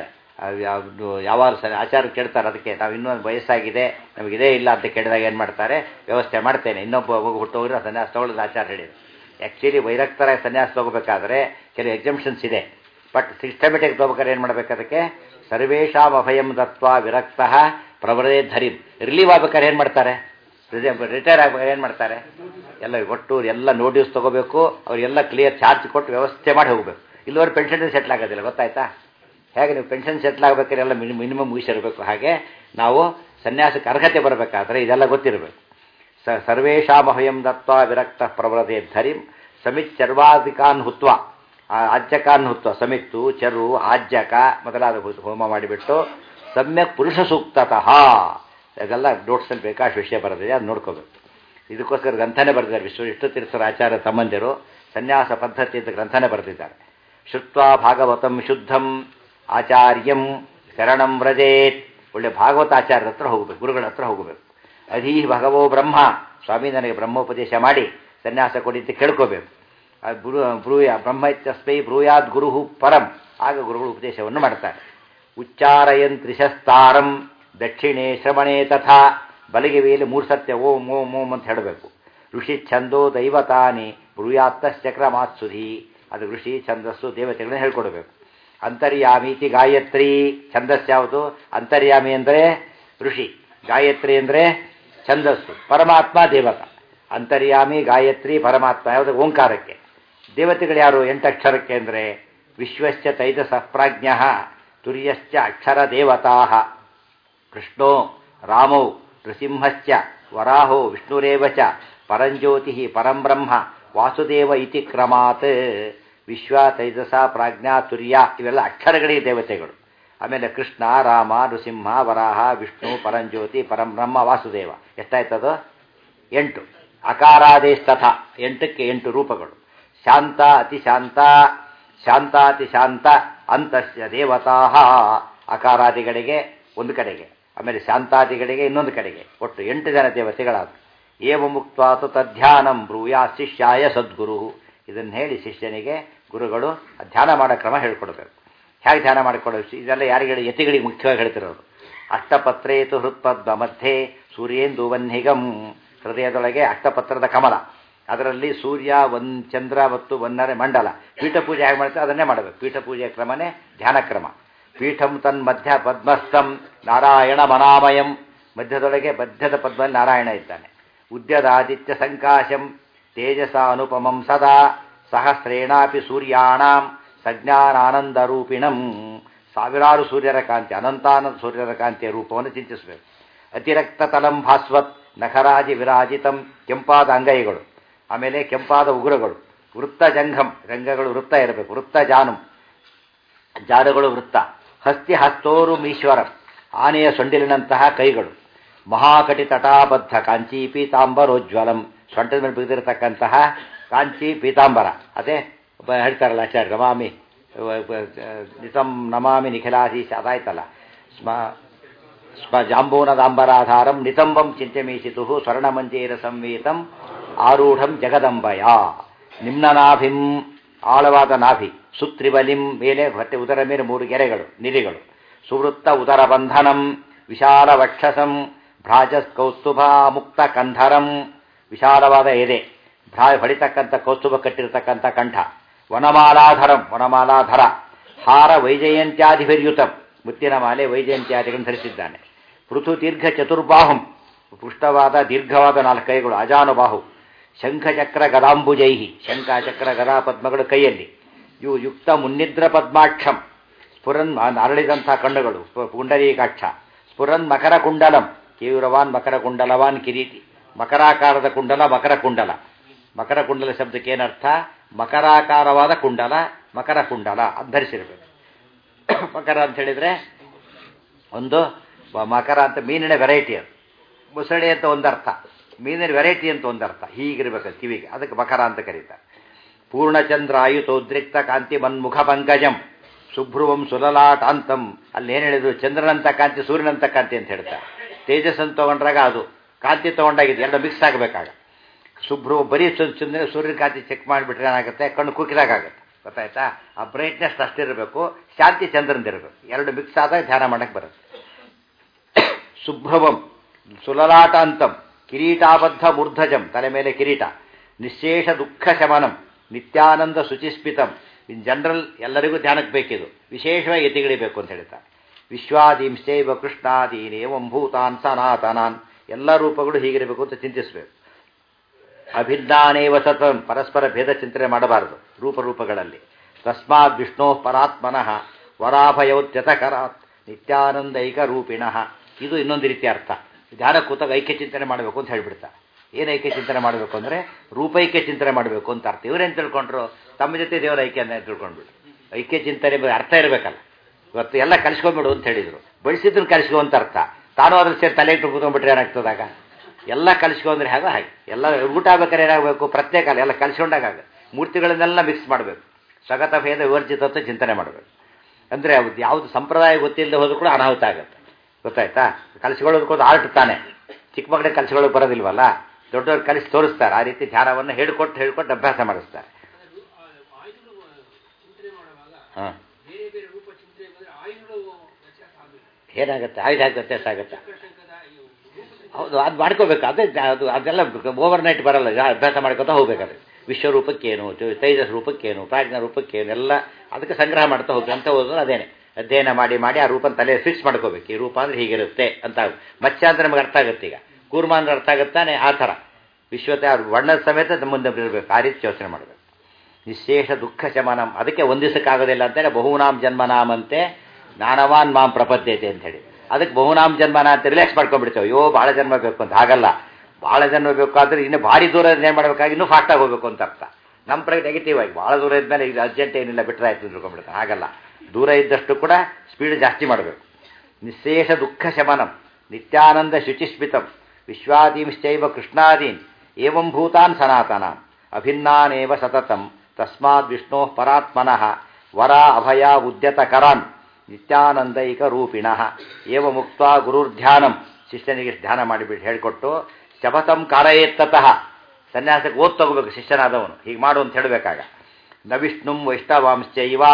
ಯಾವಾಗ ಸರಿ ಆಚಾರ ಕೇಳ್ತಾರೆ ಅದಕ್ಕೆ ನಾವು ಇನ್ನೊಂದು ವಯಸ್ಸಾಗಿದೆ ನಮಗಿದೇ ಇಲ್ಲ ಅಂತ ಕೇಳಿದಾಗ ಏನು ಮಾಡ್ತಾರೆ ವ್ಯವಸ್ಥೆ ಮಾಡ್ತೇನೆ ಇನ್ನೊಬ್ಬ ಮಗು ಹುಟ್ಟೋಗ್ರೆ ಸನ್ಯಾಸ ತಗೊಳ್ಳೋದು ಆಚಾರ ಹೇಳಿದ್ರು ಆ್ಯಕ್ಚುಲಿ ವೈರಕ್ತರಾಗಿ ಸನ್ಯಾಸ ತಗೋಬೇಕಾದ್ರೆ ಕೆಲವು ಎಕ್ಸಂಪ್ಷನ್ಸ್ ಇದೆ ಬಟ್ ಸಿಸ್ಟಮೆಟಿಕ್ ತಗೋಬೇಕಾದ್ರೆ ಏನು ಮಾಡಬೇಕು ಅದಕ್ಕೆ ಸರ್ವೇಷಾಂ ಅಭಯಂ ದತ್ವ ವಿರಕ್ತ ಪ್ರವರೇ ಧರಿ ರಿಲೀವ್ ಆಗ್ಬೇಕಾದ್ರೆ ಏನು ಮಾಡ್ತಾರೆ ರಿಟೈರ್ ಆಗ್ಬೇಕಾದ್ರೆ ಏನು ಮಾಡ್ತಾರೆ ಎಲ್ಲ ಒಟ್ಟು ಎಲ್ಲ ನೋಟಿಸ್ ತಗೋಬೇಕು ಅವರಿಗೆಲ್ಲ ಕ್ಲಿಯರ್ ಚಾರ್ಜ್ ಕೊಟ್ಟು ವ್ಯವಸ್ಥೆ ಮಾಡಿ ಹೋಗಬೇಕು ಇಲ್ಲಿವರೆಗೆ ಪೆನ್ಷನ್ ಸೆಟ್ಲ್ ಆಗೋದಿಲ್ಲ ಗೊತ್ತಾಯ್ತಾ ಹೇಗೆ ನೀವು ಪೆನ್ಷನ್ ಸೆಟ್ಲ್ ಆಗಬೇಕಾದ್ರೆ ಎಲ್ಲ ಮಿನಿಮಮ್ ಮುಗಿಸಿರಬೇಕು ಹಾಗೆ ನಾವು ಸನ್ಯಾಸಕ್ಕೆ ಅರ್ಹತೆ ಬರಬೇಕಾದ್ರೆ ಇದೆಲ್ಲ ಗೊತ್ತಿರಬೇಕು ಸ ಸರ್ವೇಷಾಮಹಯಂ ದತ್ವ ವಿರಕ್ತ ಪ್ರವರತೆ ಧರಿಂ ಸಮಿಚ್ಚರ್ವಾದಿಕಾನ್ ಹುತ್ವ ಆಜ್ಯಕಾನ್ ಹುತ್ವ ಸಮಿತ್ತು ಚರು ಆಜ್ಯಕ ಮೊದಲಾದ ಹೋಮ ಮಾಡಿಬಿಟ್ಟು ಸಮ್ಯಕ್ ಪುರುಷ ಸೂಕ್ತತಃ ಅದೆಲ್ಲ ನೋಟ್ಸಲ್ಲಿ ಬೇಕಾಷ್ಟು ವಿಷಯ ಬರೆದಿದೆ ಅದು ನೋಡ್ಕೋಬೇಕು ಇದಕ್ಕೋಸ್ಕರ ಗ್ರಂಥನೇ ಬರೆದಿದ್ದಾರೆ ವಿಶ್ವ ವಿಷ್ಣು ತೀರ್ಥರ ಆಚಾರ್ಯ ತಮ್ಮಂದಿರು ಸನ್ಯಾಸ ಪದ್ಧತಿ ಅಂತ ಗ್ರಂಥನೇ ಬರೆದಿದ್ದಾರೆ ಶುತ್ವಾ ಭಾಗವತಂ ಶುದ್ಧಂ ಆಚಾರ್ಯಂ ಶರಣಂ ವ್ರಜೇತ್ ಒಳ್ಳೆ ಭಾಗವತ ಆಚಾರ್ಯರ ಹತ್ರ ಹೋಗಬೇಕು ಗುರುಗಳ ಹತ್ರ ಹೋಗಬೇಕು ಅಧೀ ಭಗವೋ ಬ್ರಹ್ಮ ಸ್ವಾಮಿ ನನಗೆ ಬ್ರಹ್ಮೋಪದೇಶ ಮಾಡಿ ಸನ್ಯಾಸ ಕೊಡಿ ಅಂತ ಕೇಳ್ಕೋಬೇಕು ಬ್ರೂ ಬ್ರೂಯ ಬ್ರಹ್ಮ ಇತ್ಯಸ್ಮೈ ಬ್ರೂಯಾದ್ ಗುರು ಪರಂ ಆಗ ಗುರುಗಳು ಉಪದೇಶವನ್ನು ಮಾಡ್ತಾರೆ ಉಚ್ಚಾರಯನ್ ತ್ರಿಶಸ್ತಾರಂ ದಕ್ಷಿಣೆ ಶ್ರವಣೆ ತಥಾ ಬಲಿಗೆ ವೇಲಿ ಮೂರು ಸತ್ಯ ಓಂ ಓಂ ಓಂ ಅಂತ ಹೇಳಬೇಕು ಋಷಿ ಛಂದೋ ದೈವತಾನಿ ಬ್ರೂಯಾತ್ತಶ್ಚ ಕ್ರಮಾತ್ಸುಧಿ ಅದು ಋಷಿ ಛಂದಸ್ಸು ದೇವತೆಗಳನ್ನ ಹೇಳ್ಕೊಡ್ಬೇಕು ಅಂತರ್ಯಾಮೀತಿ ಗಾಯತ್ರಿ ಛಂದಸ್ ಯಾವುದು ಅಂತರ್ಯಾಮಿ ಅಂದರೆ ಋಷಿ ಗಾಯತ್ರಿ ಅಂದರೆ ಛಂದಸ್ಸು ಪರಮಾತ್ಮ ದೇವತ ಅಂತರ್ಯಾಮಿ ಗಾಯತ್ರಿ ಪರಮಾತ್ಮ ಯಾವುದು ಓಂಕಾರಕ್ಕೆ ದೇವತೆಗಳು ಯಾರು ಎಂಟಕ್ಷರಕ್ಕೆ ಅಂದರೆ ವಿಶ್ವಶ್ಚ ತೈಜಸ ಪ್ರಾಜ್ಞ ತುರ್ಯಶ್ಚ ಅಕ್ಷರ ದೇವತಾ ಕೃಷ್ಣೋ ರಾಮೋ ನೃಸಿಂಹಶ್ಚ ವರಾಹೋ ವಿಷ್ಣುರೇವ ಚ ಪರಂಜ್ಯೋತಿ ಪರಂಬ್ರಹ್ಮ ವಾಸುದೇವ ಇತಿ ಕ್ರಮಾತ್ ವಿಶ್ವ ತೈಜಸ ಪ್ರಾಜ್ಞಾ ತುರ್ಯ ಇವೆಲ್ಲ ಅಕ್ಷರಗಳಿಗೆ ದೇವತೆಗಳು ಆಮೇಲೆ ಕೃಷ್ಣ ರಾಮ ನೃಸಿಂಹ ವರಾಹ ವಿಷ್ಣು ಪರಂಜ್ಯೋತಿ ಪರಂಬ್ರಹ್ಮ ವಾಸುದೇವ ಎಷ್ಟಾಯ್ತದು ಎಂಟು ಅಕಾರಾದೇಶ ತಥಾ ಎಂಟಕ್ಕೆ ಎಂಟು ರೂಪಗಳು ಶಾಂತ ಅತಿಶಾಂತ ಶಾಂತಾತಿ ಶಾಂತ ಅಂತಸ್ಯ ದೇವತಾ ಅಕಾರಾದಿಗಳಿಗೆ ಒಂದು ಕಡೆಗೆ ಆಮೇಲೆ ಶಾಂತಾದಿಗಳಿಗೆ ಇನ್ನೊಂದು ಕಡೆಗೆ ಒಟ್ಟು ಎಂಟು ಜನ ದೇವತೆಗಳಾದರು ಏವ ಮುಕ್ತಾತು ತಧ್ಯಾನಂ ಬ್ರೂಯಾ ಶಿಷ್ಯಾಯ ಸದ್ಗುರು ಇದನ್ನು ಹೇಳಿ ಶಿಷ್ಯನಿಗೆ ಗುರುಗಳು ಧ್ಯಾನ ಮಾಡೋ ಕ್ರಮ ಹೇಳ್ಕೊಡ್ಬೇಕು ಹೇಗೆ ಧ್ಯಾನ ಮಾಡಿಕೊಳ್ಳೋದು ಇದೆಲ್ಲ ಯಾರಿಗೆ ಹೇಳಿ ಯತಿಗಳಿಗೆ ಮುಖ್ಯವಾಗಿ ಹೇಳ್ತಿರೋದು ಅಷ್ಟಪತ್ರೇತು ಹೃತ್ಪದ್ಮ ಮಧ್ಯೆ ಸೂರ್ಯೇಂದು ವನ್ಹಿಗಂ ಹೃದಯದೊಳಗೆ ಅಷ್ಟಪತ್ರದ ಕಮಲ ಅದರಲ್ಲಿ ಸೂರ್ಯ ಒನ್ ಚಂದ್ರ ಮತ್ತು ವನ್ನರೆ ಮಂಡಲ ಪೀಠ ಪೂಜೆ ಹೇಗೆ ಮಾಡ್ತಾರೆ ಅದನ್ನೇ ಮಾಡಬೇಕು ಪೀಠ ಪೂಜೆಯ ಕ್ರಮನೇ ಧ್ಯಾನ ಕ್ರಮ ಪೀಠಂ ತನ್ ಮಧ್ಯ ಪದ್ಮಸ್ಥಂ ನಾರಾಯಣ ಮನಾಮಯಂ ಮಧ್ಯದೊಳಗೆ ಮಧ್ಯದ ಪದ್ಮದಲ್ಲಿ ನಾರಾಯಣ ಇದ್ದಾನೆ ಉದ್ಯದಾದಿತ್ಯ ಸಂಕಾಶಂ ತೇಜಸ ಅನುಪಮಂ ಸದಾ ಸಹಸ್ರೇಣಾಪಿ ಸೂರ್ಯಾಣಾಂ ಸಜ್ಞಾನಾನಂದ ರೂಪಿಣಂ ಸಾವಿರಾರು ಸೂರ್ಯರ ಕಾಂತಿ ಅನಂತಾನಂದ ಸೂರ್ಯರ ಕಾಂತಿಯ ರೂಪವನ್ನು ಚಿಂತಿಸಬೇಕು ಅತಿರಕ್ತ ತಲಂ ಭಾಸ್ವತ್ ನಖರಾಜಿ ವಿರಾಜಿತಂ ಕೆಂಪಾದ ಅಂಗೈಗಳು ಆಮೇಲೆ ಕೆಂಪಾದ ಉಗುರುಗಳು ವೃತ್ತ ಜಂಘಂ ರಂಗಗಳು ವೃತ್ತ ಇರಬೇಕು ವೃತ್ತ ಜಾನು ಜಾಡುಗಳು ವೃತ್ತ ಹಸ್ತಿ ಹಸ್ತೋರು ಈಶ್ವರಂ ಆನೆಯ ಸೊಂಡಿಲಿನಂತಹ ಕೈಗಳು ಮಹಾಕಟಿ ತಟಾಬದ್ಧ ಕಾಂಚಿ ಪೀತಾಂಬರೋಜ್ವಲಂ ಸೊಂಟದ ಮೇಲೆ ಬಿದ್ದಿರತಕ್ಕಂತಹ ಕಾಂಚಿ ಪೀತಾಂಬರ ಅದೇ ಬ- ಹೇಳ್ತಾರಲ್ಲ ಆಚಾರ್ಯ ನಮಾಮಿ ನಿತಂ ನಮಾಮಿ ನಿಖಿಲಾಧೀಶ ಅದಾಯ್ತಲ್ಲ ಸ್ಮ ಸ್ಮ ಜಾಂಬೂನದಾಂಬರಾಧಾರಂ ನಿತಂಬಂ ಚಿಂತ್ಯಮೀಶಿತು ಸ್ವರ್ಣಮಂಜೇರ ಸಂವೇತಂ ಆರೂಢಂ ಜಗದಂಬಯ ನಿಮ್ನನಾಭಿಂ ಆಳವಾದ ನಾಭಿ ಸುತ್ರಿಬಲಿಂ ಮೇಲೆ ಹೊಟ್ಟೆ ಉದರ ಮೇಲೆ ಮೂರು ಗೆರೆಗಳು ನಿರಿಗಳು ಸುವೃತ್ತ ಉದರ ಬಂಧನಂ ವಿಶಾಲ ವಕ್ಷಸಂ ಭ್ರಾಜಸ್ ಕೌಸ್ತುಭ ಮುಕ್ತ ಕಂಧರಂ ವಿಶಾಲವಾದ ಎದೆ ಭ್ರಾ ಹೊಡಿತಕ್ಕಂಥ ಕೌಸ್ತುಭ ಕಟ್ಟಿರತಕ್ಕಂಥ ಕಂಠ ವನಮಾಲಾಧರಂ ವನಮಾಲಾಧರ ಹಾರ ವೈಜಯಂತ್ಯಾಧಿಭಿರ್ಯುತಂ ಮುತ್ತಿನ ಮಾಲೆ ವೈಜಯಂತ್ಯಾದಿಗಳನ್ನು ಧರಿಸಿದ್ದಾನೆ ಪೃಥು ದೀರ್ಘ ಚತುರ್ಬಾಹುಂ ಪುಷ್ಟವಾದ ದೀರ್ಘವಾದ ನಾಲ್ಕು ಕೈಗಳು ಅಜಾನುಬಾಹು ಶಂಖಚಕ್ರ ಗದಾಂಬುಜೈಹಿ ಶಂಖ ಚಕ್ರ ಗದಾ ಪದ್ಮಗಳು ಕೈಯಲ್ಲಿ ಇವು ಯುಕ್ತ ಮುನ್ನಿದ್ರ ಪದ್ಮಾಕ್ಷಂ ಸ್ಫುರನ್ ಅರಳಿದಂಥ ಕಣ್ಣುಗಳು ಸ್ಫು- ಪುಂಡರೀಕಾಕ್ಷ ಸ್ಫುರನ್ ಮಕರ ಕುಂಡಲಂ ಕೇಯೂರವಾನ್ ಮಕರ ಕುಂಡಲವಾನ್ ಕಿರೀಟಿ ಮಕರಾಕಾರದ ಕುಂಡಲ ಮಕರ ಕುಂಡಲ ಮಕರ ಕುಂಡಲ ಶಬ್ದಕ್ಕೆ ಏನರ್ಥ ಮಕರಾಕಾರವಾದ ಕುಂಡಲ ಮಕರ ಕುಂಡಲ ಅದು ಧರಿಸಿರ್ಬೇಕು ಮಕರ ಅಂತ ಹೇಳಿದ್ರೆ ಒಂದು ವ- ಮಕರ ಅಂತ ಮೀನಿನ ವೆರೈಟಿ ಅದು ಮುಸಳೆ ಅಂತ ಒಂದರ್ಥ ಮೀನಿನ ವೆರೈಟಿ ಅಂತ ಒಂದರ್ಥ ಹೀಗಿರ್ಬೇಕು ಅದು ಕಿವಿಗೆ ಅದಕ್ಕೆ ಮಕರ ಅಂತ ಕರೀತಾರೆ ಪೂರ್ಣಚಂದ್ರ ಆಯುತೋದ್ರಿಕ್ತ ಕಾಂತಿ ಮನ್ಮುಖ ಪಂಕಜಂ ಸುಭ್ರುವಂ ಸುಲಲಾಟಾಂತಂ ಅಲ್ಲಿ ಏನು ಹೇಳಿದ್ರು ಚಂದ್ರನಂತ ಕಾಂತಿ ಸೂರ್ಯನಂತ ಕಾಂತಿ ಅಂತ ಹೇಳ್ತಾರೆ ತೇಜಸ್ ಅಂತ ತಗೊಂಡ್ರಾಗ ಅದು ಕಾಂತಿ ತಗೊಂಡಾಗಿದೆ ಎರಡು ಮಿಕ್ಸ್ ಆಗಬೇಕಾಗ ಶುಭ್ರು ಬರೀ ಚು- ಚಂದ್ರ ಸೂರ್ಯನ ಕಾಂತಿ ಚೆಕ್ ಮಾಡಿಬಿಟ್ರೆ ಏನಾಗುತ್ತೆ ಕಣ್ಣು ಕುಕ್ಕಿದಾಗುತ್ತೆ ಗೊತ್ತಾಯ್ತಾ ಆ ಬ್ರೈಟ್ನೆಸ್ ಅಷ್ಟಿರಬೇಕು ಶಾಂತಿ ಚಂದ್ರನದಿರಬೇಕು ಎರಡು ಮಿಕ್ಸ್ ಆದಾಗ ಧ್ಯಾನ ಮಾಡಕ್ಕೆ ಬರುತ್ತೆ ಸುಭ್ರವಂ ಸುಲಲಾಟಾಂತಂ ಕಿರೀಟಾಬದ್ಧ ಮೂರ್ಧಜಂ ತಲೆ ಮೇಲೆ ಕಿರೀಟ ನಿಶೇಷ ದುಃಖ ಶಮನಂ ನಿತ್ಯಾನಂದ ಶುಚಿಸ್ಮಿತಂ ಇನ್ ಜನರಲ್ ಎಲ್ಲರಿಗೂ ಧ್ಯಾನಕ್ಕೆ ಬೇಕಿದು ವಿಶೇಷವಾಗಿ ಯತಿಗಳಿಬೇಕು ಅಂತ ಹೇಳ್ತಾರೆ ವಿಶ್ವಾದೀಂಶೈವ ಕೃಷ್ಣಾದೀನೇವಂ ಭೂತಾನ್ ಸನಾತನಾನ್ ಎಲ್ಲ ರೂಪಗಳು ಹೀಗಿರಬೇಕು ಅಂತ ಚಿಂತಿಸಬೇಕು ಅಭಿಜ್ಞಾನೇವ ಸತಂ ಪರಸ್ಪರ ಭೇದ ಚಿಂತನೆ ಮಾಡಬಾರದು ರೂಪರೂಪಗಳಲ್ಲಿ ತಸ್ಮಾತ್ ವಿಷ್ಣೋ ಪರಾತ್ಮನಃ ವರಾಭಯೋದ್ಯತಕರಾತ್ ನಿತ್ಯಾನಂದೈಕ ರೂಪಿಣಃ ಇದು ಇನ್ನೊಂದು ರೀತಿಯ ಅರ್ಥ ಧ್ಯಾನ ಕೂತಾಗ ಐಕ್ಯ ಚಿಂತನೆ ಮಾಡಬೇಕು ಅಂತ ಹೇಳ್ಬಿಡ್ತಾರೆ ಏನು ಐಕ್ಯ ಚಿಂತನೆ ಮಾಡಬೇಕು ಅಂದರೆ ರೂಪೈಕ್ಯ ಚಿಂತನೆ ಮಾಡಬೇಕು ಅಂತ ಅರ್ಥ ಇವರೇನು ತಿಳ್ಕೊಂಡ್ರು ತಮ್ಮ ಜೊತೆ ದೇವರ ಐಕ್ಯ ಅಂತ ತಿಳ್ಕೊಂಡ್ಬಿಟ್ಟು ಐಕ್ಯ ಚಿಂತನೆ ಬಗ್ಗೆ ಅರ್ಥ ಇರಬೇಕಲ್ಲ ಇವತ್ತು ಎಲ್ಲ ಕಲಿಸ್ಕೊಂಡ್ಬಿಡು ಅಂತ ಹೇಳಿದರು ಬಳಸಿದ್ರು ಕಲಿಸ್ಕೊ ಅಂತ ಅರ್ಥ ತಾನು ಅದ್ರ ಸೇರಿ ತಲೆ ಇಟ್ಟು ಕೂತ್ಕೊಂಡ್ಬಿಟ್ರೆ ಏನಾಗ್ತದಾಗ ಎಲ್ಲ ಕಲಿಸ್ಕೊ ಅಂದ್ರೆ ಹೇಗೋ ಹಾಗೆ ಎಲ್ಲ ಊಟ ಆಗ್ಬೇಕಾದ್ರೆ ಏನಾಗಬೇಕು ಪ್ರತ್ಯೇಕ ಅಲ್ಲ ಎಲ್ಲ ಕಲಿಸ್ಕೊಂಡಾಗ ಮೂರ್ತಿಗಳನ್ನೆಲ್ಲ ಮಿಕ್ಸ್ ಮಾಡಬೇಕು ಸ್ವಗತ ಭೇದ ವಿವರ್ಜಿತತ್ವ ಚಿಂತನೆ ಮಾಡಬೇಕು ಅಂದರೆ ಅವ್ದು ಯಾವುದು ಸಂಪ್ರದಾಯ ಗೊತ್ತಿಲ್ಲದೆ ಹೋದ್ರೂ ಕೂಡ ಅನಾಹುತ ಆಗುತ್ತೆ ಗೊತ್ತಾಯ್ತಾ ಕಲಿಸ್ಕೊಳ್ಳೋದಕ್ಕೊಂದು ಆರ್ಟ್ ತಾನೆ ಚಿಕ್ಕ ಮಕ್ಕಳಿಗೆ ಕಲಿಸ್ಕೊಳ್ಳೋಕೆ ಬರೋದಿಲ್ವಲ್ಲ ದೊಡ್ಡವ್ರು ಕಲಿಸಿ ತೋರಿಸ್ತಾರೆ ಆ ರೀತಿ ಧ್ಯಾನವನ್ನು ಹೇಳ್ಕೊಟ್ಟು ಹೇಳ್ಕೊಟ್ಟು ಅಭ್ಯಾಸ ಮಾಡಿಸ್ತಾರೆ ಆಯುಧಗಳು ಚಿಂತನೆ ಮಾಡುವಾಗ ಹಾಂ ಬೇರೆ ಬೇರೆ ರೂಪ ಚಿಂತನೆ ಬಂದ್ರೆ ಆಯುಧಗಳು ವ್ಯತ್ಯಾಸ ಆಗುತ್ತೆ ಏನಾಗುತ್ತೆ ಆಯುಧ ಹಾಕಿ ವ್ಯತ್ಯಾಸ ಆಗುತ್ತೆ ಶಂಕದ ರೂಪ ಹೌದು ಅದು ಮಾಡ್ಕೋಬೇಕು ಅದೇ ಅದು ಅದೆಲ್ಲ ಓವರ್ ನೈಟ್ ಬರಲ್ಲ ಜಾ- ಅಭ್ಯಾಸ ಮಾಡ್ಕೊತಾ ಹೋಗ್ಬೇಕಾದ್ರೆ ವಿಶ್ವರೂಪಕ್ಕೇನು ತೇ- ತೇಜಸ್ ರೂಪಕ್ಕೇನು ಪ್ರಾಜ್ಞ ರೂಪಕ್ಕೇನು ಎಲ್ಲ ಅದಕ್ಕೆ ಸಂಗ್ರಹ ಮಾಡ್ತಾ ಹೋಗಿ ಅಂತ ಹೋದ್ರೆ ಅದೇನೆ ಅಧ್ಯಯನ ಮಾಡಿ ಮಾಡಿ ಆ ರೂಪನ ತಲೆ ಫಿಕ್ಸ್ ಮಾಡ್ಕೋಬೇಕು ಈ ರೂಪ ಅಂದ್ರೆ ಹೀಗಿರುತ್ತೆ ಅಂತ ಮತ್ಸ್ಯ ಅಂದ್ರೆ ನಮಗೆ ಅರ್ಥ ಆಗುತ್ತೆ ಈಗ ಕೂರ್ಮ ಅಂದ್ರೆ ಅರ್ಥ ಆಗುತ್ತಾನೆ ಆ ಥರ ವಿಶ್ವತೆ ಆ ವರ್ಣದ ಸಮೇತ ಮುಂದೆ ಇರಬೇಕು ಆ ರೀತಿ ಯೋಚನೆ ಮಾಡಬೇಕು ನಿಶೇಷ ದುಃಖ ಶಮನಂ ಅದಕ್ಕೆ ಒಂದಿಸಕ್ಕಾಗೋದಿಲ್ಲ ಅಂತೇಳಿ ಬಹುನಾಮ್ ಜನ್ಮನಾಮಂತೆ ಜ್ಞಾನವಾನ್ ಮಾಂ ಪ್ರಪದ್ಯತೆ ಅಂತ ಹೇಳಿ ಅದಕ್ಕೆ ಬಹುನಾಮ್ ಜನ್ಮನ ಅಂತ ರಿಲ್ಯಾಕ್ಸ್ ಮಾಡ್ಕೊಂಡ್ಬಿಡ್ತೇವೆ ಅಯ್ಯೋ ಭಾಳ ಜನ್ಮ ಬೇಕು ಅಂತ ಹಾಗಲ್ಲ ಭಾಳ ಜನ್ಮ ಬೇಕಾದ್ರೆ ಇನ್ನು ಭಾರಿ ದೂರ ಏನು ಮಾಡಬೇಕಾಗಿ ಇನ್ನೂ ಫಾಸ್ಟಾಗಿ ಹೋಗಬೇಕು ಅಂತ ಅರ್ಥ ನಮ್ಮ ಪ್ರಕಾರ ನೆಗೆಟಿವ್ ಆಗಿ ಭಾಳ ದೂರ ಇದ್ಮೇಲೆ ಇದು ಅರ್ಜೆಂಟ್ ಏನಿಲ್ಲ ಬಿಟ್ಟರೆ ಆಯ್ತು ತಿಳ್ಕೊಂಡ್ಬಿಡ್ತಾರೆ ಹಾಗಲ್ಲ ದೂರ ಇದ್ದಷ್ಟು ಕೂಡ ಸ್ಪೀಡ್ ಜಾಸ್ತಿ ಮಾಡಬೇಕು ನಿಶೇಷ ದುಃಖ ಶಮನಂ ನಿತ್ಯಾನಂದ ಶುಚಿಸ್ಮಿತಂ ವಿಶ್ವಾದೀಂಶ್ಚೈವ ಕೃಷ್ಣಾದೀನ್ ಏವಂ ಭೂತಾನ್ ಸನಾತನ ಅಭಿನ್ನಾನೇವ ಸತತಂ ತಸ್ಮಾದ್ ವಿಷ್ಣೋ ಪರಾತ್ಮನಃ ವರ ಅಭಯ ಉದ್ಯತ ಕರಾನ್ ನಿತ್ಯಾನಂದೈಕ ರೂಪಿಣಃ ಏವ ಮುಕ್ತ ಗುರುರ್ಧ್ಯಾನಂ ಶಿಷ್ಯನಿಗೆ ಧ್ಯಾನ ಮಾಡಿಬಿಟ್ಟು ಹೇಳಿಕೊಟ್ಟು ಶಪಥಂ ಕಾರಯೇತ್ತತಃ ಸನ್ಯಾಸಕ್ಕೆ ಓದ್ ತಗೋಬೇಕು ಶಿಷ್ಯನಾದವನು ಹೀಗೆ ಮಾಡು ಅಂತ ಹೇಳಬೇಕಾಗ ನ ವಿಷ್ಣುಂ ವೈಷ್ಣವಾಂಶ್ಚ ಇವಾಪಿ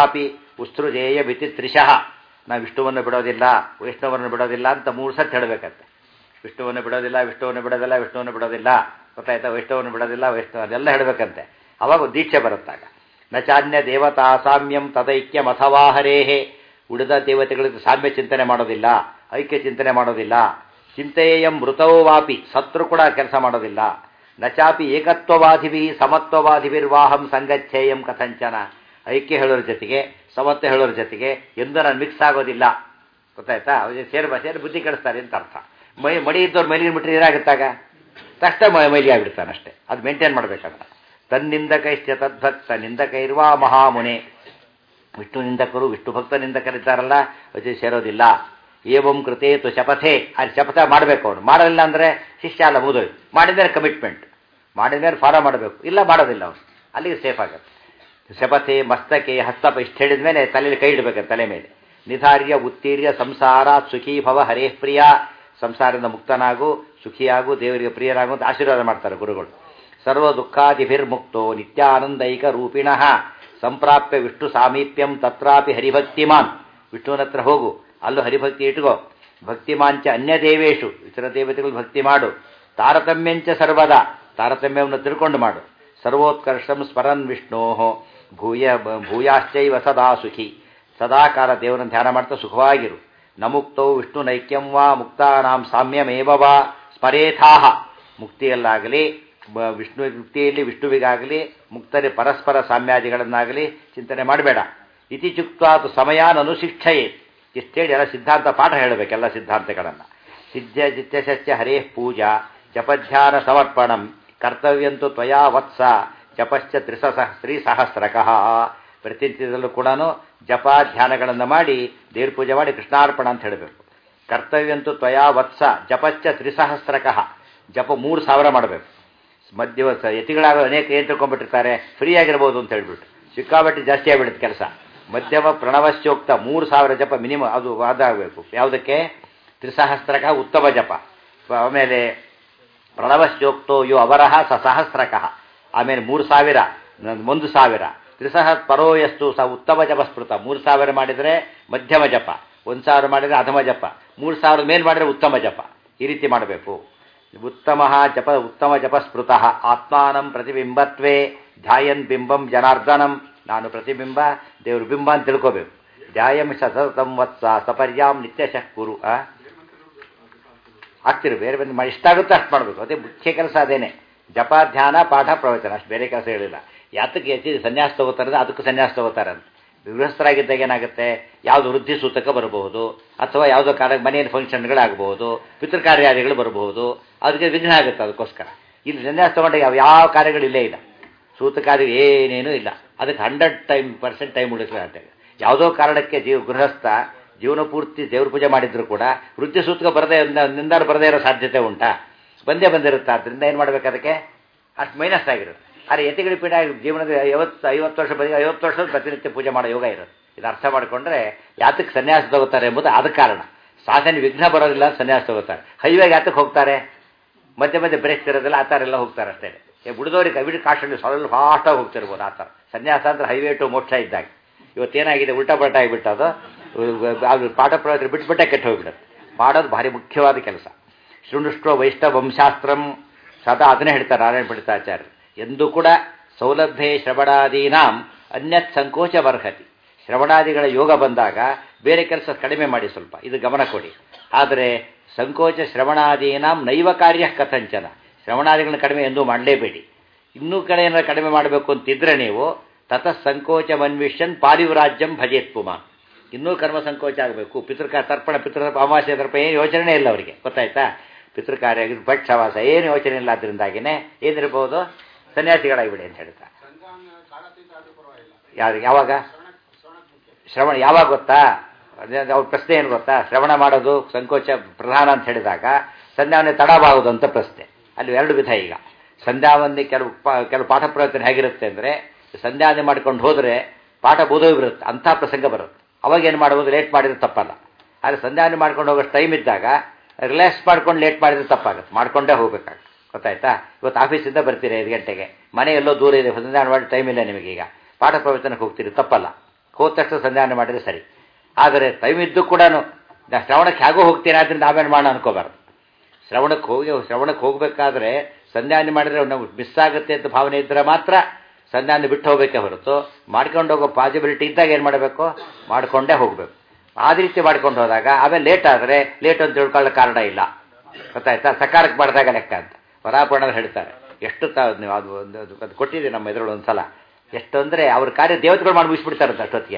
ಉಸ್ತೃಜೇಯ ಬಿತಿ ತ್ರಿಶಃ ನಾವು ವಿಷ್ಣುವನ್ನು ಬಿಡೋದಿಲ್ಲ ವೈಷ್ಣವವನ್ನು ಬಿಡೋದಿಲ್ಲ ಅಂತ ಮೂರು ಸತಿ ಹೇಳಬೇಕಂತೆ ವಿಷ್ಣುವನ್ನು ಬಿಡೋದಿಲ್ಲ ವಿಷ್ಣುವನ್ನು ಬಿಡೋದಿಲ್ಲ ವಿಷ್ಣುವನ್ನು ಬಿಡೋದಿಲ್ಲ ಗೊತ್ತಾಯ್ತಾ ವೈಷ್ಣವವನ್ನು ಬಿಡೋದಿಲ್ಲ ವೈಷ್ಣವ ಅದೆಲ್ಲ ಹೇಳಬೇಕಂತೆ ಅವಾಗ ದೀಕ್ಷೆ ಬರುತ್ತಾಗ ನ ಚಾನ್ಯ ದೇವತಾ ಸಾಮ್ಯಂ ತದೈಕ್ಯಂ ಅಥವಾ ಹರೇಹೇ ಉಳಿದ ದೇವತೆಗಳಿಗೆ ಸಾಮ್ಯ ಚಿಂತನೆ ಮಾಡೋದಿಲ್ಲ ಐಕ್ಯ ಚಿಂತನೆ ಮಾಡೋದಿಲ್ಲ ಚಿಂತೆಯಂ ಮೃತವೋ ವಾಪಿ ಸತ್ರು ಕೂಡ ಕೆಲಸ ಮಾಡೋದಿಲ್ಲ ನಚಾಪಿ ಏಕತ್ವವಾದಿಭಿ ಸಮತ್ವವಾದಿಭಿರ್ವಾಹಂ ಸಂಗಚ್ಛೇಯಂ ಕಥಂಚನ ಐಕ್ಯ ಹೇಳೋರ ಜೊತೆಗೆ ಸಮತ್ವ ಹೇಳೋರ ಜೊತೆಗೆ ಎಂದು ನಾನು ಮಿಕ್ಸ್ ಆಗೋದಿಲ್ಲ ಗೊತ್ತಾಯ್ತಾ ಅವ್ರಿಗೆ ಸೇರಿ ಸೇರಿ ಬುದ್ಧಿ ಕೆಡಿಸ್ತಾರೆ ಅಂತ ಅರ್ಥ ಮೈ ಮಡಿ ಇದ್ದವ್ರು ಮೈಲಿನ ಬಿಟ್ಟರೆ ಏನಾಗುತ್ತಾಗ ತಕ್ಷಣ ಮೈ ಮೈಲಿ ಆಗಿಬಿಡ್ತಾನೆ ಅಷ್ಟೇ ಅದು ಮೇಂಟೈನ್ ಮಾಡ್ಬೇಕಂತ ತನ್ನಿಂದಕೈಶ್ಚ ತದ್ಭಕ್ತ ನಿಂದಕೈರ್ವಾ ಮಹಾಮುನೆ ವಿಷ್ಣು ನಿಂದಕರು ವಿಷ್ಣು ಭಕ್ತ ನಿಂದಕರಿದ್ದಾರಲ್ಲ ಅದು ಸೇರೋದಿಲ್ಲ ಏವಂ ಕೃತೆ ತು ಶಪಥೆ ಅಲ್ಲಿ ಶಪಥ ಮಾಡಬೇಕು ಅವನು ಮಾಡಲಿಲ್ಲ ಅಂದರೆ ಶಿಷ್ಯ ಅಲ್ಲ ಮುಗಿದೋಯ್ತು ಮಾಡಿದ್ರೆ ಕಮಿಟ್ಮೆಂಟ್ ಮಾಡಿದ್ಮೇಲೆ ಫಾಲೋ ಮಾಡಬೇಕು ಇಲ್ಲ ಮಾಡೋದಿಲ್ಲ ಅವನು ಅಲ್ಲಿಗೆ ಸೇಫ್ ಆಗುತ್ತೆ ಶಪಥೆ ಮಸ್ತಕೆ ಹಸ್ತಪ ಇಷ್ಟು ಹೇಳಿದ ಮೇಲೆ ತಲೆಯಲ್ಲಿ ಕೈ ಇಡಬೇಕು ತಲೆ ಮೇಲೆ ನಿಧಾರ್ಯ ಉತ್ತೀರ್ಯ ಸಂಸಾರ ಸುಖೀ ಭವ ಹರೇ ಪ್ರಿಯ ಸಂಸಾರದಿಂದ ಮುಕ್ತನಾಗು ಸುಖಿಯಾಗು ದೇವರಿಗೆ ಪ್ರಿಯರಾಗು ಅಂತ ಆಶೀರ್ವಾದ ಮಾಡ್ತಾರೆ ಗುರುಗಳು ಸರ್ವ ದುಃಖಾದಿಭಿರ್ಮುಕ್ತೋ ನಿತ್ಯಾನಂದೈಕ ರೂಪಿಣಃ ಸಂಪ್ರಾಪ್ಯ ವಿಷ್ಣು ಸಾಮೀಪ್ಯಂ ತತ್ರಾಪಿ ಹರಿಭಕ್ತಿಮಾನ್ ವಿಷ್ಣುವಿನ ಹತ್ರ ಹೋಗು ಅಲ್ಲೂ ಹರಿಭಕ್ತಿ ಇಟ್ಕೋ ಭಕ್ತಿಮಾಂಚ ಅನ್ಯ ದೇವೇಶು ಇತರ ದೇವತೆಗಳು ಭಕ್ತಿ ಮಾಡು ತಾರತಮ್ಯಂಚ ಸರ್ವದ ತಾರತಮ್ಯವನ್ನು ತಿಳ್ಕೊಂಡು ಮಾಡು ಸರ್ವೋತ್ಕರ್ಷಂ ಸ್ಮರನ್ ವಿಷ್ಣೋ ಭೂಯ ಭೂಯಾಶ್ಚೈವ ಸದಾ ಸುಖಿ ಸದಾಕಾಲ ದೇವರನ್ನು ಧ್ಯಾನ ಮಾಡ್ತಾ ಸುಖವಾಗಿರು ನಮುಕ್ತೌ ವಿಷ್ಣು ನೈಕ್ಯಂ ವಾ ಮುಕ್ತಾನಾಂ ಸಾಮ್ಯಮೇವ ವಾ ಸ್ಮರೇಥಾಹ ಮುಕ್ತಿಯಲ್ಲಾಗಲಿ ವಿಷ್ಣು ಮುಕ್ತಿಯಲ್ಲಿ ವಿಷ್ಣುವಿಗಾಗಲಿ ಮುಕ್ತರಿ ಪರಸ್ಪರ ಸಾಮ್ಯಾದಿಗಳನ್ನಾಗಲಿ ಚಿಂತನೆ ಮಾಡಬೇಡ ಇತಿ ಚುಕ್ತಾತು ಸಮಯಾನನು ಶಿಕ್ಷಯೇ ಇಷ್ಟೇಳಿ ಎಲ್ಲ ಸಿದ್ಧಾಂತ ಪಾಠ ಹೇಳಬೇಕೆಲ್ಲ ಸಿದ್ಧಾಂತಗಳನ್ನು ಸಿದ್ಧ ಜಿತ್ಯಸಸ್ಯ ಹರೇ ಪೂಜಾ ಜಪಧ್ಯಾನ ಸಮರ್ಪಣಂ ಕರ್ತವ್ಯಂತು ತ್ವಯಾ ವತ್ಸ ಜಪಶ್ಚ ತ್ರಿಸಹ ತ್ರಿಸಹಸ್ರಕಃ ಪ್ರತಿನಿತ್ಯದಲ್ಲೂ ಕೂಡ ಜಪ ಧ್ಯಾನಗಳನ್ನು ಮಾಡಿ ದೇವ್ರ ಪೂಜೆ ಮಾಡಿ ಕೃಷ್ಣಾರ್ಪಣ ಅಂತ ಹೇಳಬೇಕು ಕರ್ತವ್ಯಂತು ತ್ವಯಾ ವತ್ಸ ಜಪಶ್ಚ ತ್ರಿಸಹಸ್ರಕಃ ಜಪ ಮೂರು ಸಾವಿರ ಮಾಡಬೇಕು ಮಧ್ಯ ಯತಿಗಳಾಗ ಅನೇಕ ಏನು ತಿಳ್ಕೊಂಡ್ಬಿಟ್ಟಿರ್ತಾರೆ ಫ್ರೀ ಆಗಿರ್ಬೋದು ಅಂತ ಹೇಳ್ಬಿಟ್ಟು ಸಿಕ್ಕಾಬಟ್ಟೆ ಜಾಸ್ತಿ ಆಗಿಬಿಡುತ್ತೆ ಕೆಲಸ ಮಧ್ಯಮ ಪ್ರಣವಶ್ಚೋಕ್ತ ಮೂರು ಸಾವಿರ ಜಪ ಮಿನಿಮಮ್ ಅದು ಅದಾಗಬೇಕು ಯಾವುದಕ್ಕೆ ತ್ರಿಸಹಸ್ರಕ ಉತ್ತಮ ಜಪ ಆಮೇಲೆ ಪ್ರಣವಶ್ಚೋಕ್ತೋ ಯೋ ಅವರಹ ಸ ಸಹಸ್ರಕಃ ಆಮೇಲೆ ಮೂರು ಸಾವಿರ ಒಂದು ಸಾವಿರ ತ್ರಿಸಹ ಪರೋ ಎಷ್ಟು ಸ ಉತ್ತಮ ಜಪ ಸ್ಮೃತ ಮೂರು ಸಾವಿರ ಮಾಡಿದರೆ ಮಧ್ಯಮ ಜಪ ಒಂದು ಸಾವಿರ ಮಾಡಿದರೆ ಅಧಮ ಜಪ ಮೂರು ಸಾವಿರ ಮೇಲೆ ಮಾಡಿದರೆ ಉತ್ತಮ ಜಪ ಈ ರೀತಿ ಮಾಡಬೇಕು ಉತ್ತಮ ಜಪ ಉತ್ತಮ ಜಪ ಸ್ಮೃತ ಆತ್ಮಾನಂ ಪ್ರತಿಬಿಂಬತ್ವೇ ಧ್ಯಾಯನ್ ಬಿಂಬಂ ಜನಾರ್ದನಂ ನಾನು ಪ್ರತಿಬಿಂಬ ದೇವ್ರ ಬಿಂಬ ಅಂತ ತಿಳ್ಕೋಬೇಕು ಧ್ಯಾಯಂ ಸತತಂ ವತ್ಸ ಸಪರ್ಯಾಂ ನಿತ್ಯಶಃ ಕುರು ಆ ಆಗ್ತಿರು ಬೇರೆ ಬೇರೆ ಮಾಡಿ ಇಷ್ಟಾಗುತ್ತೋ ಅಷ್ಟು ಮಾಡಬೇಕು ಅದೇ ಮುಖ್ಯ ಕೆಲಸ ಅದೇನೆ ಜಪ ಧ್ಯಾನ ಪಾಠ ಪ್ರವಚನ ಅಷ್ಟು ಬೇರೆ ಕೆಲಸ ಹೇಳಿಲ್ಲ ಯಾತಕ್ಕೆ ಹೆಚ್ಚಿಗೆ ಸನ್ಯಾಸ ತಗೋತಾರೆ ಅದಕ್ಕೆ ಸನ್ಯಾಸ ತಗೋತಾರೆ ಅಂತ ಗೃಹಸ್ಥರಾಗಿದ್ದಾಗ ಏನಾಗುತ್ತೆ ಯಾವುದು ವೃದ್ಧಿ ಸೂತಕ ಬರಬಹುದು ಅಥವಾ ಯಾವುದೋ ಕಾರ್ಯ ಮನೆಯಲ್ಲಿ ಫಂಕ್ಷನ್ಗಳಾಗಬಹುದು ಪಿತೃಕಾರ್ಯಾದಿಗಳು ಬರಬಹುದು ಅದಕ್ಕೆ ವಿಘ್ನ ಆಗುತ್ತೆ ಅದಕ್ಕೋಸ್ಕರ ಇಲ್ಲಿ ಸನ್ಯಾಸ ತಗೊಂಡಾಗ ಯಾವ ಯಾವ ಕಾರ್ಯಗಳಿಲ್ಲೇ ಇಲ್ಲ ಸೂತಕಾದಿ ಏನೇನೂ ಇಲ್ಲ ಅದಕ್ಕೆ ಹಂಡ್ರೆಡ್ ಟೈಮ್ ಪರ್ಸೆಂಟ್ ಟೈಮ್ ಉಳಿಸ್ತಾರೆ ಯಾವುದೋ ಕಾರಣಕ್ಕೆ ಜೀವ ಗೃಹಸ್ಥ ಜೀವನ ಪೂರ್ತಿ ದೇವ್ರ ಪೂಜೆ ಮಾಡಿದ್ರು ಕೂಡ ವೃತ್ತಿ ಸೂತಕ ಬರದೇ ನಿಂದಾರು ಬರದೇ ಇರೋ ಸಾಧ್ಯತೆ ಉಂಟಾ ಬಂದೇ ಬಂದಿರುತ್ತೆ ಆದ್ದರಿಂದ ಏನು ಮಾಡ್ಬೇಕು ಅದಕ್ಕೆ ಅಷ್ಟು ಮೈನಸ್ ಆಗಿರುತ್ತೆ ಆದರೆ ಯತಿಗಳ ಪೀಠ ಜೀವನದ ಐವತ್ತು ಐವತ್ತು ವರ್ಷ ಬರೀ ಐವತ್ತು ವರ್ಷದ ಪ್ರತಿನಿತ್ಯ ಪೂಜೆ ಮಾಡೋ ಯೋಗ ಇರುತ್ತೆ ಇದು ಅರ್ಥ ಮಾಡಿಕೊಂಡ್ರೆ ಯಾತಕ್ಕೆ ಸನ್ಯಾಸ ತಗೋತಾರೆ ಎಂಬುದು ಆದ ಕಾರಣ ಸಾಧನೆ ವಿಘ್ನ ಬರೋದಿಲ್ಲ ಸನ್ಯಾಸ ತಗೋತಾರೆ ಹೈವೇಗೆ ಯಾತಕ್ಕೆ ಹೋಗ್ತಾರೆ ಮಧ್ಯೆ ಮಧ್ಯೆ ಬ್ರೇಕ್ ಇರೋದಿಲ್ಲ ಆ ಥರ ಎಲ್ಲ ಹೋಗ್ತಾರೆ ಅಷ್ಟೇ ಬಿಡಿದವ್ರಿಗೆ ಕವಿಡ್ ಕಾಶಲ್ಲಿ ಸ್ವಲ್ಪ ಫಾಸ್ಟಾಗಿ ಹೋಗ್ತಿರ್ಬೋದು ಆ ಥರ ಸನ್ಯಾಸ ಅಂದ್ರೆ ಹೈವೇ ಟು ಮೋಕ್ಷ ಇದ್ದಾಗ ಇವತ್ತೇನಾಗಿದೆ ಉಲ್ಟಾ ಪಲ್ಟಾ ಆಗಿಬಿಟ್ಟು ಅದು ಅದು ಪಾಠ ಪ್ರವಚನ ಬಿಟ್ಬಿಟ್ಟೆ ಕೆಟ್ಟು ಹೋಗ್ಬಿಡುತ್ತೆ ಮಾಡೋದು ಭಾರಿ ಮುಖ್ಯವಾದ ಕೆಲಸ ಶೃಣುಷ್ವ ವೈಷ್ಣವಂಶಾಸ್ತ್ರಂ ಸದಾ ಅದನ್ನೇ ಹೇಳ್ತಾರೆ ನಾರಾಯಣ ಪಂಡಿತಾಚಾರ್ಯರು ಎಂದೂ ಕೂಡ ಸೌಲಭ್ಯ ಶ್ರವಣಾದೀನಾಂ ಅನ್ಯತ್ ಸಂಕೋಚ ಬರ್ಹತಿ ಶ್ರವಣಾದಿಗಳ ಯೋಗ ಬಂದಾಗ ಬೇರೆ ಕೆಲಸ ಕಡಿಮೆ ಮಾಡಿ ಸ್ವಲ್ಪ ಇದು ಗಮನ ಕೊಡಿ ಆದರೆ ಸಂಕೋಚ ಶ್ರವಣಾದೀನಾಂ ನೈವ ಕಾರ್ಯ ಕಥಂಚನ ಶ್ರವಣಾದಿಗಳನ್ನ ಕಡಿಮೆ ಎಂದೂ ಮಾಡಲೇಬೇಡಿ ಇನ್ನೂ ಕಡೆ ಏನಾದ್ರು ಕಡಿಮೆ ಮಾಡಬೇಕು ಅಂತಿದ್ರೆ ನೀವು ತತಃ ಸಂಕೋಚ ಮನ್ವಿಷ್ಯನ್ ಪಾರಿವರಾಜ್ಯಂ ಭಜೇತ್ ಪುಮಾನ್ ಇನ್ನೂ ಕರ್ಮ ಸಂಕೋಚ ಆಗಬೇಕು ಪಿತೃಕ ತರ್ಪಣ ಪಿತೃ ಅಮಾವಾಸ್ಯ ತರ್ಪಣ ಏನು ಯೋಚನೆ ಇಲ್ಲ ಅವರಿಗೆ ಗೊತ್ತಾಯ್ತಾ ಪಿತೃಕಾರ್ಯ ಭಕ್ಷವಾಸ ಏನು ಯೋಚನೆ ಇಲ್ಲ ಅದರಿಂದಾಗಿನೇ ಏನಿರ್ಬೋದು ಸನ್ಯಾಸಿಗಳಾಗಿಬಿಡಿ ಅಂತ ಹೇಳ್ತಾ ಯಾರು ಯಾವಾಗ ಶ್ರವಣ ಯಾವಾಗ ಗೊತ್ತಾ ಅದೇ ಅವ್ರ ಪ್ರಶ್ನೆ ಏನು ಗೊತ್ತಾ ಶ್ರವಣ ಮಾಡೋದು ಸಂಕೋಚ ಪ್ರಧಾನ ಅಂತ ಹೇಳಿದಾಗ ಸಂಧ್ಯಾವನೆ ತಡಬಾರದು ಅಂತ ಪ್ರಶ್ನೆ ಅಲ್ಲಿ ಎರಡು ವಿಧ ಈಗ ಸಂಧ್ಯಾವಂದಿ ಕೆಲವು ಕೆಲವು ಪಾಠ ಪ್ರವಚನ ಹೇಗಿರುತ್ತೆ ಅಂದರೆ ಸಂಧ್ಯಾವಂದಿ ಮಾಡ್ಕೊಂಡು ಹೋದರೆ ಪಾಠ ಬೋಧೋಗಿರುತ್ತೆ ಅಂಥ ಪ್ರಸಂಗ ಬರುತ್ತೆ ಅವಾಗ ಏನು ಮಾಡ್ಬೋದು ಲೇಟ್ ಮಾಡಿದ್ರೆ ತಪ್ಪಲ್ಲ ಆದರೆ ಸಂಧ್ಯಾವಂದಿ ಮಾಡ್ಕೊಂಡು ಹೋಗೋಷ್ಟು ಟೈಮ್ ಇದ್ದಾಗ ರಿಲ್ಯಾಕ್ಸ್ ಮಾಡ್ಕೊಂಡು ಲೇಟ್ ಮಾಡಿದ್ರೆ ತಪ್ಪಾಗುತ್ತೆ ಮಾಡ್ಕೊಂಡೇ ಹೋಗ್ಬೇಕಾಗುತ್ತೆ ಗೊತ್ತಾಯ್ತಾ ಇವತ್ತು ಆಫೀಸಿಂದ ಬರ್ತೀರಿ ಐದು ಗಂಟೆಗೆ ಮನೆ ಎಲ್ಲೋ ದೂರ ಇದೆ ಸಂಧ್ಯಾವನೆ ಮಾಡಿ ಟೈಮ್ ಇಲ್ಲ ನಿಮಗೀಗ ಪಾಠ ಪ್ರವಚನಕ್ಕೆ ಹೋಗ್ತೀರಿ ತಪ್ಪಲ್ಲ ಹೋದ ತಕ್ಷಣ ಸಂಧಾನ ಮಾಡಿದ್ರೆ ಸರಿ ಆದರೆ ಟೈಮ್ ಇದ್ದು ಕೂಡ ಶ್ರವಣಕ್ಕೆ ಹೇಗೋ ಹೋಗ್ತೀನಿ ಆದ್ದರಿಂದ ಆಮೇಲೆ ಮಾಡೋಣ ಅನ್ಕೋಬಾರ್ದು ಶ್ರವಣಕ್ಕೆ ಹೋಗಿ ಶ್ರವಣಕ್ಕೆ ಹೋಗಬೇಕಾದ್ರೆ ಸಂಧಾನ ಮಾಡಿದ್ರೆ ನಾವು ಮಿಸ್ ಆಗುತ್ತೆ ಅಂತ ಭಾವನೆ ಇದ್ದರೆ ಮಾತ್ರ ಸಂಧಾನ ಬಿಟ್ಟು ಹೋಗಬೇಕೇ ಹೊರತು ಮಾಡ್ಕೊಂಡು ಹೋಗೋ ಪಾಸಿಬಿಲಿಟಿ ಇದ್ದಾಗ ಏನು ಮಾಡಬೇಕು ಮಾಡಿಕೊಂಡೇ ಹೋಗಬೇಕು ಆ ರೀತಿ ಮಾಡ್ಕೊಂಡು ಹೋದಾಗ ಆಮೇಲೆ ಲೇಟ್ ಆದರೆ ಲೇಟ್ ಅಂತ ತಿಳ್ಕೊಳ್ಳೋ ಕಾರಣ ಇಲ್ಲ ಗೊತ್ತಾಯ್ತಾ ಸಕಾರಕ್ಕೆ ಮಾಡಿದಾಗ ಲೆಕ್ಕ ಅಂತ ವರಾಪುರಣರು ಹೇಳ್ತಾರೆ ಎಷ್ಟು ತ ನೀವು ಅದು ಒಂದು ಅದು ಅದು ಕೊಟ್ಟಿದೆ ನಮ್ಮ ಎದುರುಗಳು ಒಂದು ಸಲ ಎಷ್ಟು ಅಂದರೆ ಅವ್ರ ಕಾರ್ಯ ದೇವತೆಗಳು ಮಾಡಿ ಮುಗಿಸ್ಬಿಡ್ತಾರಂತ ಅಷ್ಟೊತ್ತಿಗೆ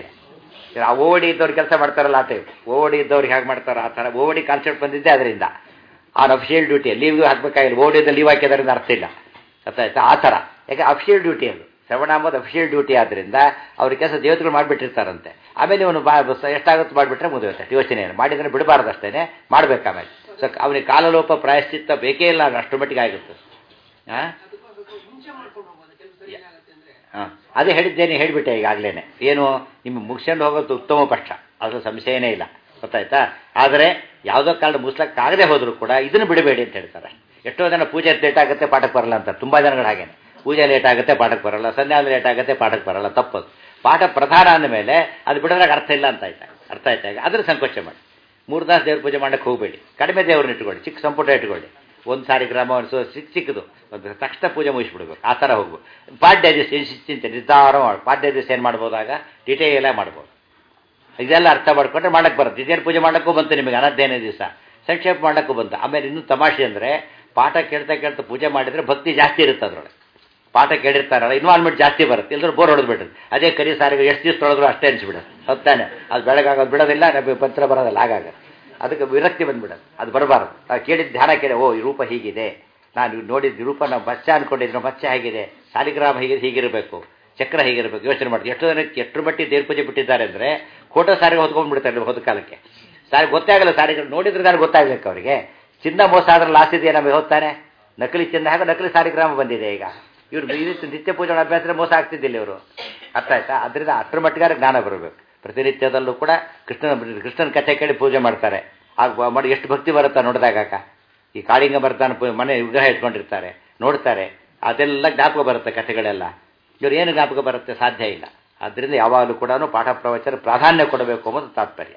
ಆ ಓಡಿ ಇದ್ದವ್ರು ಕೆಲಸ ಮಾಡ್ತಾರಲ್ಲ ಆ ಟೈಪ್ ಓಡಿ ಇದ್ದವ್ರಿಗೆ ಹೇಗೆ ಮಾಡ್ತಾರೆ ಆ ಥರ ಓಡಿ ಕಾನ್ಸೆಪ್ಟ್ ಬಂದಿದ್ದೆ ಅದರಿಂದ ಆನ್ ಅಫಿಷಿಯಲ್ ಡ್ಯೂಟಿ ಲೀವ್ ಹಾಕಬೇಕಾಗಿಲ್ಲ ಓಡಿದ ಲೀವ್ ಹಾಕಿದ್ರಿಂದ ಅರ್ಥ ಇಲ್ಲ ಗೊತ್ತಾಯ್ತಾ ಆ ಥರ ಯಾಕೆ ಅಫಿಷಿಯಲ್ ಡ್ಯೂಟಿ ಅದು ಶ್ರವಣ ಅಂಬೋದು ಅಫಿಷಿಯಲ್ ಡ್ಯೂಟಿ ಆದ್ದರಿಂದ ಅವ್ರ ಕೆಲಸ ದೇವತೆಗಳು ಮಾಡಿಬಿಟ್ಟಿರ್ತಾರಂತೆ ಆಮೇಲೆ ಇವನು ಬಾ ಎಷ್ಟಾಗುತ್ತೆ ಮಾಡಿಬಿಟ್ರೆ ಮುಗಿಯುತ್ತೆ ಯೋಚನೆ ಏನು ಮಾಡಿದ್ರೆ ಬಿಡಬಾರ್ದು ಅಷ್ಟೇ ಮಾಡ್ಬೇಕು ಆಮೇಲೆ ಸೊ ಅವನಿಗೆ ಕಾಲಲೋಪ ಪ್ರಾಯಶ್ಚಿತ್ತ ಬೇಕೇ ಇಲ್ಲ ಅದು ಅಷ್ಟು ಮಟ್ಟಿಗೆ ಆಗುತ್ತೆ ಹಾಂ ಅದಕ್ಕೋಸ್ಕರ ಸ್ವಲ್ಪ ಮುಂಚೆ ಮಾಡ್ಕೊಂಡು ಹೋಗೋದು ಕೆಲವು ಸರಿ ಏನಾಗುತ್ತೆ ಅಂದ್ರೆ ಹಾಂ ಅದೇ ಹೇಳಿದ್ದೇನೆ ಹೇಳಿಬಿಟ್ಟೆ ಈಗಾಗಲೇ ಏನು ನಿಮ್ಮ ಮುಗಿಸ್ಕೊಂಡು ಹೋಗೋದು ಉತ್ತಮ ಪಕ್ಷ ಅದು ಸಂಶಯನೇ ಇಲ್ಲ ಗೊತ್ತಾಯ್ತಾ ಆದರೆ ಯಾವುದೋ ಕಾರಣ ಮುಗಿಸ್ಲಕ್ಕಾಗದೆ ಹೋದರೂ ಕೂಡ ಇದನ್ನು ಬಿಡಬೇಡಿ ಅಂತ ಹೇಳ್ತಾರೆ ಎಷ್ಟೋ ಜನ ಪೂಜೆ ಲೇಟ್ ಆಗುತ್ತೆ ಪಾಠಕ್ಕೆ ಬರಲ್ಲ ಅಂತ ತುಂಬ ಜನಗಳು ಹಾಗೇನೆ ಪೂಜೆ ಲೇಟ್ ಆಗುತ್ತೆ ಪಾಠಕ್ಕೆ ಬರಲ್ಲ ಸಂಧ್ಯಾ ಲೇಟ್ ಆಗುತ್ತೆ ಪಾಠಕ್ಕೆ ಬರಲ್ಲ ತಪ್ಪದು ಪಾಠ ಪ್ರಧಾನ ಅಂದಮೇಲೆ ಅದು ಬಿಡೋದಾಗ ಅರ್ಥ ಇಲ್ಲ ಅಂತ ಆಯ್ತಾ ಅರ್ಥ ಆಯ್ತಾ ಈಗ ಅದ್ರ ಸಂಕೋಚ ಮಾಡಿ ಮೂರು ತಾಸು ದೇವ್ರ ಪೂಜೆ ಮಾಡಕ್ಕೆ ಹೋಗಬೇಡಿ ಕಡಿಮೆ ದೇವ್ರನ್ನ ಇಟ್ಕೊಳ್ಳಿ ಚಿಕ್ಕ ಸಂಪುಟ ಇಟ್ಕೊಳ್ಳಿ ಒಂದು ಸಾರಿ ಗ್ರಾಮ ಒಂದು ಸೊ ಚಿಕ್ಕ ಚಿಕ್ಕದು ಒಂದು ತಕ್ಷಣ ಪೂಜೆ ಮುಗಿಸ್ಬಿಡ್ಬೇಕು ಆ ಥರ ಹೋಗ್ಬೇಕು ಪಾಡ್ಯ ದಿವಸ ಏನು ಚಿಂತೆ ನಿರ್ಧಾರ ಮಾಡಿ ಪಾಡ್ಯ ದಿವಸ ಏನು ಮಾಡ್ಬೋದಾಗ ಡಿಟೇಲ್ ಮಾಡ್ಬೋದು ಇದೆಲ್ಲ ಅರ್ಥ ಮಾಡ್ಕೊಂಡ್ರೆ ಮಾಡಕ್ಕೆ ಬರುತ್ತೆ ಇದೇನು ಪೂಜೆ ಮಾಡೋಕ್ಕೂ ಬಂತು ನಿಮಗೆ ಅನಧ್ಯಯನ ದಿವಸ ಸಂಕ್ಷೇಪ ಮಾಡೋಕ್ಕೂ ಬಂತು ಆಮೇಲೆ ಇನ್ನೂ ತಮಾಷೆ ಅಂದರೆ ಪಾಠ ಕೇಳ್ತಾ ಕೇಳ್ತಾ ಪೂಜೆ ಮಾಡಿದರೆ ಭಕ್ತಿ ಜಾಸ್ತಿ ಇರುತ್ತೆ ಅದರೊಳಗೆ ಪಾಠ ಕೇಳಿರ್ತಾರಲ್ಲ ಇನ್ವಾಲ್ವ್ಮೆಂಟ್ ಜಾಸ್ತಿ ಬರುತ್ತೆ ಇಲ್ಲದ್ರೆ ಬೋರ್ ಹೊಡೆದು ಬಿಡ್ರಿ ಅದೇ ಕರಿ ಸಾರಿಗೆ ಎಷ್ಟು ದಿವಸ ತೊಳೆದ್ರು ಅಷ್ಟೇ ಅನ್ಸ್ಬಿಡೋದು ಹೊತ್ತಾನೆ ಅದು ಬೆಳಗಾಗೋದು ಬಿಡೋದಿಲ್ಲ ನಮಗೆ ಪತ್ರ ಬರೋದಿಲ್ಲ ಆಗಾಗ ಅದಕ್ಕೆ ವಿರಕ್ತಿ ಬಂದ್ಬಿಡೋದು ಅದು ಬರಬಾರ್ದು ನಾವು ಕೇಳಿದ ಧ್ಯಾನ ಕೇಳಿ ಓ ಈ ರೂಪ ಹೀಗಿದೆ ನಾನು ನೋಡಿದ ರೂಪ ನಾವು ಮಚ್ಚ ಅನ್ಕೊಂಡಿದ್ರು ಮಚ್ಚ ಹೇಗಿದೆ ಸಾಲಿಗ್ರಾಮ ಹೀಗೆ ಹೀಗಿರಬೇಕು ಚಕ್ರ ಹೀಗಿರಬೇಕು ಯೋಚನೆ ಮಾಡ್ತೀವಿ ಎಷ್ಟು ಜನಕ್ಕೆ ಎಷ್ಟು ಮಟ್ಟಿ ದೇವ್ರ ಪೂಜೆ ಬಿಟ್ಟಿದ್ದಾರೆ ಅಂದರೆ ಕೋಟೋ ಸಾರಿಗೆ ಹೊತ್ಕೊಂಡ್ಬಿಡ್ತಾರೆ ಹೋದ ಕಾಲಕ್ಕೆ ಸಾರಿಗೆ ಗೊತ್ತೇ ಆಗಲ್ಲ ಸಾರಿಗೆ ನೋಡಿದ್ರೆ ನಾನು ಗೊತ್ತಾಗ್ಬೇಕು ಅವರಿಗೆ ಚಿನ್ನ ಮೋಸ ಆದ್ರೆ ಲಾಸ್ ಇದೆಯಾ ನಮಗೆ ಹೋಗ್ತಾನೆ ನಕಲಿ ಚಿನ್ನ ಹಾಗೆ ನಕಲಿ ಸಾಲಿಗ್ರಾಮ ಬಂದಿದೆ ಈಗ ಇವ್ರು ಈ ರೀತಿ ನಿತ್ಯ ಪೂಜೆ ಅಭ್ಯಾಸ ಮೋಸ ಆಗ್ತಿದ್ದಿಲ್ಲ ಇವರು ಅರ್ಥ ಆಯ್ತಾ ಅದರಿಂದ ಅಷ್ಟರ ಮಟ್ಟಿಗಾರ ಜ್ಞಾನ ಬರಬೇಕು ಪ್ರತಿನಿತ್ಯದಲ್ಲೂ ಕೂಡ ಕೃಷ್ಣನ ಕೃಷ್ಣನ ಕಥೆ ಕೇಳಿ ಪೂಜೆ ಮಾಡ್ತಾರೆ ಆಗ ಮಾಡಿ ಎಷ್ಟು ಭಕ್ತಿ ಬರುತ್ತಾ ನೋಡಿದಾಗ ಅಕ್ಕ ಈ ಕಾಳಿಂಗ ಬರ್ತಾನೆ ಪೂ- ಮನೆ ವಿಗ್ರಹ ಇಟ್ಕೊಂಡಿರ್ತಾರೆ ನೋಡ್ತಾರೆ ಅದೆಲ್ಲ ಜ್ಞಾಪಕ ಬರುತ್ತೆ ಕಥೆಗಳೆಲ್ಲ ಇವ್ರು ಏನು ಜ್ಞಾಪಕ ಬರುತ್ತೆ ಸಾಧ್ಯ ಇಲ್ಲ ಆದ್ದರಿಂದ ಯಾವಾಗಲೂ ಕೂಡ ಪಾಠ ಪ್ರವಚನ ಪ್ರಾಧಾನ್ಯ ಕೊಡಬೇಕು ಅನ್ನೋದು ತಾತ್ಪರ್ಯ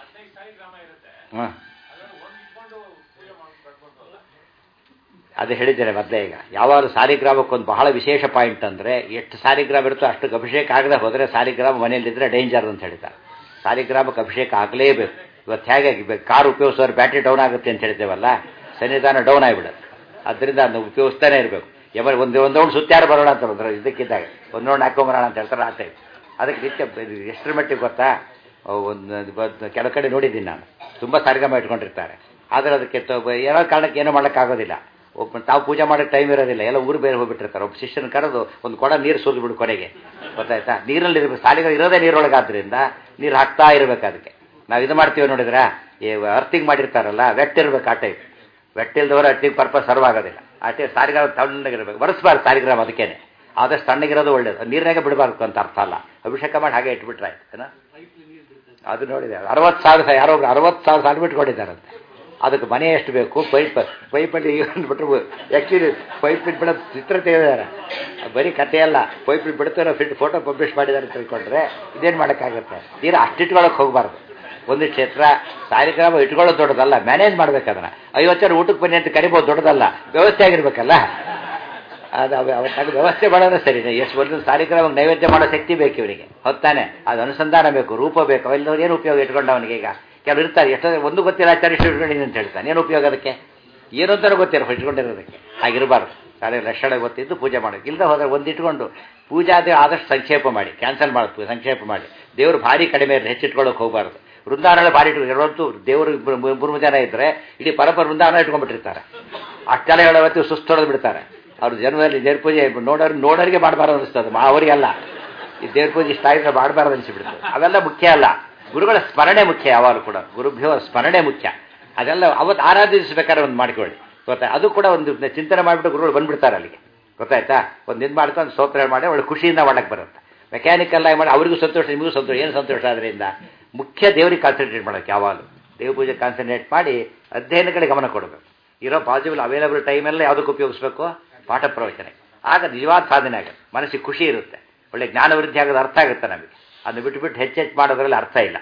ಹಾಂ ಅದು ಹೇಳಿದ್ದೇನೆ ಮೊದಲೇ ಈಗ ಯಾವಾಗಲೂ ಸಾಲಿಗ್ರಾಮಕ್ಕೆ ಒಂದು ಬಹಳ ವಿಶೇಷ ಪಾಯಿಂಟ್ ಅಂದರೆ ಎಷ್ಟು ಸಾಲಿಗ್ರಾಮ ಇರುತ್ತೋ ಅಷ್ಟಕ್ಕೆ ಅಭಿಷೇಕ ಆಗದೆ ಹೋದರೆ ಸಾಲಿಗ್ರಾಮ ಮನೆಯಲ್ಲಿದ್ದರೆ ಡೇಂಜರ್ ಅಂತ ಹೇಳ್ತಾರೆ ಸಾಲಿಗ್ರಾಮಕ್ಕೆ ಅಭಿಷೇಕ ಆಗಲೇಬೇಕು ಇವತ್ತು ಹೇಗೆ ಕಾರ್ ಉಪಯೋಗಿಸೋರು ಬ್ಯಾಟ್ರಿ ಡೌನ್ ಆಗುತ್ತೆ ಅಂತ ಹೇಳ್ತೇವಲ್ಲ ಸನ್ನಿಧಾನ ಡೌನ್ ಆಗಿಬಿಡುತ್ತೆ ಅದರಿಂದ ಅದನ್ನ ಉಪಯೋಗಿಸ್ತಾನೆ ಇರಬೇಕು ಯಾವಾಗ ಒಂದು ಒಂದು ರೌಂಡ್ ಸುತ್ತಾರು ಬರೋಣ ಅಂತ ಅಂದ್ರೆ ಇದಕ್ಕಿದ್ದಾಗ ಒಂದು ರೌಂಡ್ ಹಾಕೊಂಬರೋಣ ಅಂತ ಹೇಳ್ತಾರೆ ಆ ಟೈಪ್ ಅದಕ್ಕೆ ನಿತ್ಯ ಇದು ಎಷ್ಟರ ಮಟ್ಟಿಗೆ ಗೊತ್ತಾ ಒಂದು ಬ- ಕೆಲವು ಕಡೆ ನೋಡಿದ್ದೀನಿ ನಾನು ತುಂಬ ಸಾರಿಗಾಮ ಇಟ್ಕೊಂಡಿರ್ತಾರೆ ಆದರೆ ಅದಕ್ಕೆ ತ- ಏನೋ ಕಾರಣಕ್ಕೆ ಏನೂ ಮಾಡೋಕ್ಕಾಗೋದಿಲ್ಲ ಒಬ್ಬ ತಾವು ಪೂಜೆ ಮಾಡೋಕ್ಕೆ ಟೈಮ್ ಇರೋದಿಲ್ಲ ಎಲ್ಲ ಊರು ಬೇರೆ ಹೋಗ್ಬಿಟ್ಟಿರ್ತಾರೆ ಒಬ್ಬ ಶಿಷ್ಯನ ಕರೆದು ಒಂದು ಕೊಡ ನೀರು ಸುರಿದು ಬಿಡು ಕೊನೆಗೆ ಗೊತ್ತಾಯ್ತಾ ನೀರಲ್ಲಿ ಇರಬೇಕು ಸಾಲಿಗಳು ಇರೋದೇ ನೀರೊಳಗಾದ್ರಿಂದ ನೀರು ಹಾಕ್ತಾ ಇರಬೇಕು ಅದಕ್ಕೆ ನಾವು ಇದು ಮಾಡ್ತೀವಿ ನೋಡಿದ್ರೆ ಈ ಅರ್ತಿಂಗ್ ಮಾಡಿರ್ತಾರಲ್ಲ ವೆಟ್ ಇರ್ಬೇಕು ಆ ಟೈಪ್ ವೆಟ್ ಇಲ್ದವರು ಅರ್ತಿಂಗ್ ಪರ್ಪಸ್ ಸರ್ವ್ ಆಗೋದಿಲ್ಲ ಆ ಟೈಪ್ ಸಾರಿಗಾಮ ತಣ್ಣಗಿರ್ಬೇಕು ಬರೆಸ್ಬಾರ್ದು ಸಾರಿಗ್ರಾಮ ಅದಕ್ಕೇನೆ ಆದಷ್ಟು ತಣ್ಣಗಿರೋದು ಒಳ್ಳೇದು ನೀರಿನಾಗೆ ಬಿಡಬಾರ್ದು ಅಂತ ಅರ್ಥ ಅಲ್ಲ ಅಭಿಷೇಕ ಮಾಡಿ ಹಾಗೆ ಇಟ್ಬಿಟ್ರೆ ಆಯ್ತು ಏನೋ ಅದು ನೋಡಿದೆ ಅರವತ್ತು ಸಾವಿರ ಯಾರೋ ಒಬ್ರು ಅರವತ್ತು ಸಾವಿರ ಸಾಲ ಬಿಟ್ಕೊಂಡಿದ್ದಾರಂತೆ ಅದಕ್ಕೆ ಮನೆ ಎಷ್ಟು ಬೇಕು ಪೈಪ್ ಪೈಪಲ್ಲಿ ಬಿಟ್ಟರು ಆ್ಯಕ್ಚುಲಿ ಪೈಪ್ ಬಿಡೋದು ಚಿತ್ರ ತೆಗೆದಿದ್ದಾರೆ ಬರೀ ಕಥೆ ಅಲ್ಲ ಪೈಪ್ ಬಿಡ್ತಾರೋ ಫಿಟ್ ಫೋಟೋ ಪಬ್ಲಿಷ್ ಮಾಡಿದ್ದಾರೆ ಅಂತ ತಿಳ್ಕೊಂಡ್ರೆ ಇದೇನು ಮಾಡೋಕ್ಕಾಗುತ್ತೆ ತೀರಾ ಅಷ್ಟಿಟ್ಕೊಳ್ಳೋಕೆ ಹೋಗಬಾರ್ದು ಒಂದು ಕ್ಷೇತ್ರ ಸಾರಿಗ್ರಾಮ ಇಟ್ಕೊಳ್ಳೋದು ದೊಡ್ಡದಲ್ಲ ಮ್ಯಾನೇಜ್ ಮಾಡ್ಬೇಕು ಅದನ್ನ ಐವತ್ತು ಜನ ಊಟಕ್ಕೆ ಬನ್ನಿ ಅಂತ ಕರಿಬೋದು ದೊಡ್ಡದಲ್ಲ ವ್ಯವಸ್ಥೆ ಆಗಿರ್ಬೇಕಲ್ಲ ಅದು ಅವ ಅವತ್ತಾಗ ವ್ಯವಸ್ಥೆ ಮಾಡೋದು ಸರಿನೇ ಎಷ್ಟು ಒಂದೊಂದು ಸಾಲಿಗ್ರಾಮಕ್ಕೆ ನೈವೇದ್ಯ ಮಾಡೋ ಶಕ್ತಿ ಬೇಕು ಇವನಿಗೆ ಹೊತ್ತಾನೆ ಅದು ಅನುಸಂಧಾನ ಬೇಕು ರೂಪ ಬೇಕು ಅವೆಲ್ಲವ್ರು ಏನು ಉಪಯೋಗ ಇಟ್ಕೊಂಡು ಅವನಿಗೆ ಈಗ ಕೆಲವರು ಇರ್ತಾರೆ ಎಷ್ಟೋ ಒಂದು ಗೊತ್ತಿಲ್ಲ ಆಚಾರ್ಯ ಇಷ್ಟು ಇಟ್ಕೊಂಡಿದ್ದೀನಿ ಅಂತ ಹೇಳ್ತಾನೆ ಏನು ಉಪಯೋಗ ಅದಕ್ಕೆ ಏನು ಅಂತಾನೆ ಗೊತ್ತಿಲ್ಲ ಇಟ್ಕೊಂಡಿರೋದಕ್ಕೆ ಹಾಗಿರಬಾರ್ದು ಸಾರಿ ಲಕ್ಷಣ ಗೊತ್ತಿದ್ದು ಪೂಜೆ ಮಾಡೋದು ಇಲ್ಲದೆ ಹೋದರೆ ಒಂದು ಇಟ್ಕೊಂಡು ಪೂಜಾದಿ ಆದಷ್ಟು ಸಂಕ್ಷೇಪ ಮಾಡಿ ಕ್ಯಾನ್ಸಲ್ ಮಾಡೋದು ಸಂಕ್ಷೇಪ ಮಾಡಿ ದೇವರು ಭಾರಿ ಕಡಿಮೆ ಇರಲಿ ಹೆಚ್ಚಿಟ್ಕೊಳ್ಳೋಕೆ ಹೋಗಬಾರ್ದು ವೃಂದಾವನ ಭಾರಿ ಇಟ್ಕೊಂಡು ದೇವರು ಇಬ್ಬರು ಮೂರು ಜನ ಇದ್ದರೆ ಇಡೀ ಪರಪರ ವೃಂದಾವನ ಇಟ್ಕೊಂಡ್ಬಿಟ್ಟಿರ್ತಾರೆ ಅಷ್ಟೆಲ್ಲ ಹೇಳೋ ಹೊತ್ತಿಗೆ ಸುಸ್ತು ಹೊಡೆದು ಬಿಡ್ತಾರೆ ಅವ್ರು ಜನ್ಮದಲ್ಲಿ ದೇವ್ರ ಪೂಜೆ ನೋಡೋರು ನೋಡೋರಿಗೆ ಮಾಡಬಾರ್ದು ಅನಿಸ್ತದೆ ಮಾ ಅವರಿಗೆಲ್ಲ ಈ ದೇವ್ರ ಪೂಜೆ ಇಷ್ಟ ಆಗಿದ್ರೆ ಮಾಡಬಾರ್ದು ಅನಿಸಿಬಿಡ್ತದೆ ಅವೆಲ್ಲ ಮುಖ್ಯ ಅಲ್ಲ ಗುರುಗಳ ಸ್ಮರಣೆ ಮುಖ್ಯ ಯಾವಾಗಲೂ ಕೂಡ ಗುರುಭ್ಯೋ ಸ್ಮರಣೆ ಮುಖ್ಯ ಅದೆಲ್ಲ ಅವತ್ತು ಆರಾಧಿಸಬೇಕಾದ್ರೆ ಒಂದು ಮಾಡ್ಕೊಳ್ಳಿ ಗೊತ್ತಾ ಅದು ಕೂಡ ಒಂದು ಚಿಂತನೆ ಮಾಡಿಬಿಟ್ಟು ಗುರುಗಳು ಬಂದ್ಬಿಡ್ತಾರೆ ಅಲ್ಲಿಗೆ ಗೊತ್ತಾಯ್ತಾ ಒಂದು ಇದು ಮಾಡ್ಕೊಂಡು ಸ್ತೋತ್ರ ಮಾಡಿ ಒಳ್ಳೆ ಖುಷಿಯಿಂದ ಮಾಡಕ್ಕೆ ಬರುತ್ತೆ ಮೆಕ್ಯಾನಿಕಲ್ ಆಗಿ ಮಾಡಿ ಅವರಿಗೂ ಸಂತೋಷ ನಿಮಗೂ ಸಂತೋಷ ಏನು ಸಂತೋಷ ಅದರಿಂದ ಮುಖ್ಯ ದೇವರಿಗೆ ಕಾನ್ಸಂಟ್ರೇಟ್ ಮಾಡೋಕ್ಕೆ ಯಾವಾಗಲೂ ದೇವ ಪೂಜೆ ಕಾನ್ಸಂಟ್ರೇಟ್ ಮಾಡಿ ಅಧ್ಯಯನ ಕಡೆ ಗಮನ ಕೊಡಬೇಕು ಇರೋ ಪಾಸಿಬಲ್ ಅವೈಲಬಲ್ ಟೈಮೆಲ್ಲ ಯಾವುದಕ್ಕೆ ಉಪಯೋಗಿಸ್ಬೇಕು ಪಾಠ ಪ್ರವಚನ ಆಗ ನಿಜವಾದ ಸಾಧನೆ ಆಗುತ್ತೆ ಮನಸ್ಸಿಗೆ ಖುಷಿ ಇರುತ್ತೆ ಒಳ್ಳೆ ಜ್ಞಾನ ವೃದ್ಧಿ ಆಗೋದು ಅರ್ಥ ಆಗುತ್ತೆ ನಮಗೆ ಅದನ್ನು ಬಿಟ್ಬಿಟ್ಟು ಹೆಚ್ಚೆಚ್ಚು ಮಾಡೋದ್ರಲ್ಲಿ ಅರ್ಥ ಇಲ್ಲ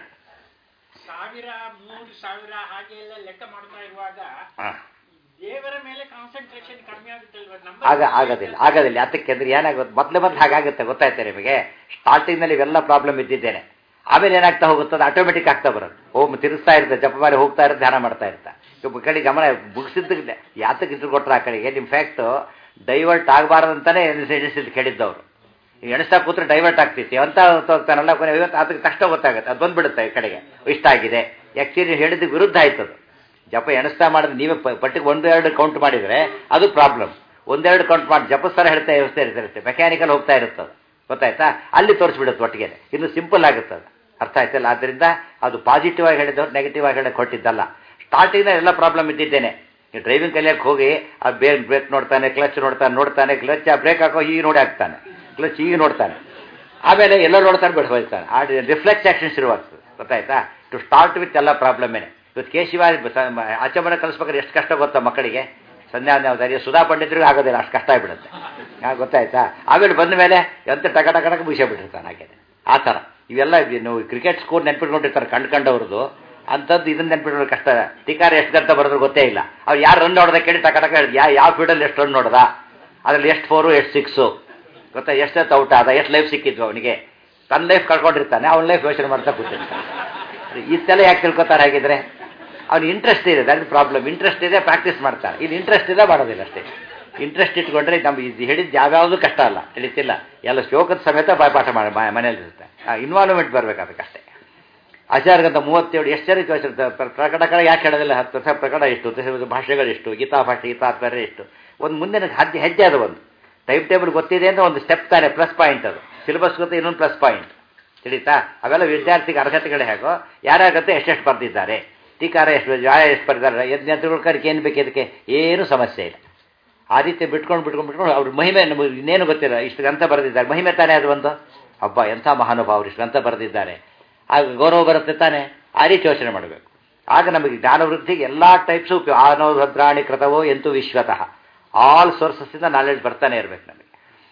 ಸಾವಿರ ಮೂರು ಸಾವಿರ ಹಾಗೆ ಎಲ್ಲ ಲೆಕ್ಕ ಮಾಡ್ತಾ ಇರುವಾಗ ಹಾಂ ದೇವರ ಮೇಲೆ ಕಾನ್ಸಂಟ್ರೇಷನ್ ಕಡಿಮೆ ಆಗುತ್ತಲ್ವ ಆಗ ಆಗೋದಿಲ್ಲ ಆಗೋದಿಲ್ಲ ಯಾತಕ್ಕೆ ಅಂದ್ರೆ ಏನಾಗುತ್ತೆ ಮೊದಲು ಮೊದಲು ಹಾಗಾಗುತ್ತೆ ಗೊತ್ತಾಯ್ತಾ ನಿಮಗೆ ಸ್ಟಾರ್ಟಿಂಗ್ನಲ್ಲಿ ಇವೆಲ್ಲ ಪ್ರಾಬ್ಲಮ್ ಇದ್ದಿದ್ದೇನೆ ಆಮೇಲೆ ಏನಾಗ್ತಾ ಹೋಗುತ್ತೆ ಅದು ಆಟೋಮೆಟಿಕ್ ಆಗ್ತಾ ಬರೋದು ಓಮ್ ತಿರುಸ್ತಾ ಇರುತ್ತೆ ಜಪ ಮಾಡಿ ಹೋಗ್ತಾ ಇರುತ್ತೆ ಧ್ಯಾನ ಮಾಡ್ತಾ ಇರ್ತಾ ಈ ಕಡೆ ಗಮನ ಮುಗಿಸಿದ್ದ ಯಾತಕ್ಕೆ ಇಟ್ಟು ಕೊಟ್ಟರೆ ಆ ಕಡೆಗೆ ನಿಮ್ಮ ಫ್ಯಾಕ್ಟು ಡೈವರ್ಟ್ ಆಗಬಾರ್ದಂತಾನೆ ಎಣಿಸಿದ್ದು ಕೇಳಿದ್ದವರು ಈ ಎಣಿಸ್ತಾ ಕೂತ್ರೆ ಡೈವರ್ಟ್ ಆಗ್ತಿತ್ತು ಅಂತ ಹೋಗ್ತಾನಲ್ಲ ಕೊನೆ ಇವತ್ತು ಅದಕ್ಕೆ ತಕ್ಷಣ ಗೊತ್ತಾಗುತ್ತೆ ಅದು ಬಂದ್ಬಿಡುತ್ತೆ ಈ ಕಡೆಗೆ ಇಷ್ಟ ಆಗಿದೆ ಆ್ಯಕ್ಚುಲಿ ಹೇಳಿದ ವಿರುದ್ಧ ಆಯ್ತದು ಜಪ ಎಣಿಸ್ತಾ ಮಾಡಿದ್ರೆ ನೀವೇ ಪ- ಪಟ್ಟಿಗೆ ಒಂದು ಎರಡು ಕೌಂಟ್ ಮಾಡಿದರೆ ಅದು ಪ್ರಾಬ್ಲಮ್ ಒಂದೆರಡು ಕೌಂಟ್ ಮಾಡಿ ಜಪಸ್ತರ ಹೇಳ್ತಾ ವ್ಯವಸ್ಥೆ ಇರುತ್ತೆ ಮೆಕ್ಯಾನಿಕಲ್ ಹೋಗ್ತಾ ಇರುತ್ತೆ ಅದು ಗೊತ್ತಾಯ್ತಾ ಅಲ್ಲಿ ತೋರಿಸ್ಬಿಡುತ್ತೆ ಒಟ್ಟಿಗೆ ಇನ್ನು ಸಿಂಪಲ್ ಆಗುತ್ತೆ ಅದು ಅರ್ಥ ಆಯ್ತಲ್ಲ ಆದ್ದರಿಂದ ಅದು ಪಾಸಿಟಿವ್ ಆಗಿ ಹೇಳಿದವ್ರು ನೆಗೆಟಿವ್ ಆಗಿ ಹೇಳಕ್ಕೆ ಕೊಟ್ಟಿದ್ದಲ್ಲ ಸ್ಟಾರ್ಟಿಂಗ್ ಎಲ್ಲ ಪ್ರಾಬ್ಲಮ್ ಇದ್ದಿದ್ದೇನೆ ಈ ಡ್ರೈವಿಂಗ್ ಕಲಿಯಕ್ಕೆ ಹೋಗಿ ಆ ಬೇರೆ ಬ್ರೇಕ್ ನೋಡ್ತಾನೆ ಕ್ಲಚ್ ನೋಡ್ತಾನೆ ನೋಡ್ತಾನೆ ಕ್ಲಚ್ ಆ ಬ್ರೇಕ್ ಹಾಕೋ ಹೀಗೆ ನೋಡಿ ಹಾಕ್ತಾನೆ ಕ್ಲಚ್ ಹೀಗೆ ನೋಡ್ತಾನೆ ಆಮೇಲೆ ಎಲ್ಲ ನೋಡ್ತಾನೆ ಬಿಟ್ಟು ಹೋಗ್ತಾನೆ ಆ ರಿಫ್ಲೆಕ್ಸ್ ಆಕ್ಷನ್ ಶುರುವಾಗ್ತದೆ ಗೊತ್ತಾಯ್ತಾ ಟು ಸ್ಟಾರ್ಟ್ ವಿತ್ ಎಲ್ಲ ಪ್ರಾಬ್ಲಮೇನೆ ಇವತ್ತು ಕೇಶಿವ ಆಚಮನ ಕಲಿಸ್ಬೇಕಾದ್ರೆ ಎಷ್ಟು ಕಷ್ಟ ಗೊತ್ತಾ ಮಕ್ಕಳಿಗೆ ಸಂಧ್ಯಾ ದಾರಿ ಸುಧಾ ಪಂಡಿತರಿಗೂ ಆಗೋದಿಲ್ಲ ಅಷ್ಟು ಕಷ್ಟ ಆಗಿಬಿಡುತ್ತೆ ಹಾಂ ಗೊತ್ತಾಯ್ತಾ ಆಮೇಲೆ ಬಂದ ಮೇಲೆ ಎಂತ ಟಕ ಟಕ ಟಕ ಮುಗಿಸ್ಬಿಟ್ಟಿರ್ತಾನೆ ಹಾಗೆ ಆ ಥರ ಇವೆಲ್ಲ ನೀವು ಕ್ರಿಕೆಟ್ ಸ್ಕೋರ್ ನೆನ್ಪಿಟ್ಕೊಂಡಿರ್ತಾರೆ ಕಂಡು ಕಂಡವ್ರದ್ದು ಅಂಥದ್ದು ಇದನ್ನ ನೆನ್ಪಿಟ್ಕೊಳ್ಳೋ ಕಷ್ಟ ಟೀಕಾರ ಎಷ್ಟು ಗಂಟೆ ಬರೋದ್ರು ಗೊತ್ತೇ ಇಲ್ಲ ಅವ್ರು ಯಾರು ರನ್ ನೋಡ್ದ ಕೇಳಿ ಟಕ ಟಕ ಹೇಳಿದ್ ಯಾವ ಯಾವ ಫೀಲ್ಡಲ್ಲಿ ಎಷ್ಟು ರನ್ ನೋಡ್ದ ಅದ್ರಲ್ಲಿ ಎಷ್ಟು ಫೋರು ಎಷ್ಟು ಸಿಕ್ಸು ಗೊತ್ತಾ ಎಷ್ಟೊತ್ತು ಔಟ್ ಆದ ಎಷ್ಟು ಲೈಫ್ ಸಿಕ್ಕಿದ್ವು ಅವನಿಗೆ ತನ್ನ ಲೈಫ್ ಕಳ್ಕೊಂಡಿರ್ತಾನೆ ಅವ್ನ ಲೈಫ್ ಯೋಚನೆ ಮಾಡ್ತಾ ಕೂತಿರ್ತಾನೆ ಇಷ್ಟೆಲ್ಲ ಯಾಕೆ ತಿಳ್ಕೊತಾರೆ ಹಾಗಿದ್ರೆ ಅವ್ನು ಇಂಟ್ರೆಸ್ಟ್ ಇದೆ ದಟ್ ಪ್ರಾಬ್ಲಮ್ ಇಂಟ್ರೆಸ್ಟ್ ಇದೆ ಪ್ರಾಕ್ಟೀಸ್ ಮಾಡ್ತಾರೆ ಇಲ್ಲಿ ಇಂಟ್ರೆಸ್ಟ್ ಇದೆ ಮಾಡೋದಿಲ್ಲ ಅಷ್ಟೇ ಇಂಟ್ರೆಸ್ಟ್ ಇಟ್ಕೊಂಡ್ರೆ ನಮ್ಗೆ ಇದು ಹೇಳಿದ್ದು ಯಾವ್ಯಾವುದು ಕಷ್ಟ ಅಲ್ಲ ತಿಳಿತಿಲ್ಲ ಎಲ್ಲ ಶ್ಲೋಕದ ಸಮೇತ ಬಾಯ್ಪಾಠ ಮಾಡಿ ಮನೇಲಿ ಇರುತ್ತೆ ಇನ್ವಾಲ್ವ್ಮೆಂಟ್ ಬರ್ಬೇಕು ಅದಕ್ಕಷ್ಟೇ ಆಚಾರ್ಯಗಂತ ಮೂವತ್ತೇಳು ಎಷ್ಟು ಜನ ಯೋಚನೆ ಪ್ರಕಟಕರ ಯಾಕೆ ಹೇಳೋದಿಲ್ಲ ಹತ್ತು ದಶ ಪ್ರಕಟ ಎಷ್ಟು ದಶ ಭಾಷೆಗಳಿಷ್ಟು ಗೀತಾ ಭಾಷೆ ಗೀತಾತ್ಮರ್ಯ ಎಷ್ಟು ಒಂದು ಮುಂದಿನ ಹೆಜ್ಜೆ ಹೆಜ್ಜೆ ಅದು ಒಂದು ಟೈಮ್ ಟೇಬಲ್ ಗೊತ್ತಿದೆ ಅಂತ ಒಂದು ಸ್ಟೆಪ್ ತಾನೆ ಪ್ಲಸ್ ಪಾಯಿಂಟ್ ಅದು ಸಿಲೆಬಸ್ ಗೊತ್ತೆ ಇನ್ನೊಂದು ಪ್ಲಸ್ ಪಾಯಿಂಟ್ ತಿಳಿತಾ ಅವೆಲ್ಲ ವಿದ್ಯಾರ್ಥಿಗೆ ಅರ್ಹತೆಗಳು ಹೇಗೋ ಯಾರ್ಯಾಗತ್ತೆ ಎಷ್ಟೆಷ್ಟು ಬರೆದಿದ್ದಾರೆ ಟೀಕಾರ ಎಷ್ಟು ಯಾವ ಎಷ್ಟು ಬರೆದಿದ್ದಾರೆ ಯಜ್ಞಗಳು ಕರಿಕೆ ಏನು ಬೇಕು ಇದಕ್ಕೆ ಏನೂ ಸಮಸ್ಯೆ ಇಲ್ಲ ಆ ರೀತಿ ಬಿಟ್ಕೊಂಡು ಬಿಟ್ಕೊಂಡು ಬಿಟ್ಕೊಂಡು ಅವ್ರ ಮಹಿಮೆ ನಮಗೆ ಇನ್ನೇನು ಗೊತ್ತಿಲ್ಲ ಇಷ್ಟು ಗ್ರಂಥ ಬರೆದಿದ್ದಾರೆ ಮಹಿಮೆ ತಾನೇ ಅದು ಒಂದು ಹಬ್ಬ ಎಂಥ ಮಹಾನುಭಾವರು ಇಷ್ಟು ಗ್ರಂಥ ಬರೆದಿದ್ದಾರೆ ಆಗ ಗೌರವ ಬರುತ್ತೆ ತಾನೆ ಆ ರೀತಿ ಯೋಚನೆ ಮಾಡಬೇಕು ಆಗ ನಮಗೆ ಜ್ಞಾನವೃದ್ಧಿಗೆ ಎಲ್ಲ ಟೈಪ್ಸು ಉಪಯೋಗ ಆನೋ ಭದ್ರಾಣಿ ಕೃತವೋ ಎಂತೂ ವಿಶ್ವತಃ ಆಲ್ ಸೋರ್ಸಸ್ಸಿಂದ ನಾಲೆಡ್ಜ್ ಬರ್ತಾನೆ ಇರಬೇಕು ನಮಗೆ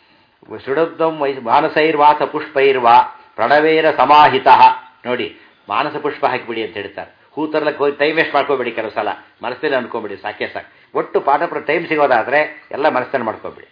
ಸುಡಬ್ದಂ ವೈ ಮಾನಸೈರ್ವಾತ ಪುಷ್ಪೈರ್ವಾ ಪ್ರಣವೇರ ಸಮಾಹಿತ ನೋಡಿ ಮಾನಸ ಪುಷ್ಪ ಹಾಕಿಬಿಡಿ ಅಂತ ಹೇಳ್ತಾರೆ ಹೂ ತರ್ಲಕ್ಕೆ ಹೋಗಿ ಟೈಮ್ ವೇಸ್ಟ್ ಮಾಡ್ಕೋಬೇಡಿ ಕೆಲವು ಸಲ ಮನಸ್ಸಲ್ಲಿ ಅನ್ಕೋಬೇಡಿ ಸಾಕೆ ಸಾಕು ಒಟ್ಟು ಪಾಠ ಟೈಮ್ ಸಿಗೋದಾದರೆ ಎಲ್ಲ ಮನಸ್ಸಲ್ಲಿ ಮಾಡ್ಕೋಬೇಡಿ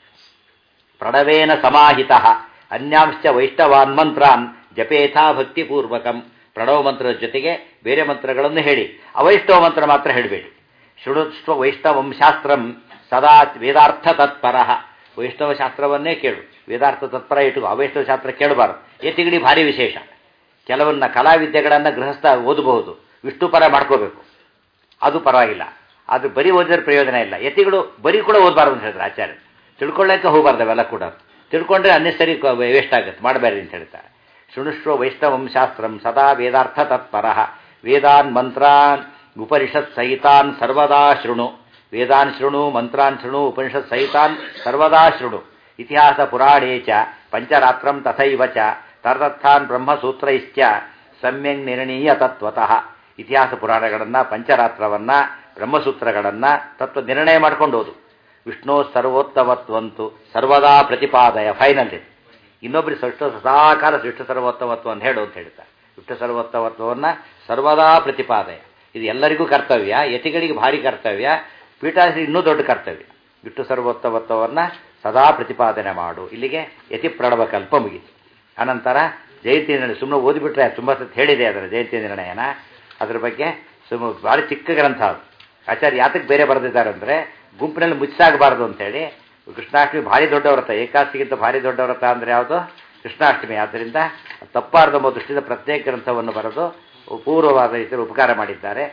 ಪ್ರಣವೇನ ಸಮಾಹಿತ ಅನ್ಯಾಂಶ್ಚ ವೈಷ್ಣವಾನ್ ಮಂತ್ರಾನ್ ಜಪೇಥಾ ಭಕ್ತಿಪೂರ್ವಕಂ ಪ್ರಣವ ಮಂತ್ರದ ಜೊತೆಗೆ ಬೇರೆ ಮಂತ್ರಗಳನ್ನು ಹೇಳಿ ಅವೈಷ್ಣವ ಮಂತ್ರ ಮಾತ್ರ ಹೇಳಬೇಡಿ ಶೃಣುತ್ವ ವೈಷ್ಣವಂ ಶಾಸ್ತ್ರಂ ಸದಾ ವೇದಾರ್ಥ ತತ್ಪರ ವೈಷ್ಣವ ಶಾಸ್ತ್ರವನ್ನೇ ಕೇಳು ವೇದಾರ್ಥ ತತ್ಪರ ಇಟ್ಟು ಅವೈಷ್ಣವ ಶಾಸ್ತ್ರ ಕೇಳಬಾರದು ಯತಿಗಡಿ ಭಾರಿ ವಿಶೇಷ ಕೆಲವನ್ನ ಕಲಾವಿದ್ಯೆಗಳನ್ನು ಗೃಹಸ್ಥ ಓದಬಹುದು ವಿಷ್ಣು ಪರ ಮಾಡ್ಕೋಬೇಕು ಅದು ಪರವಾಗಿಲ್ಲ ಅದು ಬರೀ ಓದಿದ್ರೆ ಪ್ರಯೋಜನ ಇಲ್ಲ ಯತಿಗಳು ಬರೀ ಕೂಡ ಓದಬಾರ್ದು ಅಂತ ಹೇಳಿದ್ರೆ ಆಚಾರ್ಯ ತಿಳ್ಕೊಳ್ಳೋಕೆ ಹೋಗಬಾರ್ದು ಅವೆಲ್ಲ ಕೂಡ ತಿಳ್ಕೊಂಡ್ರೆ ಅನ್ನೆಸರಿ ವೇಸ್ಟ್ ಆಗುತ್ತೆ ಮಾಡಬೇಡಿ ಅಂತ ಹೇಳ್ತಾರೆ ಶೃಣುಷ್ವ ವೈಷ್ಣವಂ ಶಾಸ್ತ್ರಂ ಸದಾ ವೇದಾರ್ಥ ತತ್ಪರ ವೇದಾನ್ ಮಂತ್ರಾನ್ ಉಪನಿಷತ್ ಸಹಿತಾನ್ ಸರ್ವದಾ ಶೃಣು ವೇದಾನ್ ಶೃಣು ಮಂತ್ರಾನ್ ಶೃಣು ಉಪನಿಷತ್ ಸಹಿತಾನ್ ಸರ್ವದಾ ಶೃಣು ಇತಿಹಾಸ ಪುರಾಣೇ ಚ ಪಂಚರಾತ್ರಂ ತಥೈವ ಚ ತದರ್ಥಾನ್ ಬ್ರಹ್ಮಸೂತ್ರೈಶ್ಚ ಸಮ್ಯಂಗ್ ನಿರ್ಣೀಯ ತತ್ವತಃ ಇತಿಹಾಸ ಪುರಾಣಗಳನ್ನು ಪಂಚರಾತ್ರವನ್ನು ಬ್ರಹ್ಮಸೂತ್ರಗಳನ್ನು ತತ್ವ ನಿರ್ಣಯ ಮಾಡ್ಕೊಂಡು ಹೋದು ವಿಷ್ಣು ಸರ್ವೋತ್ತಮತ್ವಂತು ಸರ್ವದಾ ಪ್ರತಿಪಾದಯ ಫೈನಲ್ ಇದೆ ಇನ್ನೊಬ್ಬರು ಸೃಷ್ಟ ಸದಾಕಾಲ ಸೃಷ್ಟ ಸರ್ವೋತ್ತಮತ್ವ ಅಂತ ಹೇಳು ಅಂತ ಹೇಳ್ತಾರೆ ವಿಷ್ಣು ಸರ್ವೋತ್ತಮತ್ವವನ್ನು ಸರ್ವದಾ ಪ್ರತಿಪಾದಯ ಇದು ಎಲ್ಲರಿಗೂ ಕರ್ತವ್ಯ ಯತಿಗಳಿಗೆ ಭಾರಿ ಕರ್ತವ್ಯ ಪೀಠಾಧಿ ಇನ್ನೂ ದೊಡ್ಡ ಕರ್ತವ್ಯ ವಿಷ್ಣು ಸರ್ವೋತ್ತಮತ್ವವನ್ನು ಸದಾ ಪ್ರತಿಪಾದನೆ ಮಾಡು ಇಲ್ಲಿಗೆ ಯತಿ ಪ್ರಣವ ಕಲ್ಪ ಮುಗಿತು ಅನಂತರ ಜಯಂತಿ ನಿರ್ಣಯ ಸುಮ್ಮನೆ ಓದಿಬಿಟ್ರೆ ತುಂಬ ಸತಿ ಹೇಳಿದೆ ಅದರ ಜಯಂತಿ ನಿರ್ಣಯನ ಅದ್ರ ಬಗ್ಗೆ ಸುಮ್ಮ ಭಾರಿ ಚಿಕ್ಕ ಗ್ರಂಥ ಅದು ಆಚಾರ್ಯ ಯಾತಕ್ಕೆ ಬೇರೆ ಬರೆದಿದ್ದಾರೆ ಅಂದರೆ ಗುಂಪಿನಲ್ಲಿ ಮುಚ್ಚಾಗಬಾರ್ದು ಅಂತೇಳಿ ಕೃಷ್ಣಾಷ್ಟಮಿ ಭಾರಿ ದೊಡ್ಡ ವ್ರತ ಏಕಾದಶಿಗಿಂತ ಭಾರಿ ದೊಡ್ಡ ವ್ರತ ಅಂದರೆ ಯಾವುದು ಕೃಷ್ಣಾಷ್ಟಮಿ ಆದ್ದರಿಂದ ತಪ್ಪಾರ್ದೆಂಬ ದೃಷ್ಟಿಯಿಂದ ಪ್ರತ್ಯೇಕ ಗ್ರಂಥವನ್ನು ಬರೆದು ಪೂರ್ವವಾದ ರೀತಿಯಲ್ಲಿ ಉಪಕಾರ ಮಾಡಿದ್ದಾರೆ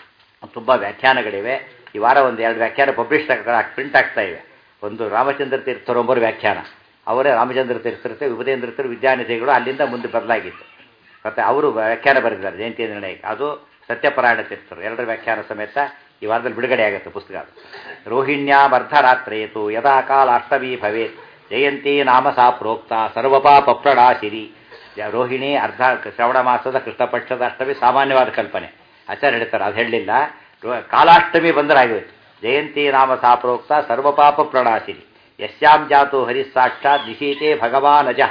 ತುಂಬ ವ್ಯಾಖ್ಯಾನಗಳಿವೆ ಈ ವಾರ ಒಂದು ಎರಡು ವ್ಯಾಖ್ಯಾನ ಪಬ್ಲಿಷ್ ಪ್ರಿಂಟ್ ಆಗ್ತಾ ಇವೆ ಒಂದು ರಾಮಚಂದ್ರ ತೀರ್ಥರೊಬ್ಬರು ವ್ಯಾಖ್ಯಾನ ಅವರೇ ರಾಮಚಂದ್ರ ತೀರ್ಥರುತ್ತೆ ವಿಭುಧೇಂದ್ರ ತೀರ್ಥ ವಿದ್ಯಾನಿಧಿಗಳು ಅಲ್ಲಿಂದ ಮುಂದೆ ಬದಲಾಗಿತ್ತು ಮತ್ತು ಅವರು ವ್ಯಾಖ್ಯಾನ ಬರೆದಿದ್ದಾರೆ ಜಯಂತಿ ನಿರ್ಣಯಕ್ಕೆ ಅದು ಸತ್ಯಪರಾಯಣ ತೀರ್ಥರು ಎರಡರ ವ್ಯಾಖ್ಯಾನ ಸಮೇತ ಈ ವಾರದಲ್ಲಿ ಬಿಡುಗಡೆ ಆಗುತ್ತೆ ಪುಸ್ತಕ ಅದು ರೋಹಿಣ್ಯಾಂ ಅರ್ಧರಾತ್ರೇತು ಯದಾ ಕಾಲ ಅಷ್ಟಮಿ ಭವೇತ್ ಜಯಂತಿ ನಾಮ ಸಾ ಪ್ರೋಕ್ತ ಸರ್ವಪಾಪ ಪ್ರಣಾಶಿರಿ ರೋಹಿಣಿ ಅರ್ಧ ಶ್ರವಣ ಮಾಸದ ಕೃಷ್ಣ ಪಕ್ಷದ ಅಷ್ಟಮಿ ಸಾಮಾನ್ಯವಾದ ಕಲ್ಪನೆ ಆಚಾರ್ಯ ಹೇಳ್ತಾರೆ ಅದು ಹೇಳಲಿಲ್ಲ ಕಾಲಾಷ್ಟಮಿ ಬಂದರಾಗೋಯ್ತು ಜಯಂತಿ ನಾಮ ಸಾ ಪ್ರೋಕ್ತ ಸರ್ವಪಾಪ ಪ್ರಣಾಶಿರಿ ಯಶ್ಯಾಂ ಜಾತು ಹರಿಸ್ಸಾಕ್ಷಾತ್ ನಿಶೀತೆ ಭಗವಾನ್ ಅಜಃ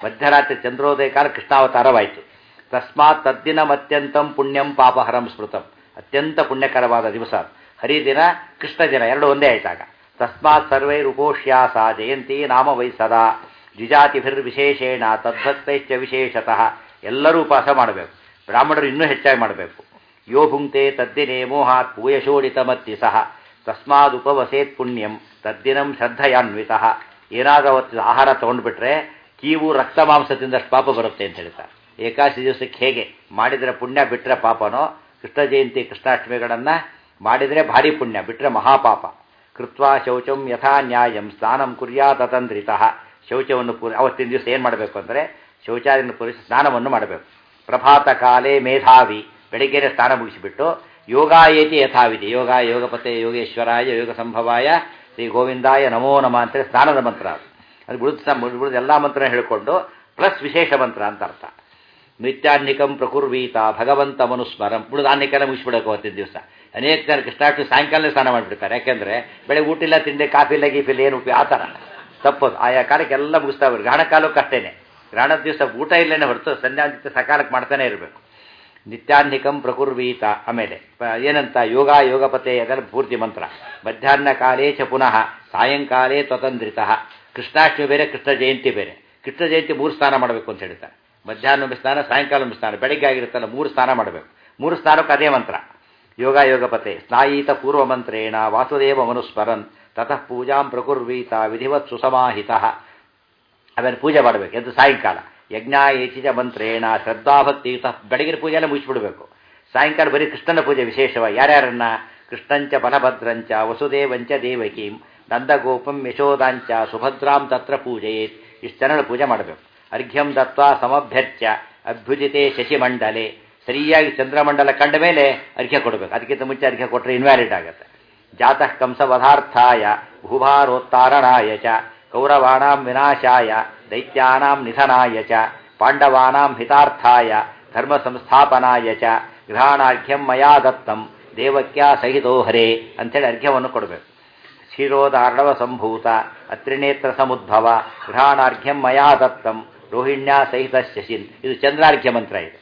ಮಧ್ಯರಾತ್ರಿ ಚಂದ್ರೋದಯ ಕಾಲ ಕೃಷ್ಣಾವತಾರವಾಯಿತು ತಸ್ಮಾತ್ ತದ್ದಿನಮತ್ಯಂತಂ ಪುಣ್ಯಂ ಪಾಪಹರಂ ಸ್ಮೃತಂ ಅತ್ಯಂತ ಪುಣ್ಯಕರವಾದ ದಿವಸ ಅದು. ಹರಿದಿನ ಕೃಷ್ಣ ದಿನ ಎರಡು ಒಂದೇ ಆಯ್ತಾಗ ತಸ್ಮಾತ್ ಸರ್ವೈರುಪೋಷ್ಯಾಸ ಜಯಂತಿ ನಾಮ ವೈ ಸದಾ ದ್ವಿಜಾತಿಭಿರ್ವಿಶೇಷೇಣ ತದ್ಭಕ್ತೈಶ್ಚ ವಿಶೇಷತಃ ಎಲ್ಲರೂ ಉಪವಾಸ ಮಾಡಬೇಕು ಬ್ರಾಹ್ಮಣರು ಇನ್ನೂ ಹೆಚ್ಚಾಗಿ ಮಾಡಬೇಕು ಯೋ ಭುಂಕ್ತೆ ತದ್ದಿನೇ ಮೋಹಾತ್ ಪೂಯಶೋಡಿತಮತ್ತಿ ಸಹ ತಸ್ಮಾದುಪವಸೇತ್ ಪುಣ್ಯಂ ತದ್ದಿನಂ ಶ್ರದ್ಧೆಯಾನ್ವಿತ ಏನಾದರೂ ಅವತ್ತು ಆಹಾರ ತಗೊಂಡ್ಬಿಟ್ರೆ ಕೀವು ರಕ್ತ ಮಾಂಸ ತಿಂದಷ್ಟು ಪಾಪ ಬರುತ್ತೆ ಅಂತ ಹೇಳ್ತಾರೆ ಏಕಾದಶಿ ದಿವಸಕ್ಕೆ ಹೇಗೆ ಮಾಡಿದರೆ ಪುಣ್ಯ ಬಿಟ್ಟರೆ ಪಾಪನೋ ಕೃಷ್ಣ ಜಯಂತಿ ಕೃಷ್ಣಾಷ್ಟಮಿಗಳನ್ನು ಮಾಡಿದರೆ ಭಾರಿ ಪುಣ್ಯ ಬಿಟ್ಟರೆ ಮಹಾಪಾಪ ಕೃತ್ವ ಶೌಚಂ ಯಥಾ ನ್ಯಾಯಂ ಸ್ನಾನಂ ಕುರ್ಯಾತ್ ಅತಂದ್ರಿತಃ ಶೌಚವನ್ನು ಪೂರ ಅವತ್ತಿನ ದಿವಸ ಏನು ಮಾಡಬೇಕು ಅಂದರೆ ಶೌಚಾಲಯನ್ನು ಪೂರೈಸಿ ಸ್ನಾನವನ್ನು ಮಾಡಬೇಕು ಪ್ರಭಾತ ಕಾಲೇ ಮೇಧಾವಿ ಬೆಳಿಗ್ಗೆನೆ ಸ್ನಾನ ಮುಗಿಸಿಬಿಟ್ಟು ಯೋಗಾಯೇತಿ ಯಥಾವಿಧಿ ಯೋಗ ಯೋಗಪತೆ ಯೋಗೇಶ್ವರಾಯ ಯೋಗ ಸಂಭವಾಯ ಶ್ರೀ ಗೋವಿಂದಾಯ ನಮೋ ನಮ ಅಂತೇಳಿ ಸ್ನಾನದ ಮಂತ್ರ ಅದು ಅದು ಬಿಡುತ್ತ ಬಿಡುದು ಎಲ್ಲ ಮಂತ್ರ ಹೇಳಿಕೊಂಡು ಪ್ಲಸ್ ವಿಶೇಷ ಮಂತ್ರ ಅಂತ ಅರ್ಥ ನಿತ್ಯಾನ್ನಿಕಂ ಪ್ರಕುರ್ವೀತ ಭಗವಂತ ಮನುಸ್ಮರಂ ಬಿಡುದು ಅನ್ನಕ್ಕೆಲ್ಲ ಮುಗಿಸ್ಬಿಡಬೇಕು ಅವತ್ತಿನ ದಿವಸ ಅನೇಕ ಜನ ಕೃಷ್ಣಾಷ್ಟಮಿ ಸಾಯಂಕಾಲ ಸ್ನಾನ ಮಾಡಿಬಿಡ್ತಾರೆ ಯಾಕೆಂದ್ರೆ ಬೆಳಗ್ಗೆ ಊಟ ಇಲ್ಲ ತಿಂಡಿ ಕಾಫಿ ಇಲ್ಲ ಗೀಫಿ ಇಲ್ಲ ಏನು ಉಪಯೋಗ ಆ ಥರ ತಪ್ಪದು ಆಯಾ ಕಾಲಕ್ಕೆ ಎಲ್ಲ ಮುಗಿಸ್ತಾ ಇರ್ಬೇಕು ಗ್ರಹಣ ಕಾಲಕ್ಕೆ ಅಷ್ಟೇನೆ ಗ್ರಹಣದ ದಿವಸ ಊಟ ಇಲ್ಲೇನೆ ಹೊರತು ಸಂಧ್ಯಾವಂತಿತ ಸಕಾಲಕ್ಕೆ ಮಾಡ್ತಾನೆ ಇರಬೇಕು ನಿತ್ಯಾನ್ನಿಕಂ ಪ್ರಕುರ್ವೀತ ಆಮೇಲೆ ಪ- ಏನಂತ ಯೋಗ ಯೋಗಪತೆ ಅದೆಲ್ಲ ಪೂರ್ತಿ ಮಂತ್ರ ಮಧ್ಯಾಹ್ನ ಕಾಲೇ ಚ ಪುನಃ ಸಾಯಂಕಾಲೇ ಸ್ವತಂತ್ರಿತ ಕೃಷ್ಣಾಷ್ಟಮಿ ಬೇರೆ ಕೃಷ್ಣ ಜಯಂತಿ ಬೇರೆ ಕೃಷ್ಣ ಜಯಂತಿ ಮೂರು ಸ್ನಾನ ಮಾಡಬೇಕು ಅಂತ ಹೇಳ್ತಾರೆ ಮಧ್ಯಾಹ್ನ ಒಂದು ಸ್ನಾನ ಸಾಯಂಕಾಲ ಒಂದು ಸ್ನಾನ ಬೆಳಗ್ಗೆ ಆಗಿರುತ್ತಲ್ಲ ಮೂರು ಸ್ನಾನ ಮಾಡಬೇಕು ಮೂರು ಸ್ನಾನಕ್ಕೆ ಅದೇ ಮಂತ್ರ ಯೋಗ ಯೋಗಪತೆ ಸ್ನಾಯೀತ ಪೂರ್ವ ಮಂತ್ರೇಣ ವಾಸುದೇವ ಮನುಸ್ಮರನ್ ತತಃ ಪೂಜಾಂ ಪ್ರಕುರ್ವೀತ ವಿಧಿವತ್ ಸುಸಮಾಹಿತ ಆಮೇಲೆ ಪೂಜೆ ಮಾಡಬೇಕು ಎದ್ದು ಸಾಯಂಕಾಲ ಯಜ್ಞ ಏಚಿಜ ಮಂತ್ರೇಣ ಶ್ರದ್ಧಾಭಕ್ತಿ ಬೆಳಗಿನ ಪೂಜೆ ಎಲ್ಲ ಮುಗಿಸ್ಬಿಡ್ಬೇಕು ಸಾಯಂಕಾಲ ಬರೀ ಕೃಷ್ಣನ ಪೂಜೆ ವಿಶೇಷವಾಗಿ ಯಾರ್ಯಾರನ್ನ ಕೃಷ್ಣಂಚ ಬಲಭದ್ರಂಚ ವಸುದೇವಂಚ ದೇವಕೀಂ ನಂದಗೋಪಂ ಯಶೋದಾಂಚ ಸುಭದ್ರಾಂ ತತ್ರ ಪೂಜೆಯೇತ್ ಇಷ್ಟು ಜನಗಳ ಪೂಜೆ ಮಾಡಬೇಕು ಅರ್ಘ್ಯಂ ದತ್ವಾ ಸಮಭ್ಯರ್ಚ್ಯ ಅಭ್ಯುಜಿತೆ ಶಶಿಮಂಡಲೆ ಸರಿಯಾಗಿ ಚಂದ್ರಮಂಡಲ ಕಂಡ ಮೇಲೆ ಅರ್ಘ್ಯ ಕೊಡಬೇಕು ಅದಕ್ಕಿಂತ ಮುಂಚೆ ಅರ್ಘ್ಯ ಕೊಟ್ಟರೆ ಇನ್ವ್ಯಾಲಿಡ್ ಆಗುತ್ತೆ ಜಾತಃ ಕಂಸವಧಾರ್ಥಾಯ ಭೂಭಾರೋತ್ತಾರಣಾಯ ಚ ಕೌರವಾಣಾಂ ವಿನಾಶಾಯ ದೈತ್ಯಾನಾಂ ನಿಧನಾಯ ಚ ಪಾಂಡವಾನಾಂ ಹಿತಾರ್ಥಾಯ ಧರ್ಮ ಸಂಸ್ಥಾಪನಾಯ ಚ ಗೃಹಾಣಾರ್ಘ್ಯಂ ಮಯಾ ದತ್ತಂ ದೇವಕ್ಯಾ ಸಹಿತೋ ಹರೇ ಅಂಥೇಳಿ ಅರ್ಘ್ಯವನ್ನು ಕೊಡಬೇಕು ಕ್ಷೀರೋದಾರ್ಣವ ಸಂಭೂತ ಅತ್ರಿನೇತ್ರ ಸಮುದ್ಭವ ಗೃಹಾಣಾರ್ಘ್ಯಂ ಮಯಾ ದತ್ತಂ ರೋಹಿಣ್ಯಾ ಸಹಿತ ಶಶಿನ್ ಇದು ಚಂದ್ರಾರ್ಘ್ಯ ಮಂತ್ರ ಇದು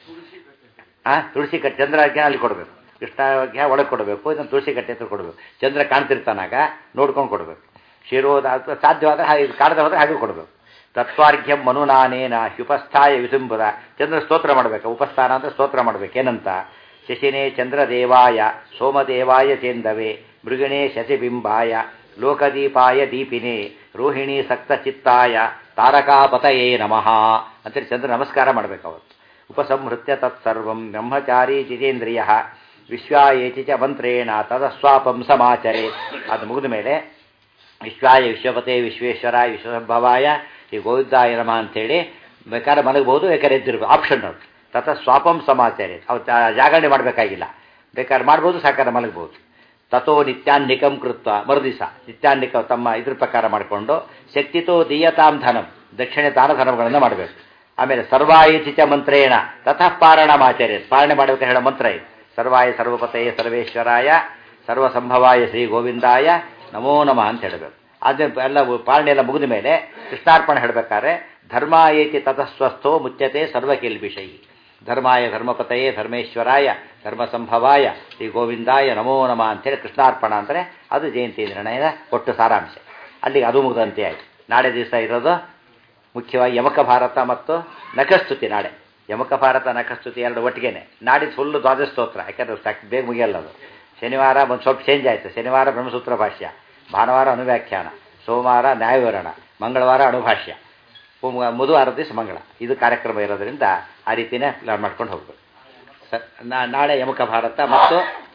ಆ ತುಳಸಿ ಕಟ್ಟೆ ಚಂದ್ರಾರ್ಘ್ಯ ಅಲ್ಲಿ ಕೊಡಬೇಕು ಕೃಷ್ಣಾರ್ಘ್ಯ ಒಳಗೆ ಕೊಡಬೇಕು ಇದನ್ನು ತುಳಸಿ ಕಟ್ಟೆ ಹತ್ರ ಕೊಡಬೇಕು ಚಂದ್ರ ಕಾಣ್ತಿರ್ತಾನಾಗ ನೋಡ್ಕೊಂಡು ಕೊಡಬೇಕು ಕ್ಷೀರೋದ ಅಥವಾ ಸಾಧ್ಯವಾದರೆ ಹಾಗೆ ಇದು ಕಾಣದೆ ಹೋದರೆ ಹಾಗೆ ಕೊಡಬೇಕು ತತ್ವಾರ್ಘ್ಯಂ ಮನುನಾನೇನ ಹ್ಯುಪಸ್ಥಾಯ ವಿಸುಂಬುದ ಚಂದ್ರ ಸ್ತೋತ್ರ ಮಾಡಬೇಕು ಉಪಸ್ಥಾನ ಅಂತ ಸ್ತೋತ್ರ ಮಾಡಬೇಕು ಏನಂತ ಶಶಿನೇ ಚಂದ್ರದೇವಾಯ ಸೋಮದೇವಾಯ ಚೇಂದವೆ ಮೃಗಿಣೇ ಶಶಿಬಿಂಬಾಯ ಲೋಕದೀಪಾಯ ದೀಪಿನೇ ರೋಹಿಣಿ ಸಕ್ತಚಿತ್ತಾಯ ತಾರಕಾಪತಯೇ ನಮಃ ಅಂತೇಳಿ ಚಂದ್ರ ನಮಸ್ಕಾರ ಮಾಡಬೇಕು ಅವತ್ತು ಉಪಸಂಹೃತ್ಯ ತತ್ಸರ್ವಂ ಬ್ರಹ್ಮಚಾರಿ ಜಿತೇಂದ್ರಿಯ ವಿಶ್ವಾಯೇತಿ ಚ ಮಂತ್ರೇಣ ತದಸ್ವಾಪಂ ಸಮಾಚರೆ ಅದು ಮುಗಿದ ಮೇಲೆ ವಿಶ್ವಾಯ ವಿಶ್ವಪತೆ ವಿಶ್ವೇಶ್ವರ ವಿಶ್ವಸಂಭವಾಯ ಈ ಗೋವಿಂದಾಯ ನಮ ಅಂತೇಳಿ ಬೇಕಾದ್ರೆ ಮಲಗಬಹುದು ಬೇಕಾದ್ರೆ ಎದ್ದಿರ್ಬೇಕು ಆಪ್ಷನ್ ಅದು ತತ ಸ್ವಾಪಂ ಸಮಾಚಾರ ಅವ್ರು ಜಾ- ಜಾಗರಣೆ ಮಾಡಬೇಕಾಗಿಲ್ಲ ಬೇಕಾದ್ರೆ ಮಾಡ್ಬೋದು ಸಾಕಾರ ಮಲಗಬಹುದು ತಥೋ ನಿತ್ಯಾನ್ನಿಕಂ ಕೃತ್ವ ಮರುದಿವಸ ನಿತ್ಯಾನ್ನಿಕ ತಮ್ಮ ಇದ್ರ ಪ್ರಕಾರ ಮಾಡಿಕೊಂಡು ಶಕ್ತಿತೋ ದೀಯತಾಂ ಧನಂ ದಕ್ಷಿಣೆ ದಾನ ಧರ್ಮಗಳನ್ನು ಮಾಡಬೇಕು ಆಮೇಲೆ ಸರ್ವಾಯುಚಿ ಚ ಮಂತ್ರೇಣ ತತಃ ಪಾರಣಮಾಚಾರ್ಯ ಪಾಲನೆ ಮಾಡಬೇಕು ಹೇಳೋ ಮಂತ್ರ ಇದು ಸರ್ವಾಯ ಸರ್ವಪತೆಯ ಸರ್ವೇಶ್ವರಾಯ ಸರ್ವಸಂಭವಾಯ ಶ್ರೀ ಗೋವಿಂದಾಯ ನಮೋ ನಮಃ ಅಂತ ಹೇಳಬೇಕು ಅದೇ ಎಲ್ಲ ಪಾಲನೆ ಎಲ್ಲ ಮುಗಿದ ಮೇಲೆ ಕೃಷ್ಣಾರ್ಪಣೆ ಹೇಳಬೇಕಾದ್ರೆ ಧರ್ಮ ಏತಿ ತತಸ್ವಸ್ಥೋ ಮುಚ್ಯತೆ ಸರ್ವಕಿಲ್ಬಿಷೈ ಧರ್ಮಾಯ ಧರ್ಮಪತೆಯೇ ಧರ್ಮೇಶ್ವರಾಯ ಧರ್ಮಸಂಭವಾಯ ಶ್ರೀ ಗೋವಿಂದಾಯ ನಮೋ ನಮಃ ಅಂತೇಳಿ ಕೃಷ್ಣಾರ್ಪಣ ಅಂದರೆ ಅದು ಜಯಂತಿ ನಿರ್ಣಯದ ಒಟ್ಟು ಸಾರಾಂಶ ಅಲ್ಲಿಗೆ ಅದು ಮುಗಿದಂತೆ ಆಯಿತು ನಾಳೆ ದಿವಸ ಇರೋದು ಮುಖ್ಯವಾಗಿ ಯಮಕ ಭಾರತ ಮತ್ತು ನಖಸ್ತುತಿ ನಾಳೆ ಯಮಕ ಭಾರತ ನಖಸ್ತುತಿ ಎರಡು ಒಟ್ಟಿಗೆನೆ ನಾಡಿದ್ದು ಫುಲ್ಲು ದ್ವಾದಶ ಸ್ತೋತ್ರ ಯಾಕಂದ್ರೆ ಸಾಕು ಬೇಗ ಮುಗಿಯಲ್ಲ ಅದು ಶನಿವಾರ ಒಂದು ಸ್ವಲ್ಪ ಚೇಂಜ್ ಆಯಿತು ಶನಿವಾರ ಬ್ರಹ್ಮಸೂತ್ರ ಭಾಷ್ಯ ಭಾನುವಾರ ಅನುವ್ಯಾಖ್ಯಾನ ಸೋಮವಾರ ನ್ಯಾಯವಿವರಣ ಮಂಗಳವಾರ ಅಣುಭಾಷ್ಯ ಪು- ಬುಧವಾರ ದಿವಸ ಮಂಗಳ ಇದು ಕಾರ್ಯಕ್ರಮ ಇರೋದ್ರಿಂದ ಆ ರೀತಿನೇ ಪ್ಲಾನ್ ಮಾಡ್ಕೊಂಡು ಹೋಗ್ಬೇಕು ಸ ನಾ- ನಾಳೆ ಯಮಕ ಭಾರತ ಮತ್ತು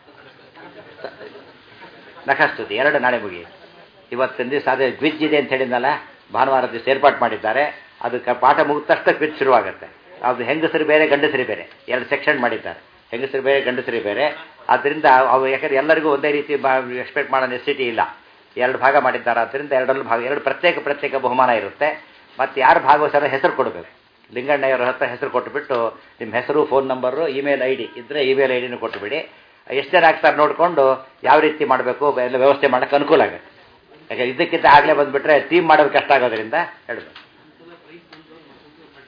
ಸ- ನಖಸ್ತುತಿ ಎರಡು ನಾಳೆ ಮುಗಿಯಿತು ಇವತ್ತಿನ ದಿವಸ ಅದೇ ಕ್ವಿಜ್ ಇದೆ ಅಂತ ಹೇಳಿದ್ನಲ್ಲ ಭಾನುವಾರ ದಿವಸ ಏರ್ಪಾಟ್ ಮಾಡಿದ್ದಾರೆ ಅದಕ್ಕೆ ಪಾಠ ಮುಗಿದ ತಕ್ಷಣ ಕ್ವಿಜ್ ಶುರುವಾಗುತ್ತೆ ಅದು ಹೆಂಗಸರು ಬೇರೆ ಗಂಡಸರು ಬೇರೆ ಎರಡು ಸೆಕ್ಷನ್ ಮಾಡಿದ್ದಾರೆ ಹೆಂಗಸರು ಬೇರೆ ಗಂಡಸರು ಬೇರೆ ಆದ್ದರಿಂದ ಅವು ಯಾಕಂದ್ರೆ ಎಲ್ಲರಿಗೂ ಒಂದೇ ರೀತಿ ಎಕ್ಸ್ಪೆಕ್ಟ್ ಮಾಡೋ ನೆಸಿಟಿ ಇಲ್ಲ ಎರಡು ಭಾಗ ಮಾಡಿದ್ದಾರೆ ಆದ್ದರಿಂದ ಎರಡರಲ್ಲೂ ಭಾಗ ಎರಡು ಪ್ರತ್ಯೇಕ ಪ್ರತ್ಯೇಕ ಬಹುಮಾನ ಇರುತ್ತೆ ಮತ್ತು ಯಾರು ಭಾಗವಹಿಸೋರ ಹೆಸರು ಕೊಡಬೇಕು ಲಿಂಗಣ್ಣಯ್ಯವ್ರ ಹತ್ರ ಹೆಸರು ಕೊಟ್ಟುಬಿಟ್ಟು ನಿಮ್ಮ ಹೆಸರು phone number email I D ಇದ್ದರೆ ಇಮೇಲ್ ಐ ಡಿನೂ ಕೊಟ್ಟುಬಿಡಿ ಎಷ್ಟು ಜನ ಆಗ್ತಾರೆ ನೋಡಿಕೊಂಡು ಯಾವ ರೀತಿ ಮಾಡಬೇಕು ಎಲ್ಲ ವ್ಯವಸ್ಥೆ ಮಾಡೋಕ್ಕೆ ಅನುಕೂಲ ಆಗುತ್ತೆ ಯಾಕೆ ಇದಕ್ಕಿಂತ ಆಗಲೇ ಬಂದುಬಿಟ್ರೆ ಟೀಮ್ ಮಾಡೋದು ಕಷ್ಟ ಆಗೋದ್ರಿಂದ ಹೇಳ್ಬೇಕು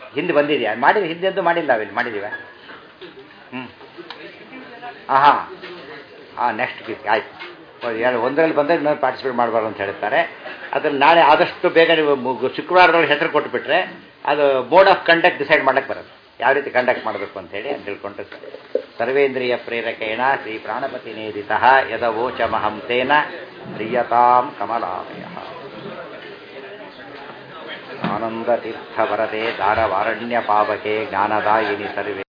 ಹಿಂದೆ ಬಂದಿದೆಯಾ ಮಾಡಿದ ಹಿಂದೆಂದು ಮಾಡಿಲ್ಲ ನಾವಿಲ್ಲಿ ಮಾಡಿದ್ದೀವ ಹ್ಞೂ ಹಾಂ ಹಾಂ ಹಾಂ ನೆಕ್ಸ್ಟ್ ವೀಕ್ ಆಯ್ತು ಎರಡು ಒಂದರಲ್ಲಿ ಬಂದರೆ ಇನ್ನೊಂದು ಪಾರ್ಟಿಸಿಪೇಟ್ ಮಾಡಬಾರ್ದು ಅಂತ ಹೇಳ್ತಾರೆ ಅದ್ರಲ್ಲಿ ನಾಳೆ ಆದಷ್ಟು ಬೇಗ ನೀವು ಮುಗು- ಶುಕ್ರವಾರದೊಳಗೆ ಹೆಸರು ಕೊಟ್ಟುಬಿಟ್ರೆ ಅದು ಬೋರ್ಡ್ ಆಫ್ ಕಂಡಕ್ಟ್ ಡಿಸೈಡ್ ಮಾಡಕ್ಕೆ ಬರುತ್ತೆ ಯಾವ ರೀತಿ ಕಂಡಕ್ಟ್ ಮಾಡಬೇಕು ಅಂತೇಳಿ ಅಂತ ತಿಳ್ಕೊಂಡ್ರೆ ಸರಿ. ಸರ್ವೇಂದ್ರಿಯ ಪ್ರೇರಕೇಣ ಶ್ರೀ ಪ್ರಾಣಪತಿ ನೇದಿತ ಯದವೋಚಮಹಂ ತೇನ ಪ್ರಿಯತಾಂ ಕಮಲಾಲಯ ಆನಂದತೀರ್ಥವರದೆ ದಾರವಾರಣ್ಯ ಪಾವಕೆ ಜ್ಞಾನದಾಯಿನಿ ಸರ್ವೇ